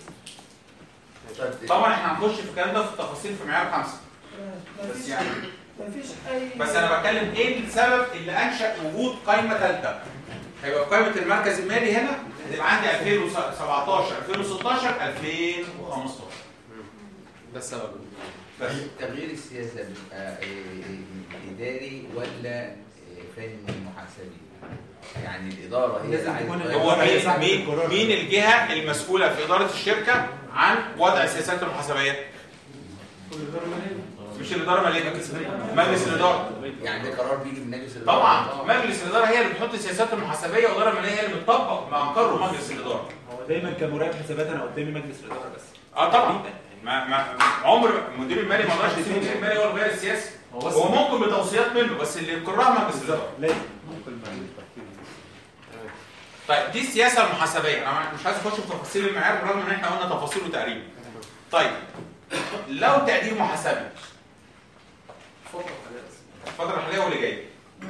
طبعا احنا هنخش في الكلام ده في التفاصيل في معيار خمسه بس مفيش يعني مفيش اي بس انا بتكلم ايه السبب اللي انشا وجود قائمه ثالثه هيبقى قائمه المركز المالي هنا هتبقى عندي 2017 2016 2015 ده السبب بس تغيير السياسه بيبقى إيه، اداري ولا إيه، فني محاسبي يعني الاداره هي اللي لازم عايزة تكون تغير. هو مين مين مين الجهه المسؤوله في اداره الشركه عن وضع السياسات المحاسبيه مش الاداره الماليه مجلس الاداره يعني ده قرار بيجي من مجلس الاداره طبعا مجلس الاداره هي اللي بتحط السياسات المحاسبيه والاداره الماليه هي اللي بتطبق ما انقره مجلس الاداره هو دايما كمراقب حسابات انا قدامي مجلس الاداره بس اه طبعا ما ما عمر المدير المالي ما يقدرش يسيب المدير المالي هو اللي يغير السياسه هو ممكن بتوصيات منه بس اللي يقرها مجلس الاداره لازم طيب دي السياسه المحاسبيه انا مش عايز اخش في تفاصيل المعيار بالرغم ان احنا قلنا تفاصيله تقريبا طيب لو تقدير محاسبي الفتره الحاليه واللي جايه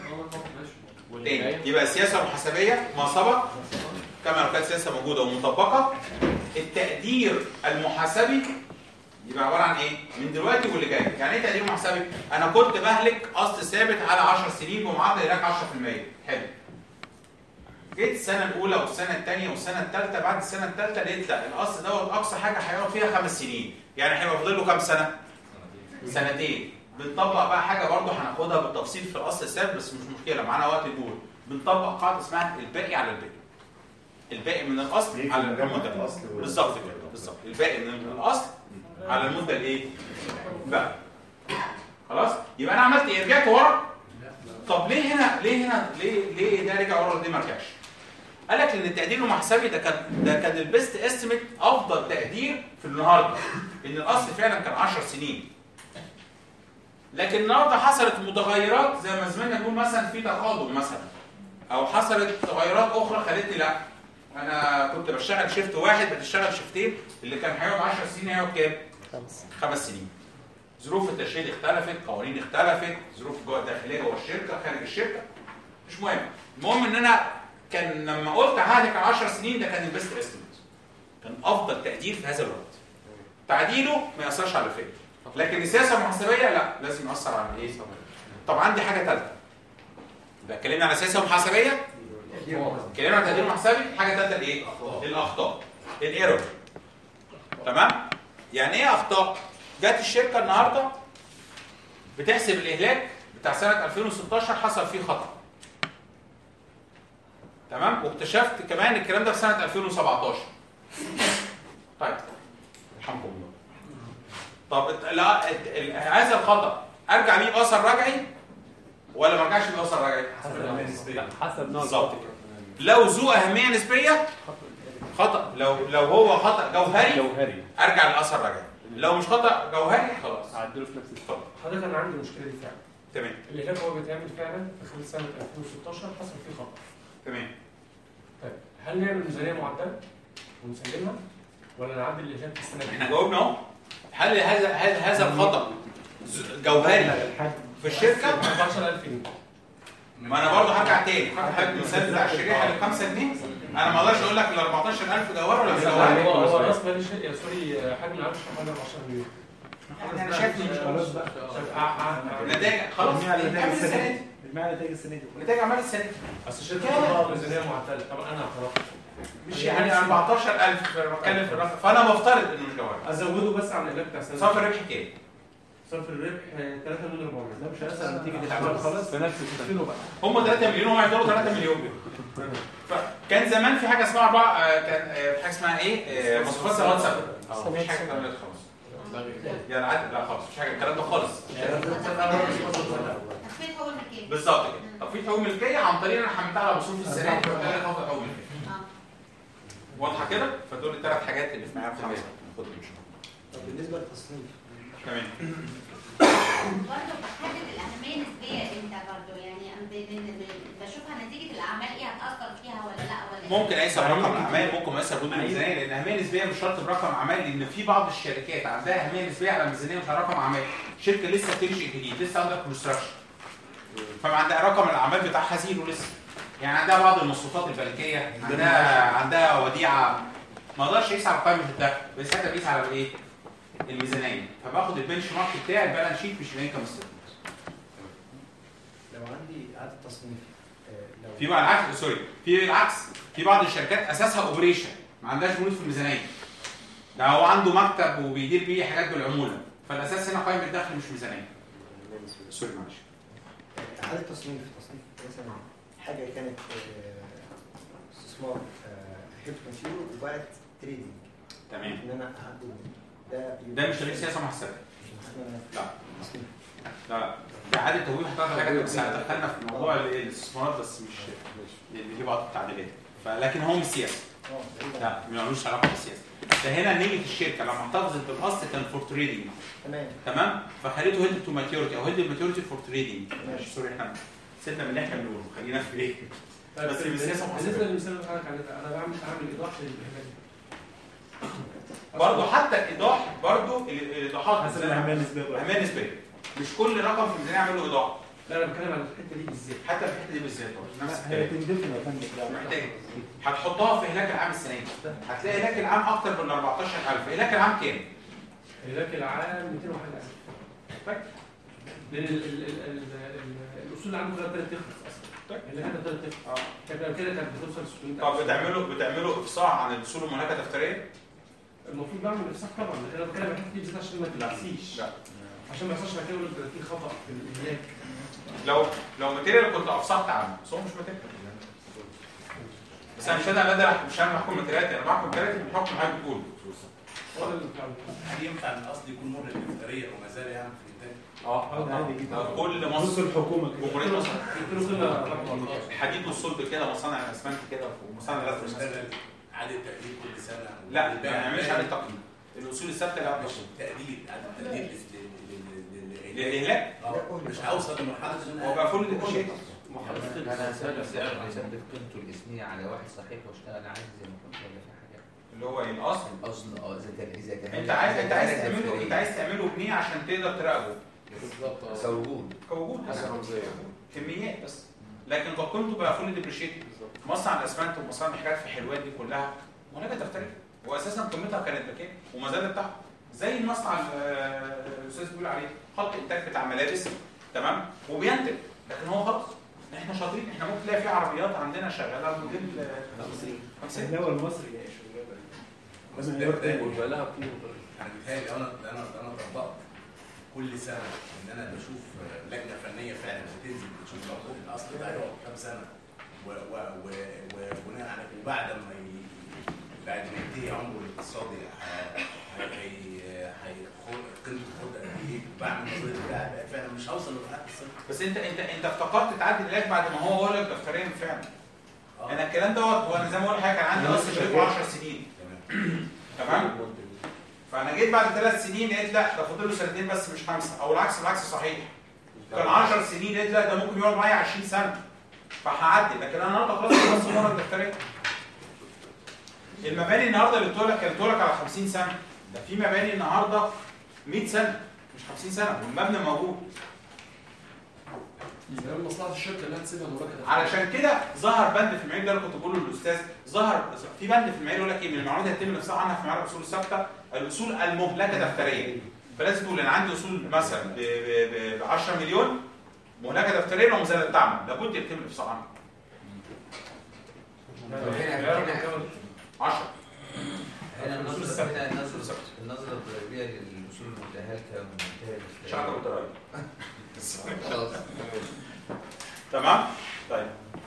تاني يبقى السياسه المحاسبيه ما سبق كما لو كانت سياسه موجوده ومطبقه التقدير المحاسبي يبقى عباره عن ايه؟ من دلوقتي واللي جاي، يعني ايه تقدير محاسبي؟ انا كنت بهلك اصل ثابت على 10 سنين بمعدل هناك 10% حلو. جيت السنه الاولى والسنه الثانيه والسنه الثالثه بعد السنه الثالثه لقيت لا الاصل دوت اقصى حاجه هيقعد فيها خمس سنين، يعني هيبقى فاضل له كام سنه؟ سنتين. بنطبق بقى حاجه برضه هناخدها بالتفصيل في الاصل الثابت بس مش مشكله معانا وقت نقول بنطبق قاعده اسمها الباقي على الباقي. الباقي من الاصل على المده الأصل وال- بالظبط كده بالظبط الباقي من الاصل على المده الايه؟ بقى خلاص؟ يبقى انا عملت ايه؟ رجعت ورا طب ليه هنا ليه هنا ليه ليه ده رجع ورا ودي ما رجعش؟ قال لك ان التقدير المحاسبي ده كان ده كان البيست استيميت افضل تقدير في النهارده ان الاصل فعلا كان 10 سنين لكن النهارده حصلت متغيرات زي ما زميلنا بيقول مثلا في تقادم مثلا او حصلت تغيرات اخرى خلتني لا انا كنت بشتغل شيفت واحد بتشتغل شيفتين اللي كان هيقعد 10 سنين هيقعد كام؟ خمس خمس سنين ظروف التشغيل اختلفت قوانين اختلفت ظروف جوه الداخليه جوه الشركه خارج الشركه مش مهم المهم ان انا كان لما قلت ههلك على 10 سنين ده كان البيست استيميت كان افضل تقدير في هذا الوقت تعديله ما ياثرش على الفئه لكن السياسه المحاسبيه لا لازم ياثر على ايه طب عندي حاجه ثالثه يبقى اتكلمنا على سياسه محاسبيه اتكلمنا على تقدير محاسبي حاجه ثالثه الايه الاخطاء الايرور تمام يعني ايه اخطاء جت الشركه النهارده بتحسب الاهلاك بتاع سنه 2016 حصل فيه خطا تمام واكتشفت كمان الكلام ده في سنه 2017 طيب الحمد لله طب الت- لا الت- ال- هذا الخطا ارجع بيه باثر رجعي ولا ما ارجعش بيه باثر رجعي حسب نوع بالظبط كده لو ذو اهميه نسبيه خطا لو لو هو خطا جوهري جوهري ارجع للاثر رجعي لو مش خطا جوهري خلاص هعدله في نفس الفتره حضرتك انا عندي المشكله دي فعلا تمام اللي كان هو بيتعمل فعلا في خلال سنه 2016 حصل فيه خطا تمام طيب هل نعمل ميزانيه معدله ونسلمها ولا نعدل اللي كان في السنه دي؟ احنا جاوبنا اهو هل هذا هل هذا الخطا ز- جوهري في الشركه 14000 جنيه ما انا برضه هرجع تاني هديك مثال بتاع الشريحه اللي ب 5 جنيه انا ما اقدرش اقول لك ال 14000 جوهر ولا مش هو جوهر هو راس مال الشركه سوري حجم العرض حوالي 14 مليون انا شايف إن- خلاص بقى نتائج خلاص ارمي على نتائج قبل السنه السنه دي دي ارمي على نتائج السنه دي نتائج اعمال السنه دي اصل الشركه طلعت ميزانيه معدله طب انا خلاص مش يعني 14000 بتكلم في الرقم فانا بفترض انه مش جوهر ازوده بس عن الاهلاك بتاع السنه صافي الربح كام؟ صرف الربح 3 مليون 400 لا مش هيحصل نتيجه الاعمال خلاص في نفس السنه بقى هم 3 مليون هم هيفضلوا 3 مليون فكان زمان في حاجه اسمها اربعه آه، كان آه، حاجه اسمها ايه؟ آه، مصروفات سنوات ثابته اه مفيش حاجه الكلام ده خالص يعني عادي لا خالص مفيش حاجه الكلام ده خالص تخفيض حقوق الملكيه بالظبط كده طب في حقوق ملكيه عن طريق ان انا حملتها على مصروف السنه دي وبالتالي خفض حقوق ملكيه واضحه كده فدول الثلاث حاجات اللي في معايا في خمسه ناخدهم ان شاء الله طب بالنسبه للتصنيف تمام برضه بحدد الاهميه النسبيه امتى برضه يعني أنا ب- ب- ب- بشوفها نتيجه الاعمال ايه هتاثر فيها ولا لا ولا ممكن اقيسها برقم اعمال ممكن اقيسها بردود الميزانيه لان اهميه نسبيه مش شرط برقم اعمال لان في بعض الشركات عندها اهميه نسبيه على الميزانيه مش على رقم اعمال شركه لسه بتنشئ جديد لسه عندها كونستراكشن فما عندها رقم الاعمال بتاعها زيرو لسه يعني عندها بعض المصروفات البنكيه عندها عندها وديعه ما اقدرش اقيس على قائمه الدخل بس ساعتها بقيس على الايه؟ الميزانيه فباخد البنش مارك بتاعي البالانس شيت مش الانكم ستيتمنت لو عندي اعاده تصنيف آه، لو في بقى العكس سوري في العكس في بعض الشركات اساسها اوبريشن ما عندهاش بنود في الميزانيه ده هو عنده مكتب وبيدير بيه حاجات بالعموله فالاساس هنا قائمه الدخل مش ميزانيه سوري معلش اعاده تصنيف تصنيف مثلا حاجه كانت آه، استثمار هيلث كونسيومر وبقت تريدنج تمام ان انا اعدل ده ده مش طريق سياسه محسبه لا تصنيف لا لا ده عاده توجيه هتعرف حاجه بس هتدخلنا في موضوع ال- الاستثمارات بس مش اللي فيه بعض التعديلات فلكن هو مش سياسه لا ما ملوش علاقه بالسياسه فهنا نيه الشركه لما احتفظت بالاصل كان فور تريدنج تمام تمام فخليته هيد تو ماتيورتي او هيد ماتيورتي فور تريدنج ماشي سوري احنا سيبنا من اللي احنا بنقوله خلينا في ايه بس بالسياسه بالنسبه للمثال اللي حضرتك عليه انا بعمل اعمل ايضاح للحاجات دي برضه حتى الايضاح برضه الايضاحات حسب الأهمية النسبية برضه. اهميه نسبيه مش كل رقم في الميزانيه اعمل له ايضاح لا انا بتكلم عن الحته دي بالذات حتى في الحته دي بالذات برضه نفس هي الكلام تندفن يا فندم لا. محتاج هتحطها في هلاك العام السنه دي هتلاقي هلاك العام اكتر من 14000 هلاك العام كام؟ هلاك العام 200 وحاجه ألف. لان ال- ال- ال- ال- ال- الاصول اللي عنده ابتدت تخلص اصلا اللي كانت ابتدت تخلص كانت قبل كده كانت بتوصل 600 طب بتعملوا بتعملوا افصاح عن الاصول المهلكه دفتريه؟ المفروض بعمل افصاح طبعا لكن انا بتكلم عن الحته دي بالذات عشان ما تلعسيش لا عشان ما يحصلش بعد كده يقول لك ده في خطا في الهلاك لو لو ماتيريال كنت افصحت عنه بس هو مش ماتيريال بس انا مش انا لا مش انا بحكم ماتيريالاتي انا بحكم ماتيريالاتي بحكم حاجه بتقول هل ينفع ان الاصل يكون مر دفتريه وما زال يعمل في الانتاج؟ اه كل مصر الحكومه جمهوريه مصر كده. الحديد والصلب كده مصانع الاسمنت كده ومصانع الغزل بيشتغل عادة تقدير كل سنة لا ما نعملش على التقييم الاصول الثابته لا مش تقدير عادة تقدير لل- لل- لل- للاهلاك اه مش هوصل لمرحلة ان هو بقى فل شيء انا سبب سعر يثبت قيمته الاسميه على واحد صحيح واشتغل عادي زي ما كنت ولا في حاجه اللي هو ايه الاصل الاصل اه اذا كان اذا كان انت عايز انت عايز تعمله انت عايز تعمله جنيه عشان تقدر تراقبه بالظبط كوجود كوجود كميات بس لكن كقيمته بقى فول ديبريشيت مصنع الاسمنت ومصانع الحاجات في حلوان دي كلها مهلكه دفتريه واساسا قيمتها كانت بكام وما زالت تحت زي المصنع ال- الاستاذ بيقول عليه خط انتاج بتاع ملابس تمام وبينتج لكن هو خلاص احنا شاطرين احنا ممكن تلاقي في عربيات عندنا شغاله موديل 50 الهوا المصري يا شباب بس لازم ده نيويورك ده تاني. انا بيتهيألي لو انا لو انا لو انا طبقت كل سنه ان انا بشوف لجنه فنيه فعلا بتنزل بتشوف موضوع الاصل ده هيقعد كام سنه و- و- و- وبناء على وبعد ما ي- بعد ما ينتهي عمره الاقتصادي ه- هي- هيخد قيمته خد قد ايه بعمل نظريه بقى بقى فعلا مش هوصل لمرحله الصفر بس انت انت انت افتكرت تعدي العلاج بعد ما هو ولد دفتريا فعلا انا الكلام دوت هو انا زي ما بقول لحضرتك كان عندي اصل شركه 10 سنين تمام فانا جيت بعد ثلاث سنين لقيت لا ده فاضل له سنتين بس مش خمسه او العكس العكس صحيح كان 10 سنين لقيت لا ده ممكن يقعد معايا 20 سنه فهعدي لكن انا النهارده خلاص خلصت المره الدفتريه المباني النهارده اللي بتقول كانت بتقول على 50 سنه ده في مباني النهارده 100 سنه مش 50 سنه والمبنى موجود يعني مصلحه الشركه انها تسيبها المراكبه علشان كده ظهر بند في المعايير ده اللي كنت بقوله للاستاذ ظهر في بند في المعايير يقول لك ايه من المعلومات اللي يتم الافصاح عنها في معايير الاصول الثابته الاصول المهلكه دفتريا فلازم تقول انا عندي اصول مثلا ب 10 مليون مهلكه دفتريا وما زالت تعمل لابد يتم الافصاح عنها 10 هنا النظرة هنا النظرة النظرة الضريبية للأصول المتهالكة والمنتهية مش عارف الضرايب خلاص تمام طيب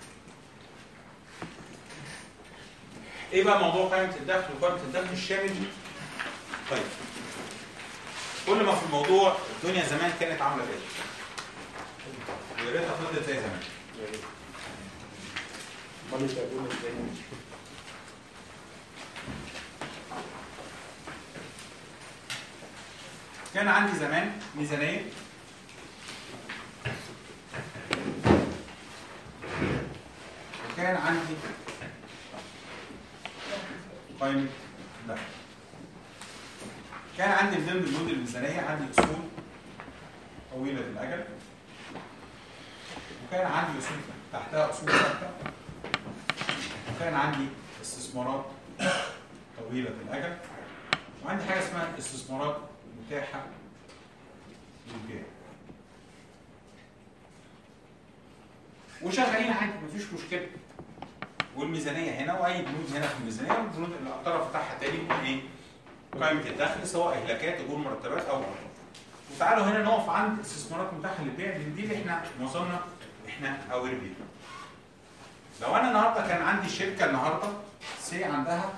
ايه بقى موضوع قائمه الدخل وقائمه الدخل الشامل طيب كل ما في الموضوع الدنيا زمان كانت عامله كده ويا ريتها فضلت زي زمان امال انت هتقول ازاي كان عندي زمان ميزانيه وكان عندي قائمه دخل كان عندي من ضمن البنود الميزانيه عندي اصول طويله الاجل وكان عندي اصول تحتها اصول ثابته وكان عندي استثمارات طويله الاجل وعندي حاجه اسمها استثمارات متاحه للبيع وشغالين عادي مفيش مشكله والميزانيه هنا واي بنود هنا في الميزانيه والبنود اللي الطرف بتاعها تاني يكون ايه؟ قائمه الدخل سواء اهلاكات اجور مرتبات او غيره. وتعالوا هنا نقف عند استثمارات متاحه للبيع لان دي اللي احنا معظمنا احنا اوير بيها. لو انا النهارده كان عندي شركه النهارده سي عندها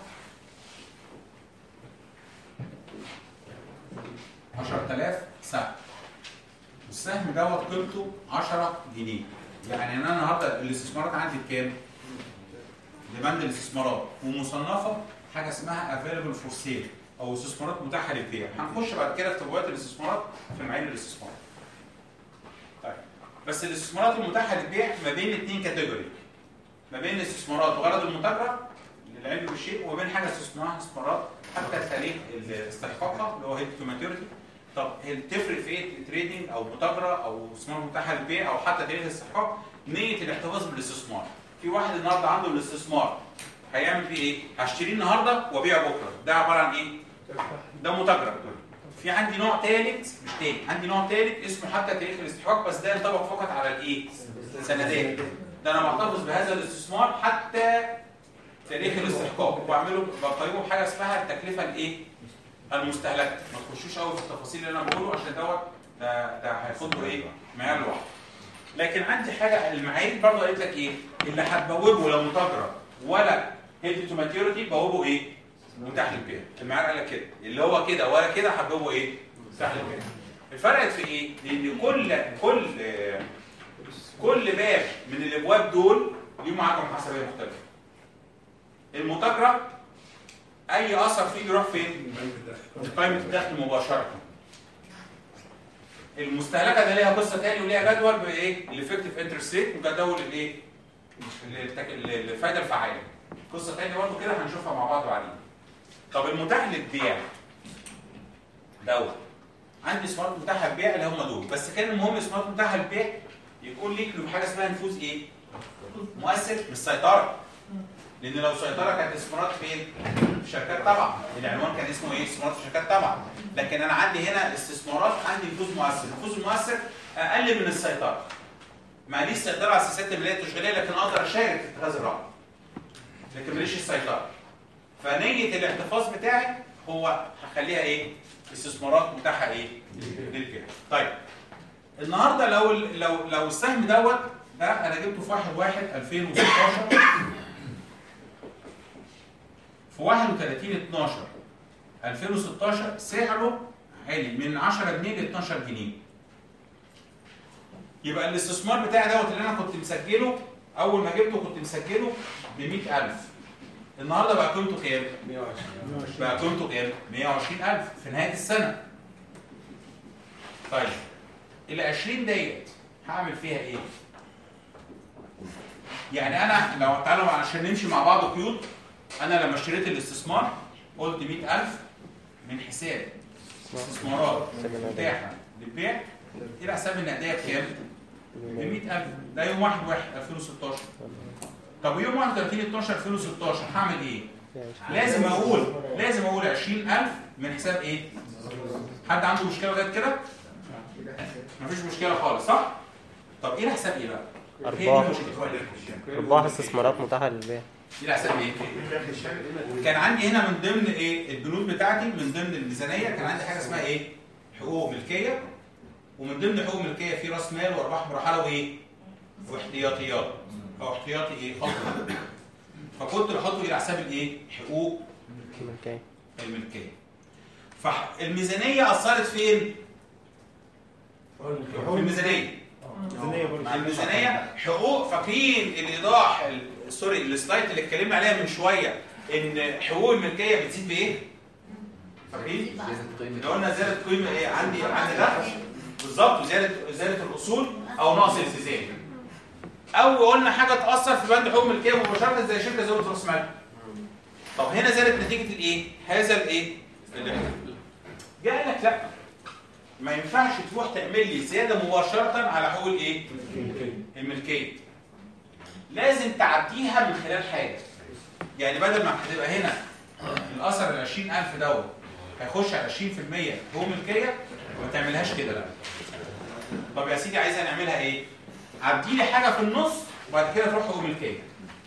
10000 سهم والسهم دوت قيمته 10 جنيه يعني انا النهارده الاستثمارات عندي بكام؟ ديماند الاستثمارات ومصنفه حاجه اسمها افيلبل فور سيل او استثمارات متاحه للبيع هنخش بعد كده في تبويبات الاستثمارات في معايير الاستثمار طيب بس الاستثمارات المتاحه للبيع ما بين اثنين كاتيجوري ما بين الاستثمارات بغرض المتاجره للعلم بالشيء وما بين حاجه اسمها استثمارات حتى تاريخ استحقاقها اللي هو هيد تو ماتيوريتي طب هل تفرق في ايه تريدنج او متاجره او استثمار متاحه للبيع او حتى تاريخ الاستحقاق نيه الاحتفاظ بالاستثمار في واحد النهارده عنده الاستثمار هيعمل فيه ايه؟ هشتريه النهارده وابيعه بكره ده عباره عن ايه؟ ده متاجره في عندي نوع ثالث مش تاني عندي نوع ثالث اسمه حتى تاريخ الاستحقاق بس ده ينطبق فقط على الايه؟ سندات ده انا محتفظ بهذا الاستثمار حتى تاريخ الاستحقاق وبعمله بقيمه بحاجه اسمها التكلفه الايه؟ المستهلكه ما تخشوش قوي في التفاصيل اللي انا بقوله عشان دوت ده ده هياخد له ايه؟ معيار لوحده لكن عندي حاجه المعايير برضه قالت لك ايه؟ اللي هتبوبه لا متاجره ولا هيد تو ماتيوريتي بوبه ايه؟ متاح للبيع المعيار قال لك كده اللي هو كده ولا كده هتبوبه ايه؟ متاح للبيع الفرق في ايه؟ لان كل كل كل باب من الابواب دول ليه معادله محاسبيه مختلفه المتاجره اي اثر فيه بيروح فين؟ قائمه الدخل مباشره المستهلكه ده ليها قصه تاني وليها جدول بايه؟ الافكتيف انترست ريت وجدول الايه؟ التك- الفايده الفعاله قصه تانية برضه كده هنشوفها مع بعض بعدين طب المتاح للبيع دوت عندي سمارت متاحه للبيع اللي هم دول بس كان المهم سمارت متاحه للبيع يكون ليك له حاجه اسمها نفوذ ايه؟ مؤثر مش سيطره لان لو سيطره كانت استثمارات فين؟ في شركات طبعا العنوان كان اسمه ايه؟ استثمارات في شركات طبعا لكن انا عندي هنا استثمارات عندي نفوذ مؤثر، النفوذ المؤثر اقل من السيطره معليش سيطره على السياسات الماليه التشغيليه لكن اقدر اشارك في اتخاذ الرأي لكن ماليش السيطره فنيه الاحتفاظ بتاعي هو هخليها ايه؟ استثمارات متاحه ايه؟ للبيع طيب النهارده لو لو لو السهم دوت ده انا جبته في 1 1 2016 في 31 12 2016 سعره عالي من 10 جنيه ل 12 جنيه يبقى الاستثمار بتاعي دوت اللي انا كنت مسجله اول ما جبته كنت مسجله ب 100000 النهارده بقى قيمته كام؟ 120 بقى قيمته كام؟ 120000 في نهايه السنه طيب ال 20 ديت هعمل فيها ايه؟ يعني انا لو تعالوا عشان نمشي مع بعض قيود انا لما اشتريت الاستثمار قلت 100000 من حساب استثمارات متاحه للبيع الى حساب النقديه بكام؟ ب 100000 ده يوم 1 1 2016 طب يوم 31 12 2016 هعمل ايه؟ لازم اقول لازم اقول 20000 من حساب ايه؟ حد عنده مشكله لغايه كده؟ مفيش مشكله خالص صح؟ طب ايه الحساب ايه بقى؟ هي دي أرباح المشكلة. أرباح استثمارات متاحة للبيع دي الحساب ايه؟ كان عندي هنا من ضمن ايه البنود بتاعتي من ضمن الميزانيه كان عندي حاجه اسمها ايه؟ حقوق ملكيه ومن ضمن حقوق ملكيه في راس مال وارباح مرحله وايه؟ واحتياطيات او احتياطي ايه؟ خط فكنت بحطه الى حساب الايه؟ حقوق ملكية الملكيه فالميزانيه اثرت فين؟ في الميزانيه الميزانية برضه. مع الميزانيه حقوق فاكرين الايضاح ال- سوري السلايد اللي اتكلمنا عليها من شويه ان حقوق الملكيه بتزيد بايه؟ فاكرين؟ اللي قلنا زياده قيمه ايه؟ عندي عندي دخل بالظبط وزياده زياده الاصول او نقص الالتزام او قلنا حاجه تاثر في بند حقوق الملكيه مباشره زي شركه زودت راس مال طب هنا زادت نتيجه الايه؟ هذا الايه؟ الاحتمال. جه قال لك لا ما ينفعش تروح تعمل لي زياده مباشره على حقوق الايه؟ الملكيه لازم تعديها من خلال حاجه يعني بدل ما هتبقى هنا الاثر ال 20000 دوت هيخش على 20% حقوق ملكيه ما تعملهاش كده لا طب يا سيدي عايزه نعملها ايه؟ عدي لي حاجه في النص وبعد كده تروح حقوق ملكيه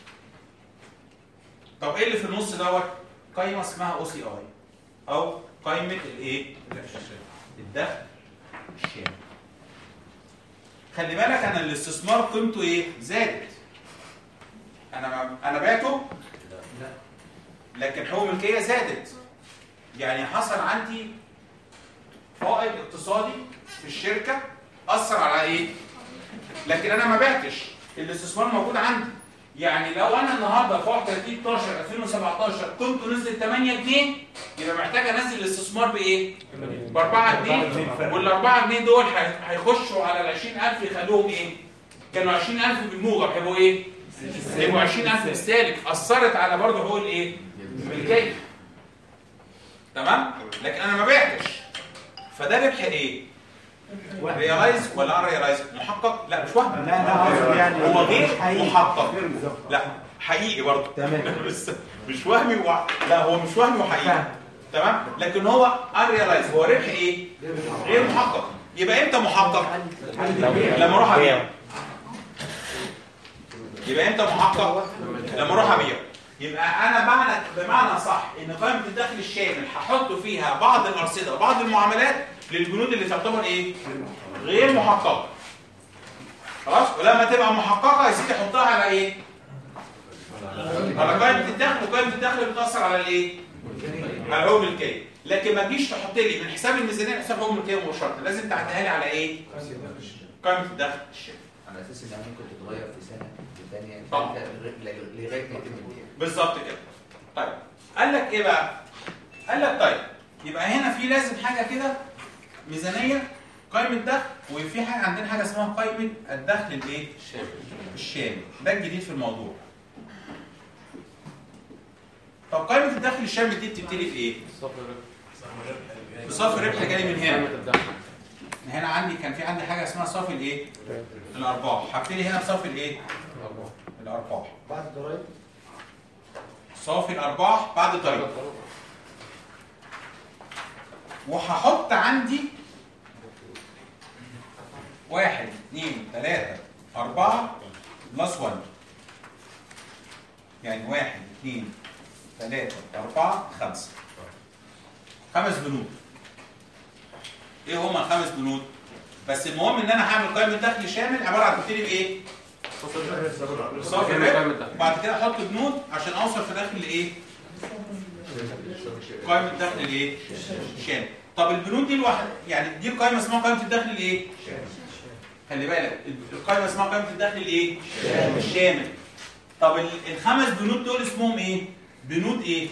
طب ايه اللي في النص دوت؟ قايمه اسمها او سي اي او قائمه الايه؟ الدخل الشامل خلي بالك انا الاستثمار قيمته ايه؟ زادت انا ما انا بعته لكن حقوق الملكيه زادت يعني حصل عندي فائض اقتصادي في الشركه اثر على ايه؟ لكن انا ما بعتش الاستثمار موجود عندي يعني لو انا النهارده في 31 12 2017 كنت نزل 8 جنيه يبقى محتاج انزل الاستثمار بايه؟ ب 4 جنيه وال 4 جنيه دول هي- هيخشوا على ال 20000 يخلوهم ايه؟ كانوا 20000 بالموجب هيبقوا ايه؟ يبقوا 20000 بالسالب اثرت على برضه هو الايه؟ الملكيه تمام؟ لكن انا ما بعتش فده ربح ايه؟ ريلايز ولا ان ريلايز؟ محقق؟ لا مش وهم لا لا قصدي يعني هو غير مش حقيقي. محقق لا حقيقي برضه تمام بس مش وهمي و... لا هو مش وهمي وحقيقي تمام لكن هو ان ريلايز هو ربح ايه؟ غير محقق يبقى امتى محقق؟ لما اروح ابيع يبقى امتى محقق؟ لما اروح ابيع يبقى انا معنى بمعنى صح ان قائمه الدخل الشامل هحط فيها بعض الارصده وبعض المعاملات للبنود اللي تعتبر ايه؟ غير محققه خلاص ولما تبقى محققه يا سيدي حطها على ايه؟ على قائمه الدخل وقائمه الدخل بتاثر على الايه؟ على حقوق الملكيه لكن ما تجيش تحط لي من حساب الميزانيه لحساب حقوق الملكيه مباشره لازم تعديها لي على ايه؟ قائمه الدخل الشامل على اساس انها ممكن تتغير في سنه في ثانيه طبعا. لغايه ما يتم البيع بالظبط كده طيب قال لك ايه بقى قال لك طيب يبقى هنا في لازم حاجه كده ميزانيه قائمه دخل وفي حاجه عندنا حاجه اسمها قائمه الدخل الايه الشامل الشامل ده الجديد في الموضوع طب قائمه الدخل الشامل دي بتبتدي في ايه بصافي الربح اللي جالي من هنا هنا عندي كان في عندي حاجه اسمها صافي الايه الارباح هبتدي هنا بصافي الايه الارباح بعد الضرايب صافي الارباح بعد الضريبه وهحط عندي واحد اثنين ثلاثة أربعة بلس 1 يعني واحد اثنين ثلاثة أربعة خمسة خمس بنود ايه هما الخمس بنود؟ بس المهم ان انا هعمل قائمة دخل شامل عبارة عن تبتدي بايه؟ صافي الربح وبعد كده احط بنود عشان اوصل في الاخر لايه؟ قائمه الدخل الايه؟ الشامل طب البنود دي لوحدها يعني دي القائمه اسمها قائمه الدخل الايه؟ خلي بالك القائمه اسمها قائمه الدخل الايه؟ الشامل طب ال- الخمس بنود دول اسمهم ايه؟ بنود ايه؟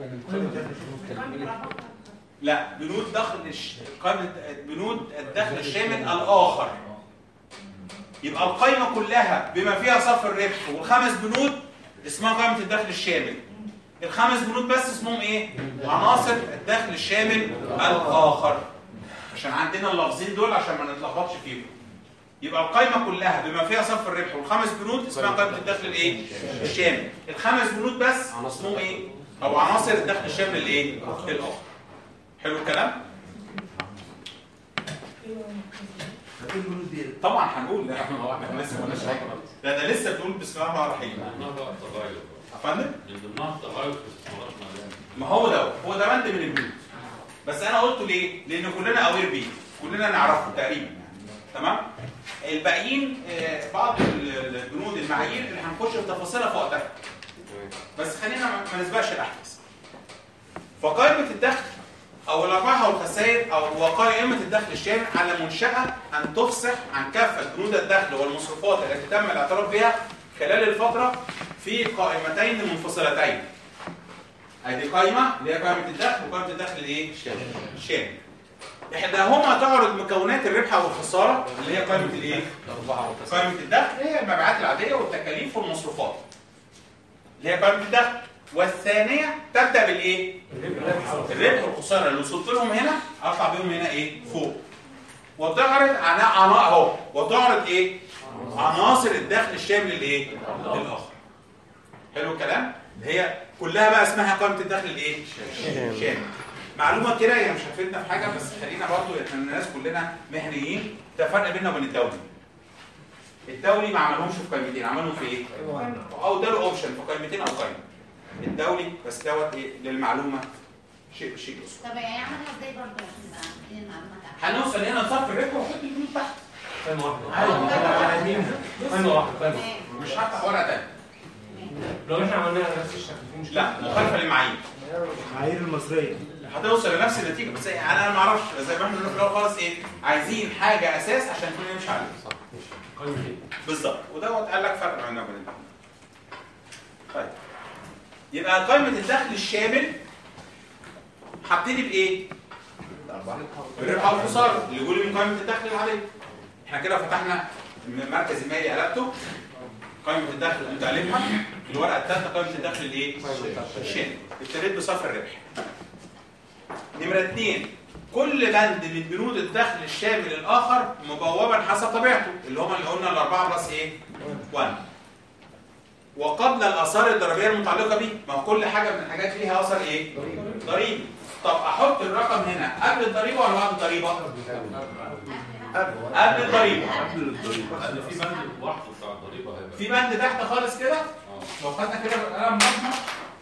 لا بنود دخل الش... قائمه بنود الدخل الشامل الاخر يبقى القائمه كلها بما فيها صف الربح والخمس بنود اسمها قائمه الدخل الشامل الخمس بنود بس اسمهم ايه عناصر الدخل الشامل الاخر عشان عندنا اللفظين دول عشان ما نتلخبطش فيهم يبقى القائمه كلها بما فيها صف الربح والخمس بنود اسمها قائمه الدخل الايه الشامل الخمس بنود بس اسمهم ايه او عناصر الدخل الشامل الايه الاخر حلو الكلام طبعا هنقول لا احنا لسه ما قلناش حاجه ده ده لسه بتقول بسم الله الرحمن الرحيم ضمنها بقى التغير فندم من ضمنها التغير في استثمارات ماليه ما هو ده هو ده بند من البنود بس انا قلته ليه لان كلنا اوير بيه كلنا نعرفه تقريبا يعني تمام الباقيين آه، بعض ال- البنود المعايير اللي هنخش في تفاصيلها في وقتها بس خلينا ما- ما نسبقش الاحداث فقائمه الدخل او الارباح او الخسائر او وقائمه الدخل الشامل على منشاه ان تفصح عن كافه بنود الدخل والمصروفات التي تم الاعتراف بها خلال الفتره في قائمتين منفصلتين ادي قائمه اللي هي قائمه الدخل وقائمه الدخل الايه الشامل احداهما تعرض مكونات الربح او الخساره اللي هي قائمه الايه قائمه الدخل هي المبيعات العاديه والتكاليف والمصروفات اللي هي قائمه الدخل والثانيه تبدا بالايه الربح والخساره اللي وصلت لهم هنا اطلع بيهم هنا ايه فوق وتعرض عنا عنا اهو وتعرض ايه عناصر الدخل الشامل الايه الاخر حلو الكلام هي كلها بقى اسمها قائمه الدخل الايه الشامل معلومه كده هي مش هتفيدنا في حاجه بس خلينا برضو احنا الناس كلنا مهنيين ده فرق بيننا وبين الدولي الدولي ما عملهمش في قائمتين عملهم في ايه او ده له اوبشن في قائمتين او قائمه الدولي بس دوت ايه للمعلومه شيء شيء اسمه طب يعني اعملها ازاي برضه عشان نبقى عارفين المعلومات هنوصل هنا لصف الربح ونحط البنود تحت ثانية واحدة ثانية واحدة ثانية مش هفتح ورقه تاني لو احنا عملناها نفس الشكل في مشكلة لا مخالفه للمعايير المعايير المصريه هتوصل لنفس النتيجه بس انا ما اعرفش زي ما احنا بنقول في الاول خالص ايه عايزين حاجه اساس عشان كلنا نمشي عليها قائمة ايه؟ بالظبط ودوت قال لك فرق بيننا وبين البنود طيب يبقى قائمه الدخل الشامل هبتدي بايه؟ بالربح او الخساره اللي يقول من قائمه الدخل العاديه احنا كده فتحنا المركز المالي قلبته قائمه الدخل اللي قلبها الورقه الثالثه قائمه الدخل الايه؟ الشامل ابتديت بصفر الربح نمره اثنين كل بند من بنود الدخل الشامل الاخر مبوبا حسب طبيعته اللي هم اللي قلنا الاربعه بلس ايه؟ 1 وقبل الاثار الضريبيه المتعلقه به ما هو كل حاجه من الحاجات ليها اثر ايه؟ ضريبي طب احط الرقم هنا قبل الضريبه ولا بعد الضريبه؟ قبل الضريبه قبل الضريبه لان في بند لوحده بتاع الضريبه هيبقى في بند تحت خالص كده لو خدنا كده بالقلم مجمع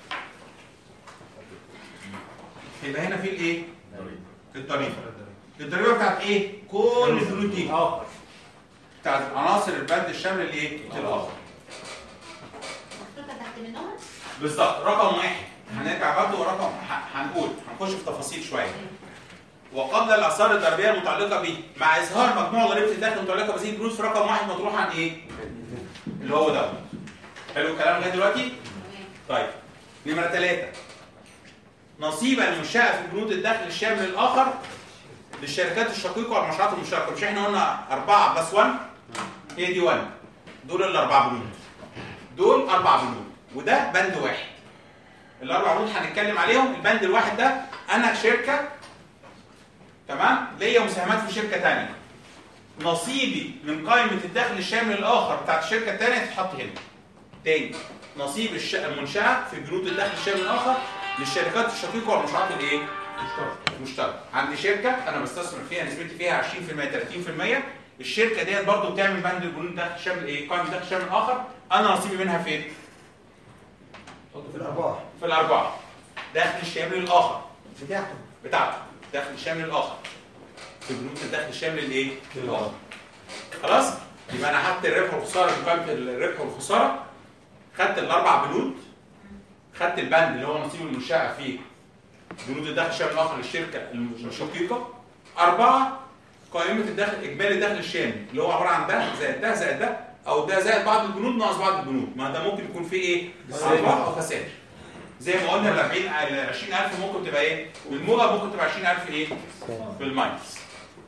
يبقى هنا في الايه؟ الضريبه الضريبه بتاعت ايه؟ كل البنود دي بتاعت عناصر البند الشامل الايه؟ الاخر محطوطه تحت منهم بالظبط رقم واحد هنرجع برضه ورقم ه- هنقول هنخش في تفاصيل شويه وقبل الاثار الضريبيه المتعلقه به مع اظهار مجموع ضريبه الدخل المتعلقه بهذه البنود في رقم واحد مطروح عن ايه؟ اللي هو دوت حلو الكلام لغايه دلوقتي؟ طيب نمره ثلاثه نصيب المنشاه في بنود الدخل الشامل الاخر للشركات الشقيقه والمشروعات المشتركه مش احنا قلنا اربعه بلس 1 هي دي 1 دول الاربع بنود دول اربع بنود وده بند واحد الاربع بنود هنتكلم عليهم البند الواحد ده انا شركه تمام ليا مساهمات في شركه ثانيه نصيبي من قائمه الدخل الشامل الاخر بتاعت الشركه الثانيه تتحط هنا تاني نصيب الش... المنشاه في بنود الدخل الشامل الاخر للشركات الشقيقه والمشروعات الايه مشتركه عندي شركه انا بستثمر فيها نسبتي فيها 20% 30% الشركه ديت برضو بتعمل بند بنود الدخل الشامل ايه قائمه الدخل الشامل الاخر انا نصيبي منها فين في الارباح في الاربعه دخل الشامل الاخر بتاعته بتاعته دخل الشامل الاخر في بنود الدخل الشامل الايه الاخر خلاص يبقى انا خدت الربح والخساره من قائمه الربح والخساره خدت الاربع بنود خدت البند اللي هو نصيب المنشاه في بنود الدخل الشامل الاخر للشركه الشقيقه اربعه قائمه الدخل اجمالي الدخل الشامل اللي هو عباره عن ده زائد ده زائد ده او ده زائد بعض البنود ناقص بعض البنود ما ده ممكن يكون فيه ايه ارباح او خسائر زي ما قلنا ال 40 ال 20000 ممكن تبقى ايه بالموجب ممكن تبقى 20000 ايه بالماينس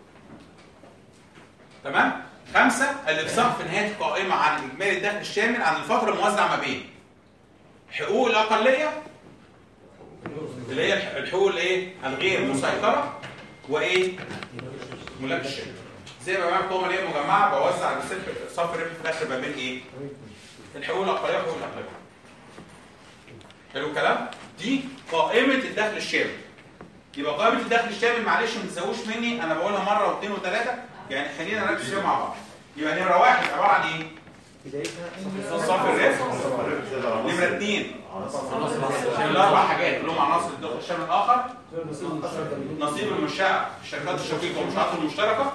تمام خمسة الإفصاح في نهاية القائمة عن إجمالي الدخل الشامل عن الفترة الموزعة ما بين حقوق الأقلية اللي هي الحقوق الايه الغير مسيطرة وإيه ملاك الشركة زي ما بعمل قوة مالية مجمعة بوزع الصف صف الربح في الآخر ما بين إيه الحقوق الأقلية وحقوق الأقلية حلو الكلام دي قائمة الدخل الشامل يبقى قائمة الدخل الشامل معلش ما تزوش مني أنا بقولها مرة واثنين وثلاثة يعني خلينا نركز فيها مع بعض يبقى نمرة واحد عبارة عن إيه؟ صف الربح نمرة اثنين الأربع حاجات اللي هم عناصر الدخل الشامل الآخر نصيب المنشأة في الشركات الشقيقة والمنشآت المشتركة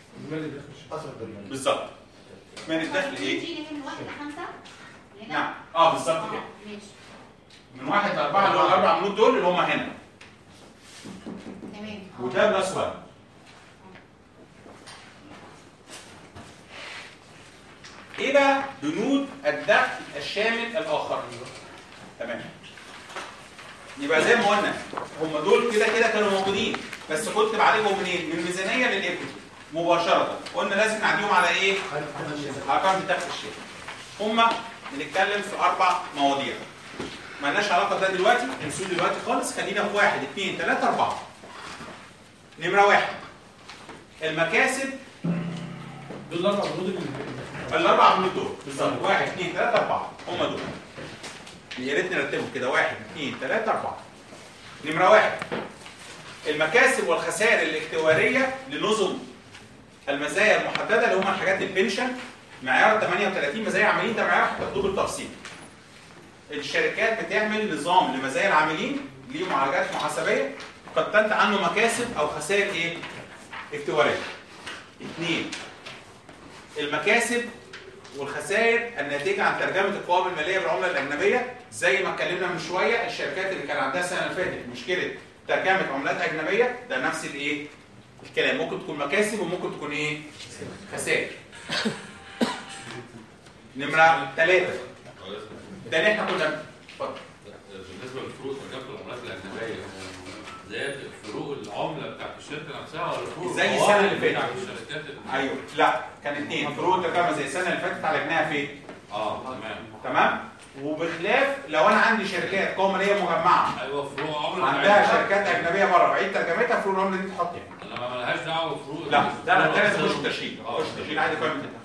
بالظبط من الدخل إيه؟ تيجي من واحد لخمسة هنا؟ نعم اه بالظبط كده ماشي من واحد لأربعة اللي هو الأربع بنود دول اللي هم هنا تمام وده بلس 1 ايه بقى بنود الدخل الشامل الاخر تمام يبقى زي ما قلنا هم دول كده كده كانوا موجودين بس كنت بعالجهم منين من الميزانيه للايكوتي مباشره قلنا لازم نعديهم على ايه على قائمه الدخل الشامل هم بنتكلم في اربع مواضيع مالناش علاقه بده دلوقتي انسوا دلوقتي خالص خلينا في واحد اثنين ثلاثه اربعه نمره واحد المكاسب دول الاربع بنود الاربع بنود دول بالظبط واحد اثنين ثلاثه اربعه هم دول يا ريت نرتبهم كده واحد اثنين ثلاثه اربعه نمره واحد المكاسب والخسائر الاختواريه لنظم المزايا المحدده اللي هم الحاجات البنشن معيار 38 مزايا عاملين ده معيار هتاخدوه بالتفصيل الشركات بتعمل نظام لمزايا العاملين ليه معالجات محاسبيه قد تنتج عنه مكاسب او خسائر ايه اختواريه اثنين المكاسب والخسائر الناتجه عن ترجمه القوائم الماليه بالعمله الاجنبيه زي ما اتكلمنا من شويه الشركات اللي كان عندها السنه اللي فاتت مشكله ترجمه عملات اجنبيه ده نفس الايه الكلام ممكن تكون مكاسب وممكن تكون ايه خسائر نمره ثلاثة بالتالي احنا كنا اتفضل بالنسبه للفروق ترجمه العملات الاجنبيه زي فروق العمله بتاعت الشركه نفسها ولا فروق زي السنه اللي العوائد بتاعت فاتت الشركات اللي- ايوه لا كان اثنين فروق الترجمه زي السنه اللي فاتت عالجناها فين؟ اه تمام تمام وبخلاف لو انا عندي شركات قوه ماليه مجمعه ايوه فروق عمله عندها بتاعتها. شركات اجنبيه بره بعيد ترجمتها فروق العمله دي تحط يعني انما مالهاش دعوه بفروق لا ده انا الفروق تاني نفسها. تخش تشيل تخش تشيل عادي قائمه الدخل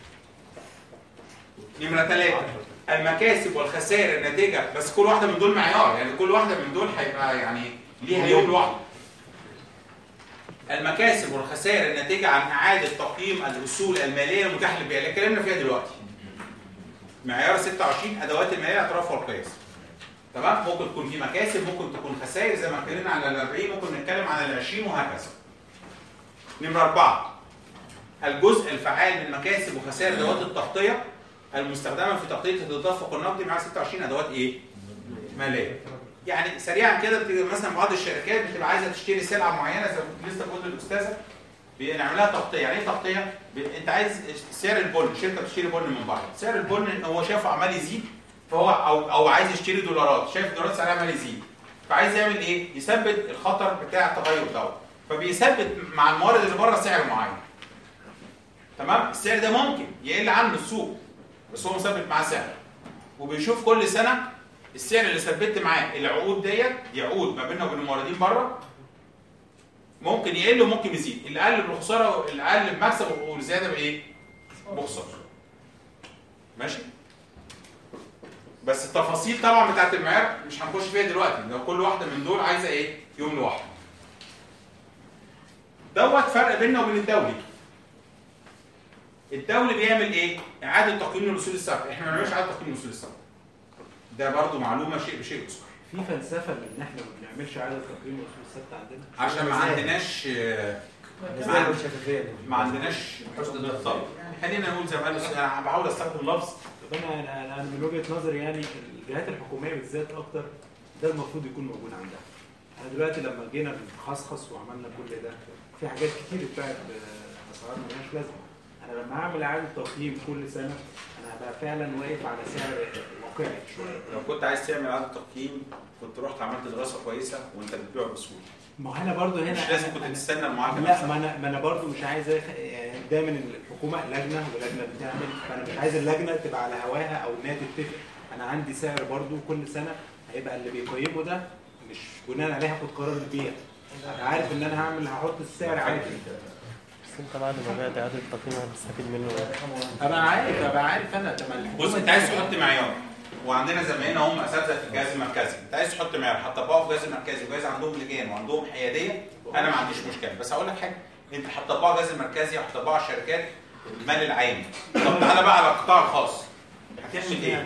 نمره ثلاثه المكاسب والخسائر الناتجه بس كل واحده من دول معيار يعني كل واحده من دول هيبقى يعني ليها يوم لوحده المكاسب والخسائر الناتجه عن اعاده تقييم الاصول الماليه المتاحه للبيع اللي اتكلمنا فيها دلوقتي معيار 26 ادوات الماليه الاعتراف والقياس تمام ممكن تكون في مكاسب ممكن تكون خسائر زي ما اتكلمنا على ال 40 ممكن نتكلم عن ال 20 وهكذا نمره أربعة الجزء الفعال من مكاسب وخسائر ادوات التغطيه المستخدمه في تغطيه التدفق النقدي مع 26 ادوات ايه؟ ماليه. يعني سريعا كده بتيجي مثلا بعض الشركات بتبقى عايزه تشتري سلعه معينه زي ما كنت لسه بقول للاستاذه بنعمل لها تغطيه، يعني ايه تغطيه؟ ب... انت عايز سعر البن، شركه بتشتري بن من بره، سعر البن هو شايفه عمال يزيد فهو او او عايز يشتري دولارات، شايف الدولارات سعرها عمال يزيد. فعايز يعمل ايه؟ يثبت الخطر بتاع التغير دوت. فبيثبت مع المورد اللي بره سعر معين. تمام؟ السعر ده ممكن يقل عنه السوق بس هو مثبت معاه سعر. وبيشوف كل سنه السعر اللي ثبت معاه العقود ديت دي عقود ما بيننا وبين الموردين بره ممكن يقل وممكن يزيد اللي قل بالخساره اللي قل بمكسب والزياده بايه؟ بخساره ماشي؟ بس التفاصيل طبعا بتاعت المعيار مش هنخش فيها دلوقتي لو كل واحده من دول عايزه ايه؟ يوم لوحده دوت فرق بيننا وبين الدولي الدولي بيعمل ايه؟ اعاده تقييم الاصول الثابته احنا ما بنعملش اعاده تقييم الاصول الثابته ده برضو معلومه شيء بشيء يذكر في فلسفه من ان احنا ما بنعملش عدد تقييم الاصول الثابته عندنا عشان ما عندناش آه، ما عند- ما عندناش حسن الضبط يعني خلينا نقول زي ما قال الأستاذ، انا بحاول استخدم لفظ طب انا انا أنا من وجهه نظري يعني الجهات الحكوميه بالذات اكتر ده المفروض يكون موجود عندها. احنا دلوقتي لما جينا نخصخص وعملنا كل ده في حاجات كتير اتباعت باسعار ملهاش لازمه. انا لما اعمل اعاده تقييم كل سنه انا هبقى فعلا واقف على سعر واقعي شويه. لو كنت عايز تعمل اعاده تقييم كنت رحت عملت دراسه كويسه وانت بتبيع بسهوله ما هو انا برضو هنا مش لازم أنا- كنت أنا- تستنى المعالجه لا نفسها. ما انا ما انا برضو مش عايز أخ- يعني دايما الحكومه لجنه ولجنه بتعمل فانا مش عايز اللجنه تبقى على هواها او انها تتفق انا عندي سعر برضو كل سنه هيبقى اللي بيقيمه ده مش بناء عليه هاخد قرار البيع انا عارف ان انا هعمل هحط السعر عادي بس انت بعد ما بعت اعاده التقييم هتستفيد منه ايه؟ ابقى عارف ابقى عارف انا طب ما بص انت عايز تحط معيار وعندنا زمايلنا هم اساتذه في الجهاز المركزي انت عايز تحط معيار هتطبقه في الجهاز المركزي وجهاز عندهم لجان وعندهم حياديه انا ما عنديش مشكله بس هقول لك حاجه انت هتطبقه على الجهاز المركزي او هتطبقه على الشركات المال العام طب تعالى بقى على القطاع الخاص هتعمل ايه؟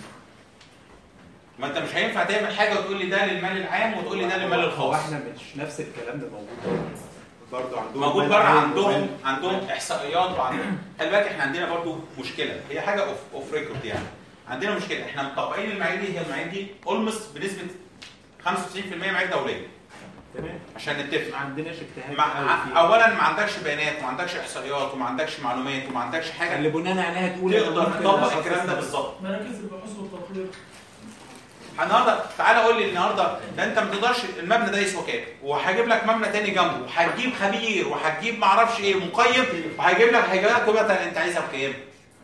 ما انت مش هينفع تعمل حاجه وتقول لي ده للمال العام وتقول لي ده للمال هو الخاص احنا مش نفس الكلام ده موجود برضه عندهم موجود مال بره عام عندهم ومال- عندهم احصائيات وعندهم خلي بالك احنا عندنا برضو مشكله هي حاجه اوف اوف ريكورد يعني عندنا مشكله احنا مطبقين المعايير دي هي المعايير دي اولموست بنسبه 95% معايير دوليه تمام عشان نتفق ما عندناش اجتهاد مع قوي فيها. اولا ما عندكش بيانات وما عندكش احصائيات وما عندكش معلومات وما عندكش حاجه اللي بناء عليها تقول تقدر ممكن تطبق أخصص الكلام ده ده. بالظبط مراكز البحوث والتطوير النهارده تعالى قول لي النهارده ده انت ما تقدرش المبنى ده يسوى كام وهجيب لك مبنى تاني جنبه وهتجيب خبير وهتجيب ما اعرفش ايه مقيم وهيجيب لك هيجيب لك قيمه انت عايزها بكام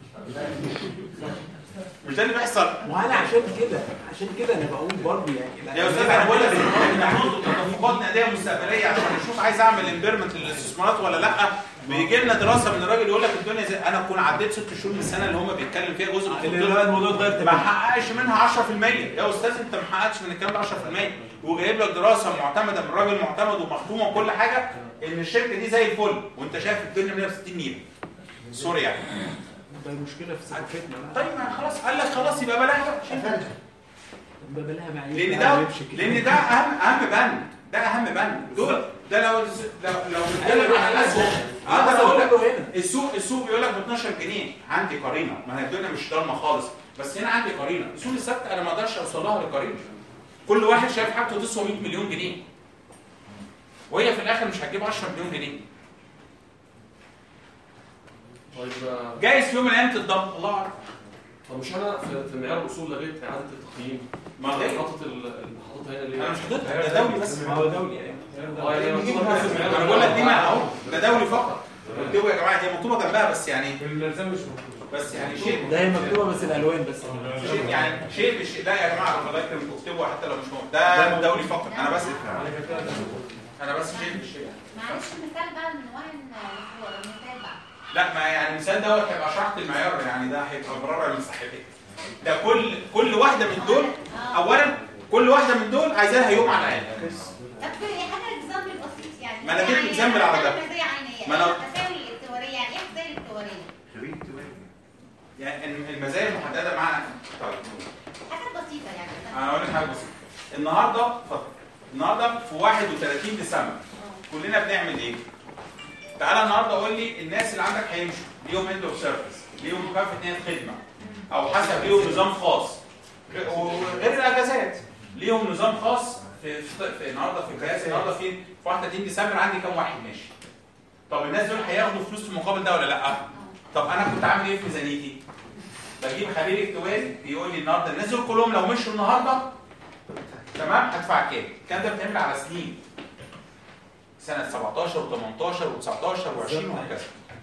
مش ده اللي بيحصل وانا عشان كده عشان كده انا بقول برضه يعني يا استاذ انا بقول لك بنحط تدفقات نقديه مستقبليه عشان نشوف عايز اعمل امبيرمنت للاستثمارات ولا لا بيجي لنا دراسه من الراجل يقول لك الدنيا زي انا اكون عديت ست شهور من السنه اللي هم بيتكلم فيها جزء من اللي هو الموضوع اتغير ما حققش منها 10% يا استاذ انت ما حققتش من الكلام ده 10% وجايب لك دراسه معتمده من راجل معتمد ومختومه وكل حاجه ان الشركه دي زي الفل وانت شايف الدنيا 160 نيله سوري يعني ده المشكله في ثقافتنا طيب ما خلاص قال لك خلاص يبقى بلاها بقى. يبقى بلاها معايير لان بقى ده ويمشي كده. لان ده اهم اهم بند ده اهم بند دول ده لو لو لو بنتكلم على الاسهم اقدر اقول لك السوق السوق بيقول لك ب 12 جنيه عندي قرينه ما هي الدنيا مش ضلمه خالص بس هنا عندي قرينه السوق الثابته انا ما اقدرش اوصل لها لقرينه كل واحد شايف حاجته تسوى 100 مليون جنيه وهي في الاخر مش هتجيب 10 مليون جنيه طيب آه، جايز في يوم من الايام تتضم الله اعلم طب مش انا في في معيار الاصول لغيت اعاده التقييم ما لغيت. حاطط ال- اللي حاططها هنا ليه؟ انا مش حاططها ده دولي بس ما هو دولي يعني اه يعني أنا نجيب مكتوب نفس المعيار. انا بقول لك دي ما اهو ده دولي فقط اكتبوا يا جماعه هي مكتوبه جنبها بس يعني الالزام مش مكتوب بس يعني شيء ده هي مكتوبه بس الالوان بس شيء يعني شيء بالشيء لا يا جماعه الله يكرمكم اكتبوا حتى لو مش مهم ده دولي فقط انا بس انا بس شيء بالشيء معلش مثال بقى من وين الصورة مثال بقى لا ما يعني المثال دوت هيبقى شرحت المعيار يعني ده هيبقى برابع من صحتك ده كل كل واحده من دول اولا كل واحده من دول عايزه لها يوم على الاقل طب في حاجة اكزامبل بسيط يعني ما أنا اديت يعني example على ده. مزايا عينية ما أنا- التساوي التورية يعني ايه التساوي التورية؟ يعني المزايا المحدده معانا طيب حاجات بسيطة يعني انا هقول لك حاجه بسيطه النهارده اتفضل النهارده في 31 ديسمبر كلنا بنعمل ايه؟ تعالى النهارده قول لي الناس اللي عندك هيمشوا ليهم اند اوف سيرفيس ليهم مكافاه نهايه خدمه او حسب ليهم نظام خاص وغير الاجازات ليهم نظام خاص في, في, في النهارده في القياس النهارده في في 31 ديسمبر عندي كام واحد ماشي طب الناس دول هياخدوا فلوس في المقابل ده ولا لا؟ طب انا كنت عامل ايه في ميزانيتي؟ بجيب خبير اكتواري بيقول لي النهارده الناس دول كلهم لو مشوا النهارده تمام هدفع كام؟ الكلام ده بيتعمل على سنين سنه 17 و18 و19 و20 وهكذا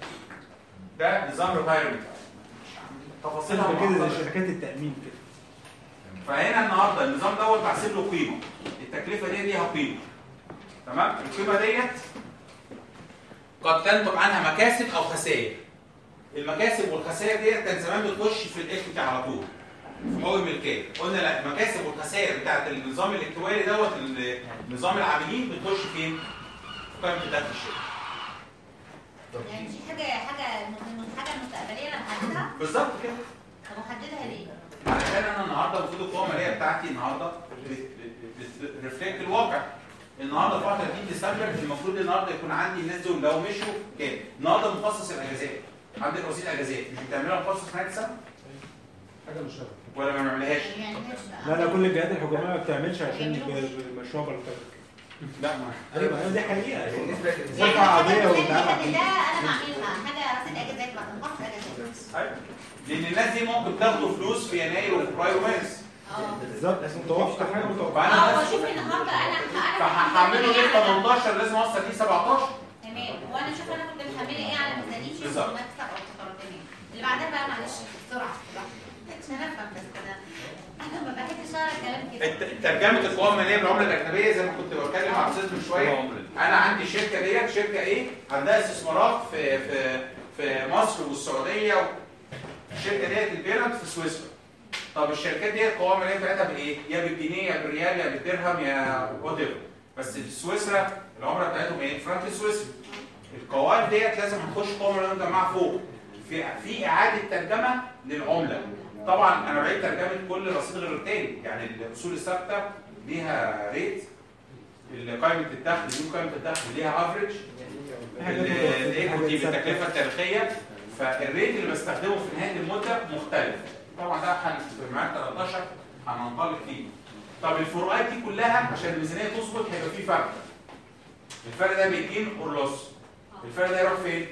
ده نظام ريتايرمنت تفاصيلها كده زي معقدة. شركات التامين كده فهنا النهارده النظام دوت بحسب له قيمه التكلفه دي ليها قيمه تمام القيمه ديت قد تنتج عنها مكاسب او خسائر المكاسب والخسائر ديت كان زمان بتخش في الايكوتي على طول في حقوق الملكيه قلنا لا المكاسب والخسائر بتاعت النظام الاكتواري دوت ال- نظام العاملين بتخش فين؟ في قائمه الدخل الشركه يعني دي حاجة حاجة من حاجة مستقبلية انا محددها بالظبط كده طب محددها ليه؟ علشان انا النهارده المفروض القوه الماليه بتاعتي النهارده ريفلكت الواقع النهارده في 31 ديسمبر المفروض النهارده يكون عندي الناس دول لو مشوا كام؟ النهارده مخصص الاجازات عندك رصيد اجازات مش بتعملها مخصص في نهايه السنه؟ حاجه مش شبه ولا ما بنعملهاش؟ لا لا كل الجهات الحكوميه ما بتعملش عشان المشروع بلطجه لا ما ايوه أيوة، دي حقيقه يعني رفع حاجة قضيه مثال واتعمل كده ده انا بعملها حاجة رصيد اجازات مثلا خمس اجازات ايوه لان الناس دي ممكن تاخدوا فلوس في يناير وفبراير ومارس بالظبط متوقع حاجه متوقعه فانا اه بس واشوف النهارده انا انا فهعمله ليه 18 لازم اوصل ليه 17 تمام وانا اشوف انا كنت محمله ايه على ميزانيتي بالظبط. ومكسب او خساره تمام اللي بعدها بقى معلش بسرعه بسرعه عشان افهم بس انا انا ما بحبش اقرا كلام كده الت- ترجمه القوائم الماليه بالعمله الاجنبيه زي ما كنت بتكلم مع الاستاذ من شويه انا عندي شركه ديت شركه ايه عندها استثمارات في في في مصر والسعوديه و- الشركه ديت البيرنت في سويسرا طب الشركات ديت القوائم الماليه بتاعتها بالايه؟ يا بالجنيه يا بالريال يا بالدرهم يا وات بس في سويسرا العمله بتاعتهم ايه؟ فرانك السويسري القوائم ديت لازم هتخش قوائم ماليه مجمعه فوق في في اعاده ترجمه للعمله طبعا انا بعيد ترجمه كل رصيد غير التاني يعني الاصول الثابته ليها ريت قائمه الدخل دي قائمه الدخل ليها افريج الايكوتي بالتكلفه التاريخيه فالريت اللي بستخدمه في نهايه المده مختلف طبعا ده هن- في معاد 13 هننطلق فيه طب الفروقات دي كلها عشان الميزانيه تظبط هيبقى في فرق الفرق ده بيجين اور لوس الفرق ده يروح فين؟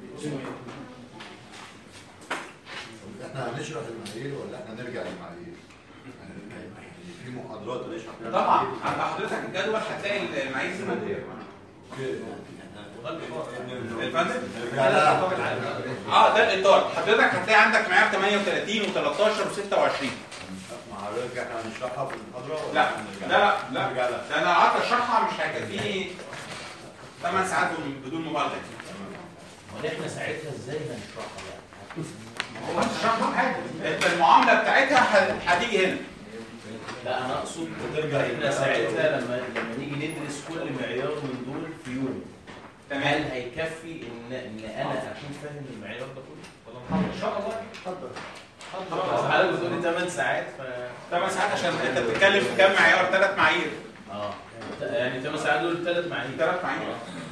احنا هنشرح المعايير ولا احنا نرجع للمعايير؟ يعني في محاضرات هنشرح فيها طبعا المعايير. عند حضرتك الجدول هتلاقي المعايير دي موجوده الفندم؟ نرجع لها. اه ده الاطار حضرتك هتلاقي عندك معيار 38 و13 و26 مع حضرتك احنا هنشرحها في المحاضرة ولا لا احنا نرجع لا لها؟ لا نرجع لها. ده انا قعدت اشرحها مش هيكفيني 8 ساعات بدون- بدون مبالغه امال احنا ساعتها ازاي هنشرحها بقى؟ هو هتشرحها عادي انت المعامله بتاعتها ه- هتيجي هنا لا انا اقصد احنا ساعتها لما لما نيجي ندرس كل معيار من دول في يوم تمام. هل هيكفي ان ان انا اكون فاهم المعيار ده كله؟ ولا ان شاء الله اتفضل بس حضرتك بتقول لي 8 ساعات ف 8 ساعات عشان انت بتتكلم في كام معيار ثلاث معايير اه يعني 8 ساعات دول ثلاث معايير ثلاث معايير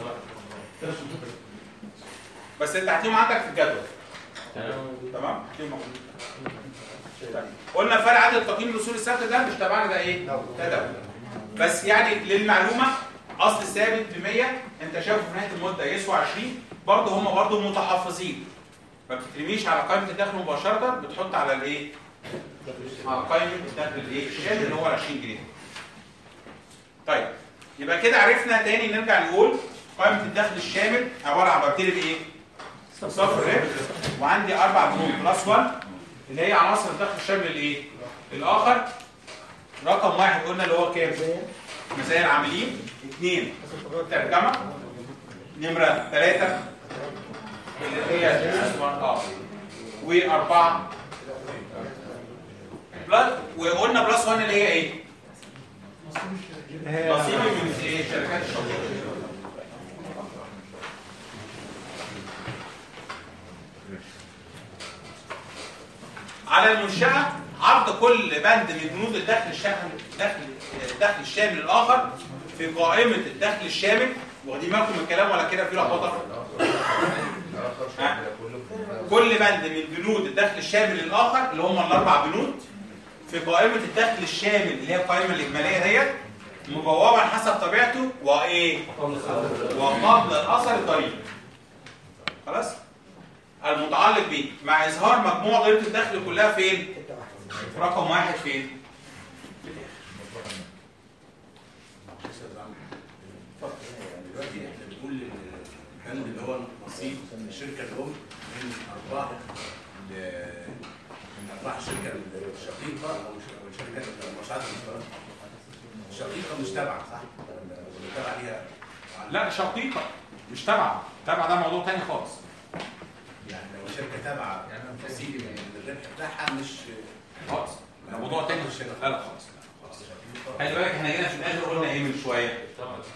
بس انت هتلاقيهم عندك في الجدول تمام هتلاقيهم موجودين. طيب. قلنا فرق عدد التقييم الاصول الثابته ده مش تبعنا ده ايه؟ ده دولي بس يعني للمعلومه اصل ثابت ب 100 انت شايفه في نهايه المده يسوى 20 برضه هم برضه متحفظين ما بتترميش على قائمه الدخل مباشره بتحط على الايه؟ على قائمه الدخل الايه؟ الشامل اللي هو 20 جنيه. طيب يبقى كده عرفنا تاني نرجع نقول قائمه الدخل الشامل عباره عن ببتدي بايه؟ صفر الربح وعندي اربع بنود بلس 1 اللي هي عناصر الدخل الشامل الايه؟ الاخر رقم واحد قلنا اللي هو كام؟ مزايا العاملين اثنين ترجمه نمره ثلاثه اللي هي الاستثمار اه واربعه بلس وقلنا بلس 1 اللي هي ايه؟ نصيبي من ايه؟ شركات الشغل على المنشأة عرض كل بند من بنود الدخل الشامل الدخل الدخل الشامل الآخر في قائمة الدخل الشامل واخدين بالكم من الكلام ولا كده في لخبطة؟ ها؟ كل بند من بنود الدخل الشامل الآخر اللي هم الأربع بنود في قائمة الدخل الشامل اللي هي القائمة الإجمالية ديت مبوبا حسب طبيعته وإيه؟ وقبل الأثر الضريبي خلاص؟ المتعلق بيه مع إظهار مجموع ضريبة الدخل كلها فين؟ رقم واحد فين؟ دلوقتي احنا بنقول البند اللي هو نصيب الشركه الام من ارباح ل- من ارباح الشركه الشقيقه او ش- أو الشركات المشروعات المشتركه الشقيقه مش تابعه صح؟ ولا ولا تابعه ليها لا شقيقة مش تبعة تبعة ده موضوع تاني خالص يعني لو الشركه تابعه نصيب من الربح بتاعها مش خالص ده موضوع تاني لا لا خالص خالص. خلي بالك احنا جينا في الاخر قلنا ايه من شويه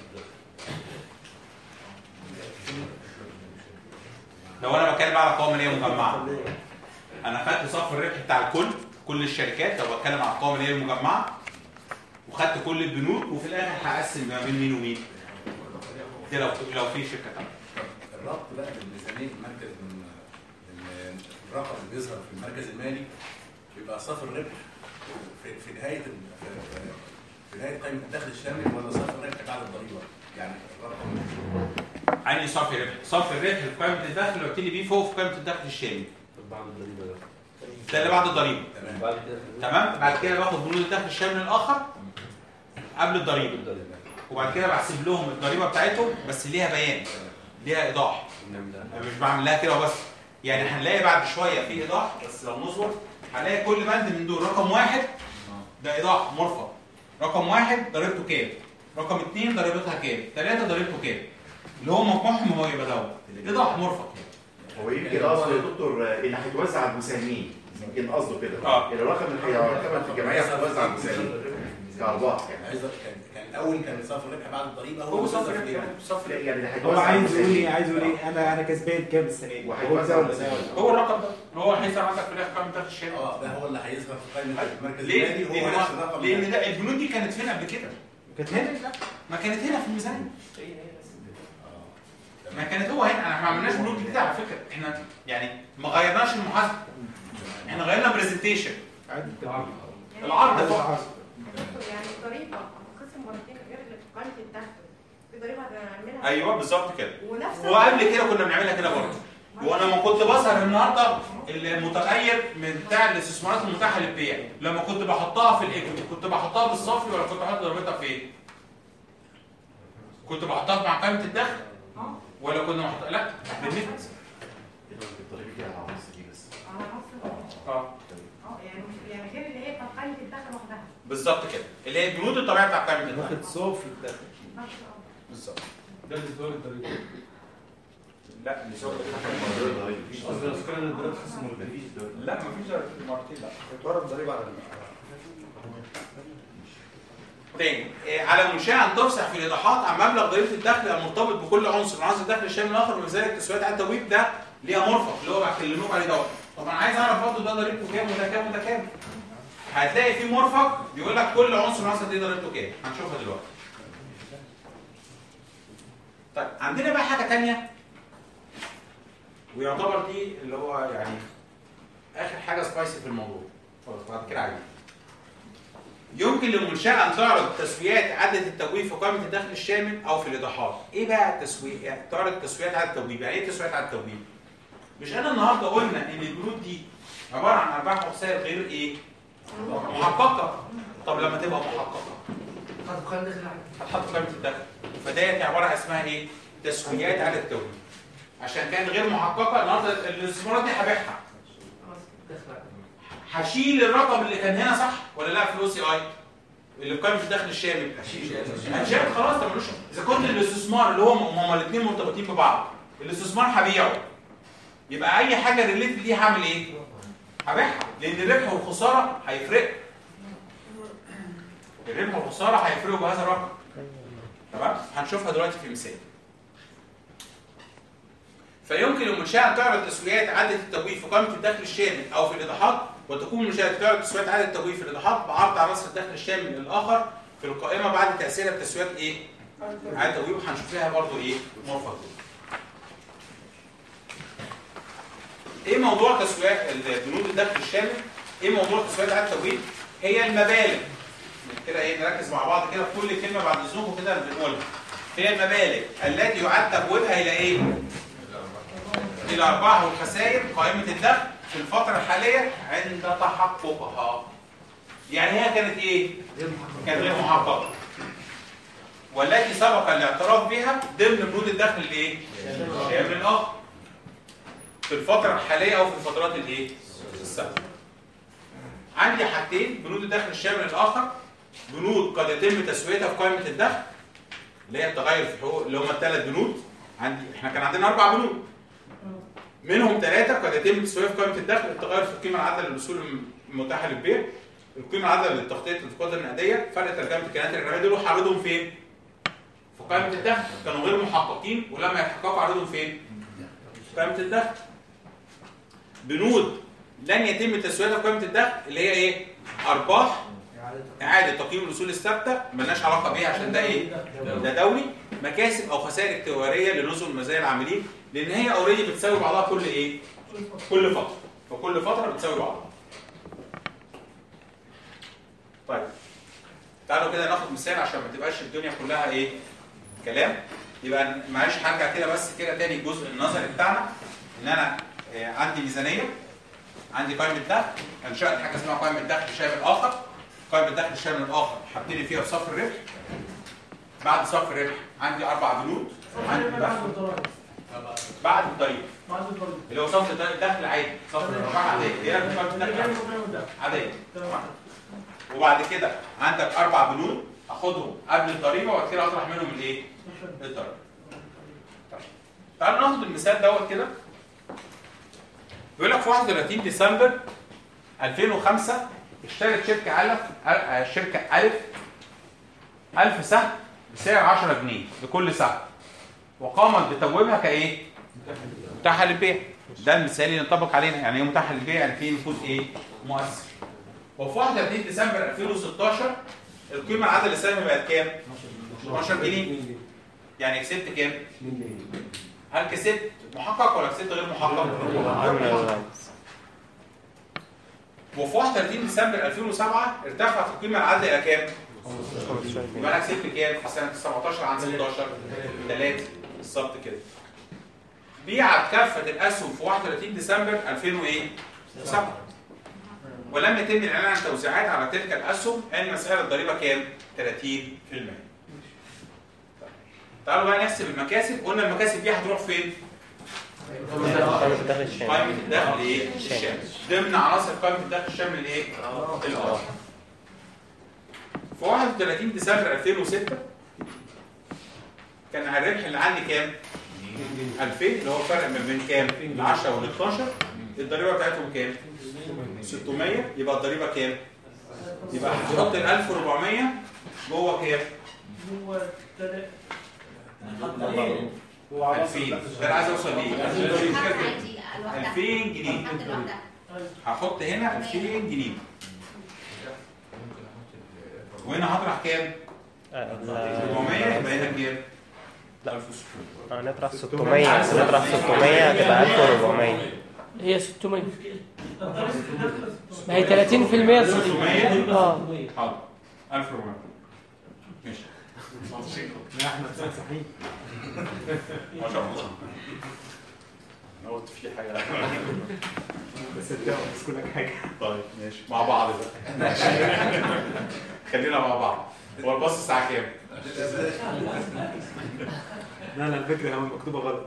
لو انا بتكلم على قوائم ماليه مجمعه انا خدت صف الربح بتاع الكل كل الشركات لو بتكلم على القوائم الماليه المجمعه وخدت كل البنود وفي الاخر هقسم ما بين مين ومين ده لو لو في شركه تانيه الربط بقى بالميزانيه المركز من من- الرقم اللي بيظهر في المركز المالي بيبقى صافي الربح في, في نهايه ال- في, في- في نهايه قائمه الدخل الشامل ولا صافي الربح بعد الضريبه يعني الرقم عندي صافي ربح صافي الربح في قائمه الدخل اللي قلت لي بيه فوق في قائمه الدخل الشامل بعد الضريبه ده ده اللي بعد الضريبه بعد كده تمام بعد كده باخد بنود الدخل الشامل الاخر قبل الضريبه وبعد كده بحسب لهم الضريبه بتاعتهم بس ليها بيان ليها ايضاح أنا مش بعمل لها كده وبس يعني هنلاقي بعد شويه في ايضاح بس لو نصبر هنلاقي كل بند من دول رقم واحد ده ايضاح مرفق رقم واحد ضريبته كام رقم اثنين ضريبتها كام ثلاثه ضريبته كام اللي هو مجموعهم هو يبقى دوت ايضاح مرفق هو يمكن قصده يا دكتور آه، اللي هيتوزع على المساهمين يمكن قصده كده اه الرقم اللي هيعتمد في الجمعيه هيتوزع على المساهمين كارباح يعني عايز كان كان الاول كان صافي الربح بعد الضريبه هو صافي بيظهر الربح في- صافي لا، يعني اللي هو هيتوزع على عايز يقول ايه المساهمين عايز يقول ايه انا انا كسبان كام السنه دي وهيتوزع هو على كده ولا المساهمين. ده؟ هو الرقم ده هو هيظهر عندك في الاخر قائمه الدخل الشامل اه ده هو اللي هيظهر في قائمه المركز ليه؟ المالي لان هو نفس الرقم لان ده. ده البنود دي كانت فين قبل كده كانت هنا ما كانت هنا في الميزانيه ما كانت هو هنا احنا ما عملناش بنود جديده على فكره احنا يعني ما غيرناش المحاسبه احنا غيرنا برزنتيشن العرض فقط يعني الضريبه قسم مرتين غير اللي في قائمه الدخل في ضريبه هنعملها ايوه بالظبط كده ونفس وقبل كده كنا بنعملها كده برضه وانا ما كنت بظهر النهارده المتغير من بتاع الاستثمارات المتاحه للبيع لما كنت بحطها في الايكوتي كنت بحطها بالصافي ولا كنت بحط ضريبتها فين؟ كنت بحطها مع قائمه الدخل ولا كنا بحطها لا بالنت الضريبه دي على العناصر دي بس على نص اه اه يعني مش يعني غير اللي هي بتاعت قائمه الدخل لوحدها بالظبط كده اللي هي البنود الطبيعيه بتاع قائمه الدخل واخد صافي الدخل بالظبط ده الاسبوع الضريبي لا مش هو مش قصدي اذكر ان الضريبه خصم مرتين لا مفيش مرتين لا اتورد ضريبه على تاني إيه، على المنشأة أن تفصح في الإيضاحات عن مبلغ ضريبة الدخل المرتبط بكل عنصر من عناصر الدخل الشامل الآخر ومن ذلك التسويات على التويب ده ليها مرفق اللي هو بكلموك عليه دوت طب أنا عايز أعرف برضه ده ضريبته كام وده كام وده كام هتلاقي في مرفق بيقول لك كل عنصر من عناصر دي ضريبته كام هنشوفها دلوقتي طيب عندنا بقى حاجة تانية ويعتبر دي اللي هو يعني آخر حاجة سبايسي في الموضوع خلاص بعد كده عايز يمكن للمنشأة أن تعرض تسويات عدد التبويب في قائمة الدخل الشامل أو في الإيضاحات. إيه بقى التسويق؟ يعني تعرض تسويات عدد التبويب، يعني إيه تسويات عدد التبويب؟ مش انا النهارده قلنا ان البنود دي عباره عن ارباح وخسائر غير ايه؟ محققه طب لما تبقى محققه هتحط في قائمه الدخل فديت عباره عن اسمها ايه؟ تسويات على التوجيه عشان كانت غير محققه النهارده الاستثمارات دي هبيعها هشيل الرقم اللي كان هنا صح ولا لا في الاو سي اي اللي في قائمه الدخل الشامل هتشيل خلاص طب ملوش اذا كنت الاستثمار اللي هو هما الاثنين مرتبطين ببعض الاستثمار هبيعه يبقى اي حاجه ريليتد دي هعمل ايه؟ هبيعها لان الربح والخساره هيفرقوا الربح والخساره هيفرقوا بهذا الرقم تمام هنشوفها دلوقتي في مثال فيمكن للمنشاه ان تعرض تسويات اعاده التمويل في قائمه الدخل الشامل او في الايضاحات وتكون المنشاه تعرض تسويات اعاده التمويل في الايضاحات بعرض عناصر الدخل الشامل الاخر في القائمه بعد تاثيرها بتسويات ايه؟ اعاده التمويل وهنشوف فيها برضه ايه؟ مرفق ايه موضوع تسويات بنود الدخل الشامل؟ ايه موضوع تسويات اعاده التمويل؟ هي المبالغ كده ايه نركز مع بعض كده في كل كلمه بعد اذنكم كده بنقولها هي المبالغ التي يعد تبويبها الى ايه؟ الى الارباح والخسائر قائمه الدخل في الفتره الحاليه عند تحققها. يعني هي كانت ايه؟ كانت غير محققه. والتي سبق الاعتراف بها ضمن بنود الدخل الايه؟ الشامل الاخر. في الفتره الحاليه او في الفترات الايه؟ السابقه. عندي حاجتين بنود الدخل الشامل الاخر بنود قد يتم تسويتها في قائمه الدخل اللي هي التغير في حقوق اللي هم الثلاث بنود عندي احنا كان عندنا اربع بنود منهم ثلاثه قد يتم تسويتها في قائمه الدخل التغير في القيمه العادله للاصول المتاحه للبيع القيمه العادله للتغطيه الانتقاد النقديه فرق ترجمه الكيانات الربحيه دول هعرضهم فين؟ في قائمه الدخل كانوا غير محققين ولما يتحققوا اعرضهم فين؟ في قائمه الدخل بنود لن يتم تسويتها في قائمه الدخل اللي هي ايه؟ ارباح اعاده تقييم الاصول الثابته ملناش علاقه بيها عشان ده ايه؟ ده دولي مكاسب او خسائر اكتواريه لنزل مزايا العاملين لان هي اوريدي بتساوي بعضها كل ايه؟ كل فتره فكل فتره بتساوي بعضها. طيب تعالوا كده ناخد مثال عشان ما تبقاش الدنيا كلها ايه؟ كلام يبقى معلش هرجع كده بس كده تاني الجزء النظري بتاعنا ان انا آه، عندي ميزانيه عندي قائمه دخل انشات حاجه اسمها قائمه دخل شامل اخر قائمه الدخل الشامل الاخر هبتدي فيها بصف الربح بعد صف الربح عندي اربع بنود عندي بعد الضرائب بعد الضريبه بعد الضرائب اللي هو صف الدخل عادي صف الارباح عاديه هي قائمه الدخل عاديه وبعد كده عندك اربع بنود اخدهم قبل الضريبه وبعد كده اطرح منهم الايه؟ الضريبه. طيب. تعالوا ناخد المثال دوت كده بيقول لك في 31 ديسمبر 2005 اشترت شركه الف آه، شركه الف 1000 سهم بسعر 10 جنيه لكل سهم وقامت بتبويبها كايه؟ متاحه للبيع ده المثال اللي ينطبق علينا يعني ايه متاحه للبيع يعني في نفوذ ايه؟ مؤثر وفي 31 ديسمبر 2016 القيمه العادله للسهم بقت كام؟ 12 جنيه يعني كسبت كام؟ هل كسبت محقق ولا كسبت غير محقق؟ وفي 31 ديسمبر 2007 ارتفعت القيمه العادله الى كام؟ يبقى انا كسبت كام في سنه 17 عن 16 3 بالظبط كده بيعت كافه الاسهم في 31 ديسمبر 2007 ولم يتم الاعلان عن توزيعات على تلك الاسهم علم سعر الضريبه كام؟ 30% تعالوا بقى نحسب المكاسب قلنا المكاسب دي هتروح فين؟ قائمه الدخل ايه؟ الشامل ضمن عناصر قائمه الدخل الشامل الايه؟ الاخر في 31 ديسمبر 2006 كان الربح اللي عندي كام؟ 2000 اللي هو الفرق ما بين كام؟ ال 10 وال 12 الضريبه بتاعتهم كام؟ 600 يبقى الضريبه كام؟ يبقى هحط ال 1400 جوه كام؟ هو تل- 2000 ده انا عايز اوصل ليه؟ 2000 جنيه هحط هنا 2000 جنيه وهنا هطرح كام؟ 400 يبقى هنا كام؟ لا هنطرح 600 هنطرح 600 هتبقى 1400 هي 600 ما هي 30% 600 اه حاضر 1400 ماشي يا احمد صحيح ما شاء الله انا قلت في حاجه بس انت بس لك حاجه طيب ماشي مع بعض بقى ماشي خلينا مع بعض هو الباص الساعه كام؟ لا لا الفكره هو مكتوبه غلط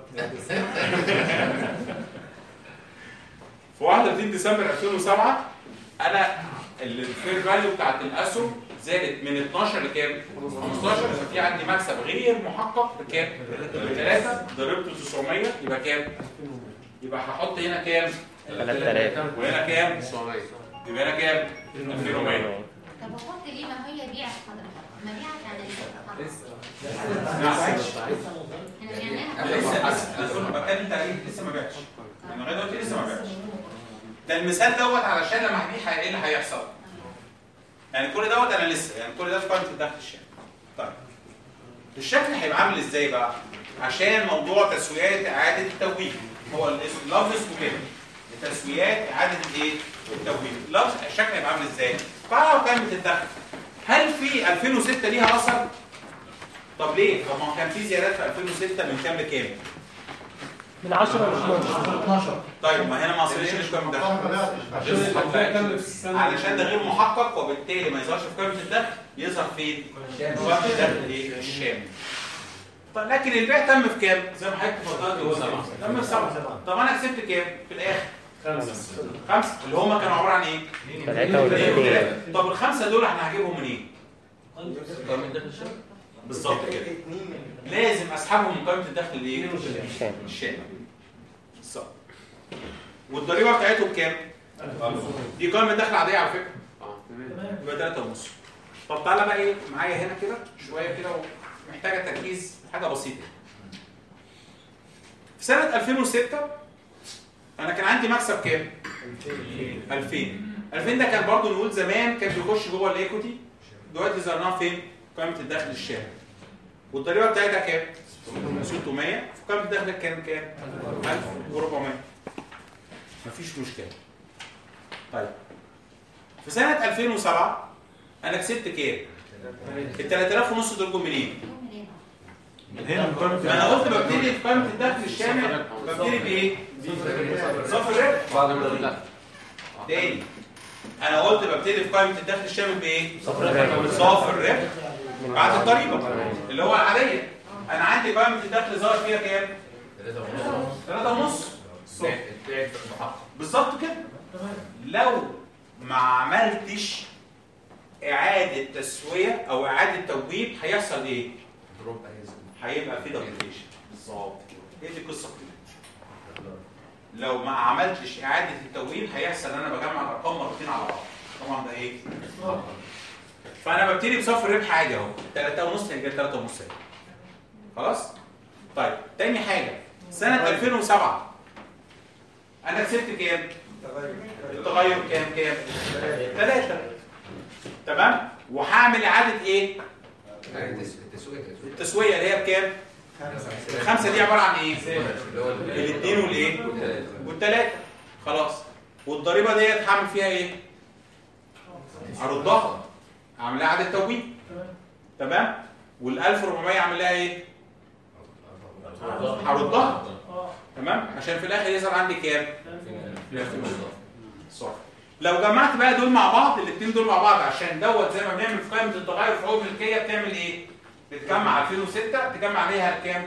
في 31 ديسمبر 2007 انا الفير فاليو بتاعت الاسهم زادت من 12 لكام؟ 15 يبقى في عندي مكسب غير محقق بكام؟ ب 3 ضربته 900 يبقى كام؟ يبقى هحط هنا كام؟ 3000. وهنا كام؟ 900 يبقى هنا كام؟ 2100 طب وقلت ليه ما هي بيع حضرتك؟ ما بيعت يعني لسه لسه بتكلم تقريبا لسه ما بعتش يعني لغايه دلوقتي لسه ما بعتش ده المثال دوت علشان لما هبيع ايه اللي هيحصل يعني كل دوت انا لسه يعني كل ده في قائمه الدخل الشامل طيب الشكل هيبقى عامل ازاي بقى عشان موضوع تسويات اعاده التوجيه هو الاسم اللفظ اسمه كده تسويات اعاده الايه التوجيه اللفظ الشكل هيبقى عامل ازاي تعالوا قائمه الدخل هل في 2006 ليها اثر طب ليه طب ما كان في زيادات في 2006 من كام لكام من 10 ل 12 طيب ما هنا ما اصلش ليش قائمه الدخل علشان ده غير محقق وبالتالي ما يظهرش في قائمه الدخل يظهر فين؟ في قائمه الدخل ايه؟ الشامل طب لكن البيع تم في كام؟ زي ما حضرتك اتفضلت هو سبعه تم في سبعه طب انا كسبت كام في الاخر؟ خمسه خمسه اللي هم كانوا عباره عن ايه؟ ثلاثة ولا اثنين اثنين. وثلاثة. طب الخمسه دول احنا هجيبهم منين؟ بالظبط كده لازم اسحبهم من قائمه الدخل الايه؟ الشامل. الشامل بالظبط والضريبه بتاعتهم كام؟ دي قائمه دخل عاديه على فكره يبقى 3 ونص طب تعالى بقى ايه معايا هنا كده شويه كده ومحتاجه تركيز حاجه بسيطه في سنه 2006 انا كان عندي مكسب كام 2000 2000 ده كان برضو نقول زمان كان بيخش جوه الايكوتي دلوقتي ظهرناها فين قائمه الدخل الشامل والضريبه بتاعتها كام 600 في قائمه الدخل كان كام 1400 مفيش مشكله طيب في سنه 2007 انا كسبت كام ال 3000 ونص دول جم منين من هنا من قائمه ما انا قلت ببتدي في قائمه الدخل الشامل ببتدي بايه صافي الربح بعد ما الدخل تاني انا قلت ببتدي في قائمه الدخل الشامل بايه صافي الربح. صافي الربح بعد الضريبه اللي هو العاديه انا عندي قائمه الدخل ظهر فيها كام 3 ونص بالظبط كده لو ما عملتش اعاده تسويه او اعاده توجيه هيحصل ايه هيبقى في دوبليكيشن بالظبط كده هي دي القصه كلها لو ما عملتش اعاده التوجيه هيحصل ان انا بجمع الارقام مرتين على بعض طبعا ده ايه فانا ببتدي بصفر ربح عادي اهو 3 ونص هيجي 3 ونص خلاص طيب تاني حاجه سنه 2007 انا كسبت كام التغير كام كام 3 تمام وهعمل اعاده ايه التسويه اللي هي بكام الخمسه دي عباره عن ايه الاثنين والايه والثلاثه خلاص والضريبه ديت هعمل فيها ايه هردها اعمل لها اعاده توجيه تمام وال 1400 اعمل لها ايه هردها تمام عشان في الاخر يظهر عندي كام صح لو جمعت بقى دول مع بعض الاثنين دول مع بعض عشان دوت زي ما بنعمل في قائمه التغير في حقوق الملكيه بتعمل ايه بتجمع 2006 تجمع عليها كام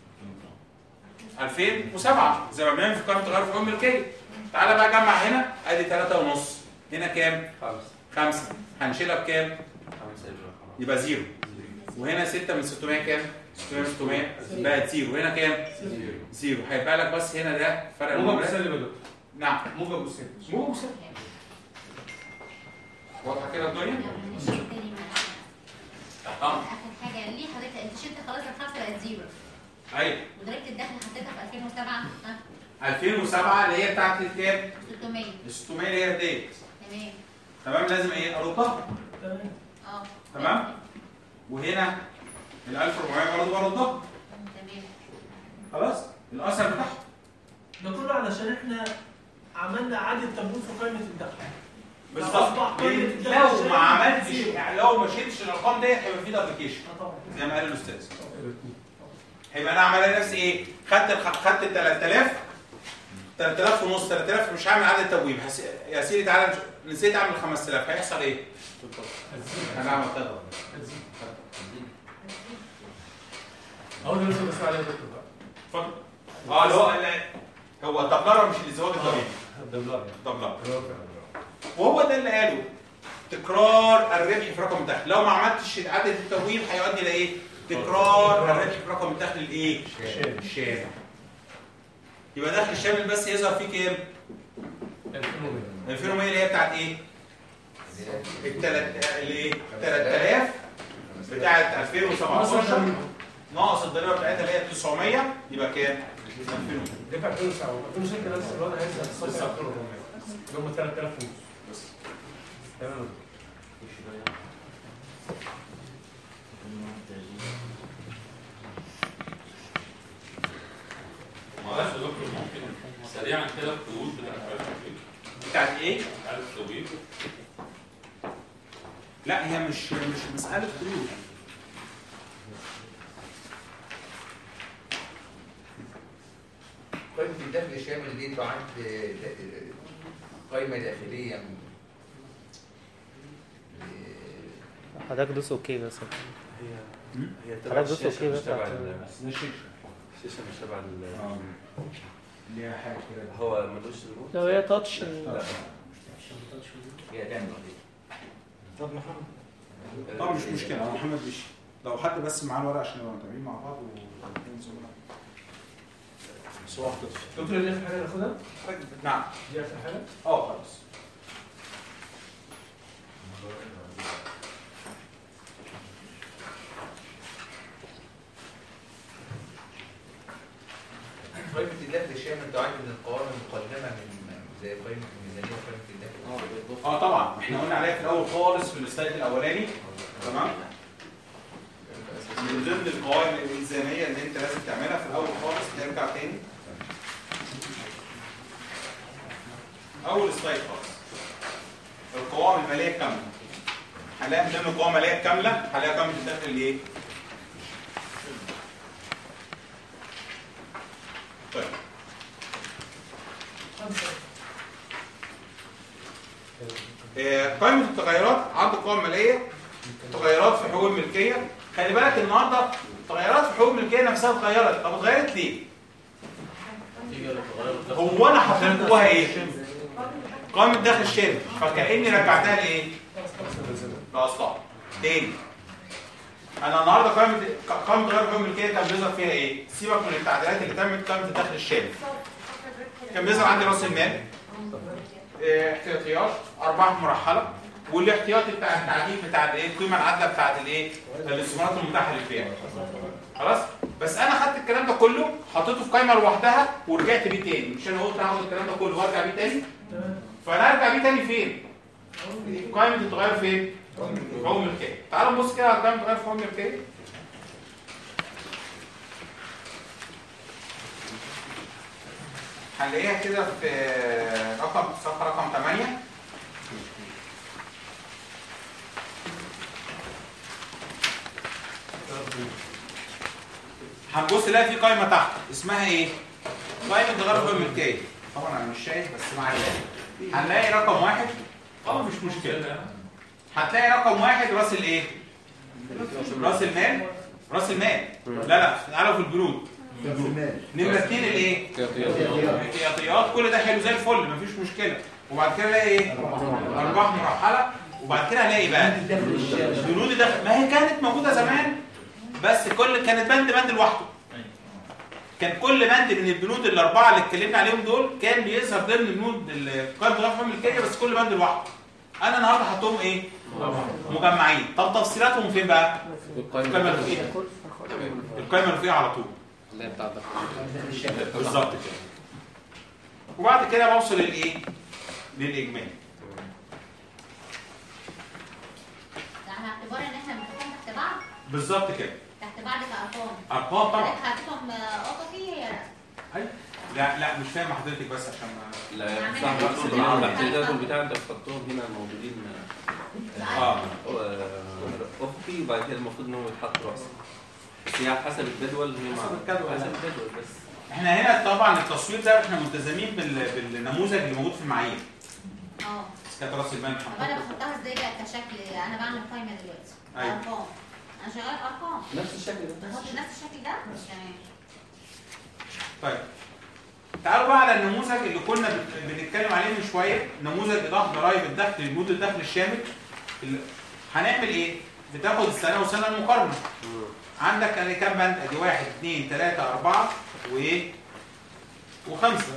2007 زي ما بنعمل في قائمه التغير في حقوق الملكيه تعالى بقى جمع هنا ادي 3 ونص هنا كام 5 هنشيلها بكام يبقى زيرو وهنا 6 من 600 كام 600 من 600 بقت زيرو هنا كام زيرو هيبقى لك بس هنا ده فرق موجب المبلغ. وسالب يا دكتور نعم موجب وسالب موجب وسالب واضحه كده الدنيا اه اخر حاجه ليه حضرتك انت شلت خلاص الخمسه بقت زيرو ايوه وضريبه الدخل حطيتها في 2007 ها 2007 اللي هي بتاعت الكام 600 ال 600 اللي هي ديت تمام تمام لازم ايه اردها اه تمام وهنا ال 1400 برضه بردها تمام خلاص الاثر بتاعها ده كله علشان احنا عملنا اعاده تمويل في قائمه الدخل بالظبط فأصبح قائمة لأن الدخل لو الشامل ما عملتش زيرو. يعني لو ما شلتش الارقام ديت هيبقى في دبليكيشن زي ما قال الاستاذ هيبقى انا عمال نفسي ايه خدت الخ- خدت ال 3000 3000 ونص 3000 مش هعمل عدد تبويب هس... يا سيدي تعالى نش- نسيت اعمل 5000 هيحصل ايه؟ هنعمل كده هو ده اللي لسه بسمع عليه يا دكتور بقى اتفضل اه اللي هو ال- هو الدبلره مش الازدواج الطبيعي الدبلره دبلره وهو ده اللي قاله تكرار الربح في رقم الدخل لو ما عملتش عدد التبويب هيؤدي الى ايه؟ تكرار الربح في رقم الدخل الايه؟ الشامل يبقى دخل الشامل بس يظهر فيه كام؟ 2100 اللي هي بتاعت ايه؟ التلات اللي ايه؟ 3000 بتاعت 2017 ناقص الضريبه بتاعتها اللي هي 900 يبقى كام؟ 2000 دفع 2009 2006 نفس الوضع هينزل الصفر 2400 اللي هم 3000 ونص بس تمام معلش يا دكتور ممكن سريعا كده القيود بتاعت التوقيت بتاعت ايه؟ بتاعت التوقيت لا هي مش مش مساله قيود قائمة الدخل الشامل دي تعد قائمة داخلية من- حضرتك دوس اوكي بس هي هي تبع حضرتك دوس الشاشة اوكي مش بس تبع عشان- ال- الشاشة الشاشة مش تبع ال ليها حاجة كده هو ملوش ريموت؟ لو هي تاتش لا. هي تعمل طب محمد اه مش مشكلة هو محمد مشي لو حد بس معاه الورق عشان نبقى متابعين مع بعض والاثنين زملاء بس هو واحد دكتور اللي اخر حاجه ناخدها نعم دي اخر حاجه اه خلاص قائمة الدخل الشامل تعد من القوائم المقدمة من زي قائمة الميزانية وقائمة الدخل اه طبعا احنا قلنا عليها في الاول خالص في السلايد الاولاني تمام من ضمن القوائم الالزاميه اللي انت لازم تعملها في الاول خالص نرجع تاني اول سلايد خالص القوائم الماليه الكامله هنلاقي من ضمن القوائم الماليه الكامله هنلاقي قائمه الدخل اللي ايه؟ طيب آه، قائمة التغيرات عرض القوائم المالية تغيرات في حقوق الملكية خلي بالك النهارده التغيرات في حقوق الملكية نفسها اتغيرت طب اتغيرت ليه؟ هو انا حطيت جواها ايه؟ قائمة دخل الشامل فكأني رجعتها لايه؟ لاصلها تاني انا النهارده قائمة قائمة تغير حقوق الملكية كان بيظهر فيها ايه؟ سيبك من التعديلات اللي تمت قائمة الدخل الشامل كان بيظهر عندي راس المال اه، احتياطيات ارباح مرحله والاحتياطي بتاع التعديل بتاع الايه القيمه العادله بتاعت الايه الاستثمارات المتاحه للبيع خلاص بس انا خدت الكلام ده كله حطيته في قائمه لوحدها ورجعت بيه تاني مش انا قلت هاخد الكلام ده كله وارجع بيه تاني فانا ارجع بيه تاني فين قائمه التغير فين في حقوق الملكيه تعالوا نبص كده على قائمه التغير في حقوق الملكيه هنلاقيها كده في رقم صفحه رقم 8 هنبص نلاقي في قائمه تحت اسمها ايه؟ قائمه تغير حقوق الملكيه طبعا انا مش شايف بس معايا هنلاقي رقم واحد اه مش مشكله هتلاقي رقم واحد راس الايه؟ راس المال راس المال لا لا تعالوا في البنود نمرة اتنين الايه؟ احتياطيات كل ده حلو زي الفل مفيش مشكلة وبعد كده الاقي ايه؟ ارباح مرحلة وبعد كده الاقي بقى بنود ده ما هي كانت موجودة زمان بس كل كانت بند بند لوحده كان كل بند من البنود الاربعه اللي اتكلمنا عليهم دول كان بيظهر ضمن بنود القائمه الغرفه الملكيه بس كل بند لوحده انا النهارده حطهم ايه مجمعين طب تفصيلاتهم فين بقى القائمه الرفيقه القائمه الرفيقه على طول اللي هي بتاعت بالظبط كده وبعد كده بوصل للايه للاجمالي ده على اعتبار ان احنا بنحطهم تحت بعض بالظبط كده تحت بعض كارقام ارقام طبعا حضرتك حطيتهم قطفي هي لا لا مش فاهم حضرتك بس عشان ما لا يعني صح أنا مكتوب بس- هنا الاحتياجات والبتاع انت بتحطهم هنا موجودين اه آه، افقي وبعد كده المفروض ان هو يتحط راسي بس هي على حسب الجدول هي مع حسب الجدول. حسب الجدول بس احنا هنا طبعا التصوير ده احنا ملتزمين بال... بالنموذج اللي موجود في المعايير اه كانت راس المال طب انا بحطها ازاي بقى كشكل انا بعمل قائمه دلوقتي أيوة. ارقام انا شغال ارقام نفس الشكل ده بحط نفس الشكل ده تمام طيب تعالوا بقى على النموذج اللي كنا بت- بنتكلم عليه من شويه نموذج اضافه ضرائب الدخل للجهود الدخل الشامل اللي- هنعمل ايه؟ بتاخد السنه وسنه المقارنه عندك ادي كام بند؟ ادي واحد اثنين ثلاثه اربعه وايه؟ وخمسه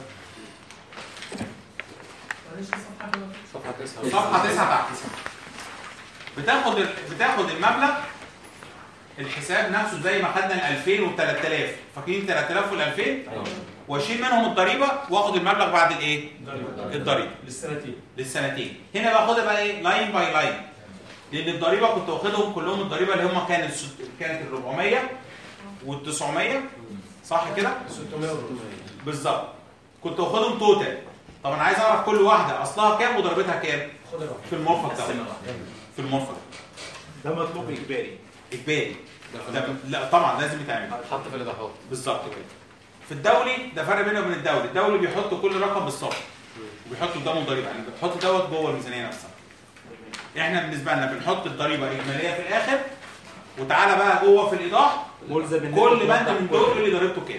معلش صفحه كده صفحه 9 صفحه 9 تحت بتاخد ال- بتاخد المبلغ الحساب نفسه زي ما خدنا ال 2000 وال 3000 فاكرين 3000 وال 2000 واشيل منهم الضريبه واخد المبلغ بعد الايه؟ الضريبه للسنتين للسنتين هنا باخدها بقى ايه؟ لاين باي لاين لان الضريبه كنت واخدهم كلهم الضريبه اللي هم كانت ست- كانت ال 400 وال 900 صح كده؟ 600 بالظبط كنت واخدهم توتال طب انا عايز اعرف كل واحده اصلها كام وضريبتها كام؟ في المرفق ده في المرفق ده مطلوب اجباري اجباري ده لا طبعا لازم يتعمل حط في الاضافات بالظبط كده في الدولي ده فرق بينه وبين الدولي الدولي بيحط كل رقم بالصف وبيحط قدامه ضريبه يعني بيحط دوت جوه الميزانيه نفسها احنا بالنسبه لنا بنحط الضريبه اجماليه في الاخر وتعالى بقى جوه في الايضاح ملزم إن كل أنت بند توضح من كل- دول اللي ضريبته كام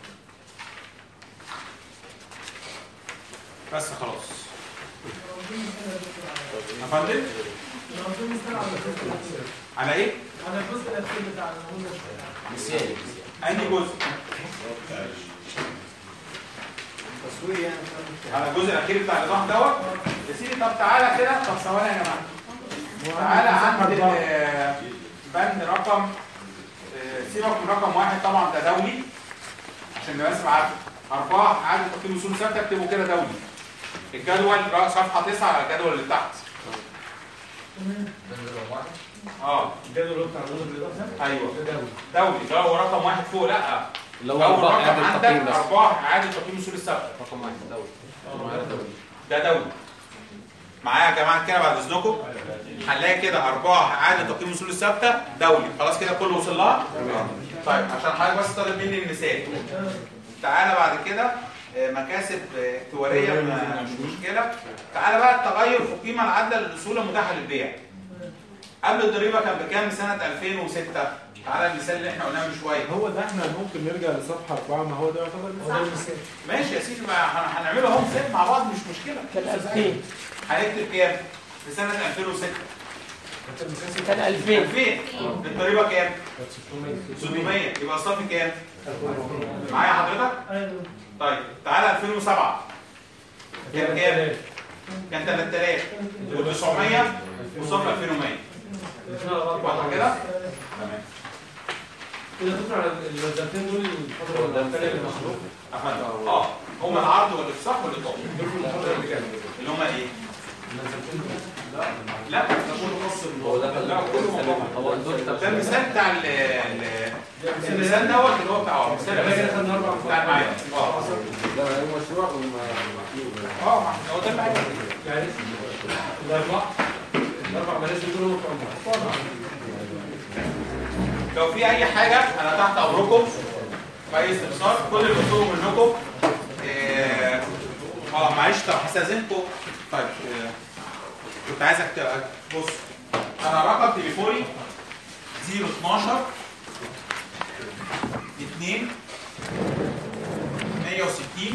بس خلاص يا فندم عاوزين نسال على الجزء الاخير على ايه؟ على الجزء الاخير بتاع النموذج مثال انهي جزء؟ تصوير يعني على الجزء الاخير بتاع الايضاح دوت يا سيدي طب تعالى كده طب ثواني يا جماعه تعالى عند ال- بند رقم آه، سيبك من رقم واحد طبعا ده دولي عشان نبقى بس عارف اربعه عدد تقييم اصول ثابته اكتبوا كده دولي الجدول را- صفحه 9 على الجدول اللي تحت اه الجدول اللي هو بتاع النموذج الاضافي ايوه دولي ده هو رقم واحد فوق لا اللي هو أول أربعة رقم إعادة عندك تقييم بس. أربعة إعادة تقييم أصول الثابتة رقم واحد دولي رقم دولي ده دولي معايا يا جماعة كده بعد إذنكم هنلاقي كده أربعة إعادة تقييم أصول الثابتة دولي خلاص كده كله وصل لها طيب عشان حضرتك بس طالب مني المثال تعالى بعد كده آه، مكاسب آه، اكتوارية ما- مش مشكلة تعالى بقى التغير في القيمة العادلة للأصول المتاحة للبيع قبل الضريبة كان بكام سنة 2006 تعالى المثال اللي احنا قلناه من شوية هو ده احنا ممكن نرجع لصفحه اربعه ما هو ده يعتبر مثال ماشي يا سيدي ما هن- هنعمله اهو مثال مع بعض مش مشكله كان 2000 هنكتب كام في سنه 2006 كان 2000 2000 الضريبه كام 600 يبقى الصافي كام معايا حضرتك ايوه طيب تعالى 2007 كان كام كان 3000 و900 وصافي 2100 واضح كده تمام كده تدخل على الوزارتين دول الفتره الثانيه اللي مخلوق أفندم. اه هم العرض والافصاح والاطلاق دول في المحاضره اللي جايه اللي هم ايه الوزارتين دول لا ده كله خاص هو ده لا كله مع بعض. هو دول ده المثال بتاع ال ال- المثال دوت اللي هو بتاع المثال احنا كده خدنا اربع بتاع المعايير اه ده مشروع اه هو ده المعايير يعني الاربع الاربع منازل دول بتوع لو في اي حاجه انا تحت امركم في اي استفسار كل اللي بطلبه منكم اه آه، معلش طب هستاذنكم طيب آه، كنت عايزك ت- بص انا رقم تليفوني 012 2 160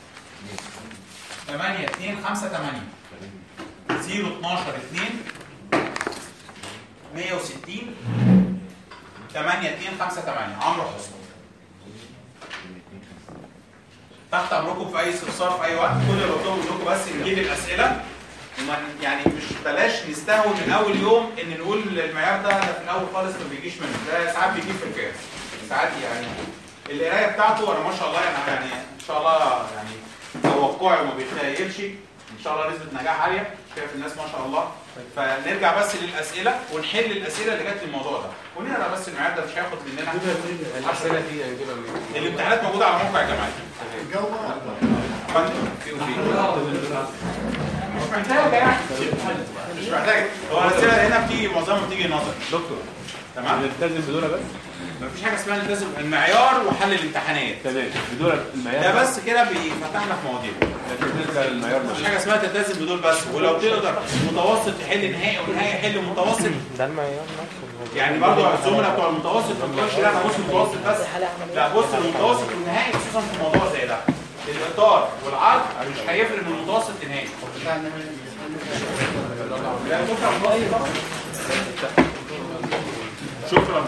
8 2 5 8 012 2 160 8 2 5 8 عمرو حسني تحت امركم في اي استفسار في اي وقت كل اللي بطلبه منكم بس نجيب الاسئله وما يعني مش بلاش نستهون من اول يوم ان نقول المعيار ده ده في الاول خالص ما بيجيش منه ده ساعات بيجي في القياس ساعات يعني القرايه بتاعته انا ما شاء الله يعني يعني ان شاء الله يعني توقعي وما بيتخيلش ان شاء الله نسبه نجاح عاليه شايف الناس ما شاء الله فنرجع بس للاسئله ونحل الاسئله اللي جت في الموضوع ده ونقرا بس المعيار ده مش هياخد مننا الاسئله دي هنجيبها منين؟ الامتحانات موجوده على موقع الجامعه مش محتاجه يعني مش محتاجه هو الاسئله هنا بتيجي معظمها بتيجي نظري دكتور تمام نلتزم بدول بس مفيش حاجه اسمها نلتزم المعيار وحل الامتحانات تمام بدول المعيار ده بس كده بيفتح لك مواضيع لكن بالنسبه للمعيار مفيش حاجه اسمها تلتزم بدول بس ولو تقدر متوسط تحل نهائي ونهائي يحل متوسط ده المعيار نفسه يعني برضه الزملاء بتوع المتوسط ما تقولش لا انا بص المتوسط بس لا بص المتوسط والنهائي خصوصا في موضوع زي ده الاطار والعرض مش هيفرق من المتوسط للنهائي لا شكرا شكرا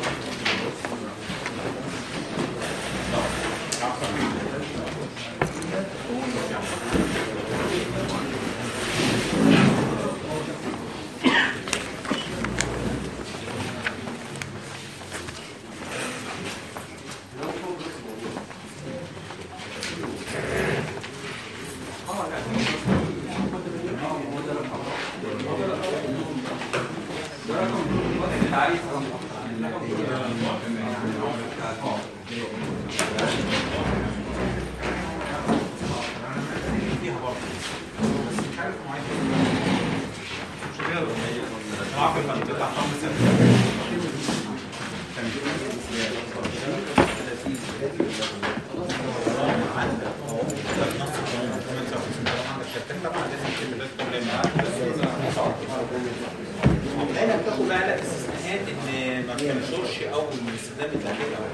دايما بتاخد بقى لك استثناءات ان ما بتنشرش اول من استخدام التأكيد او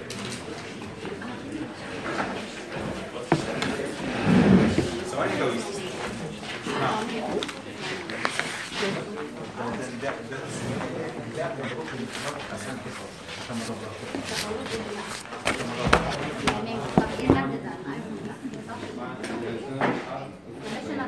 ثواني كويس نعم طب ايه مادة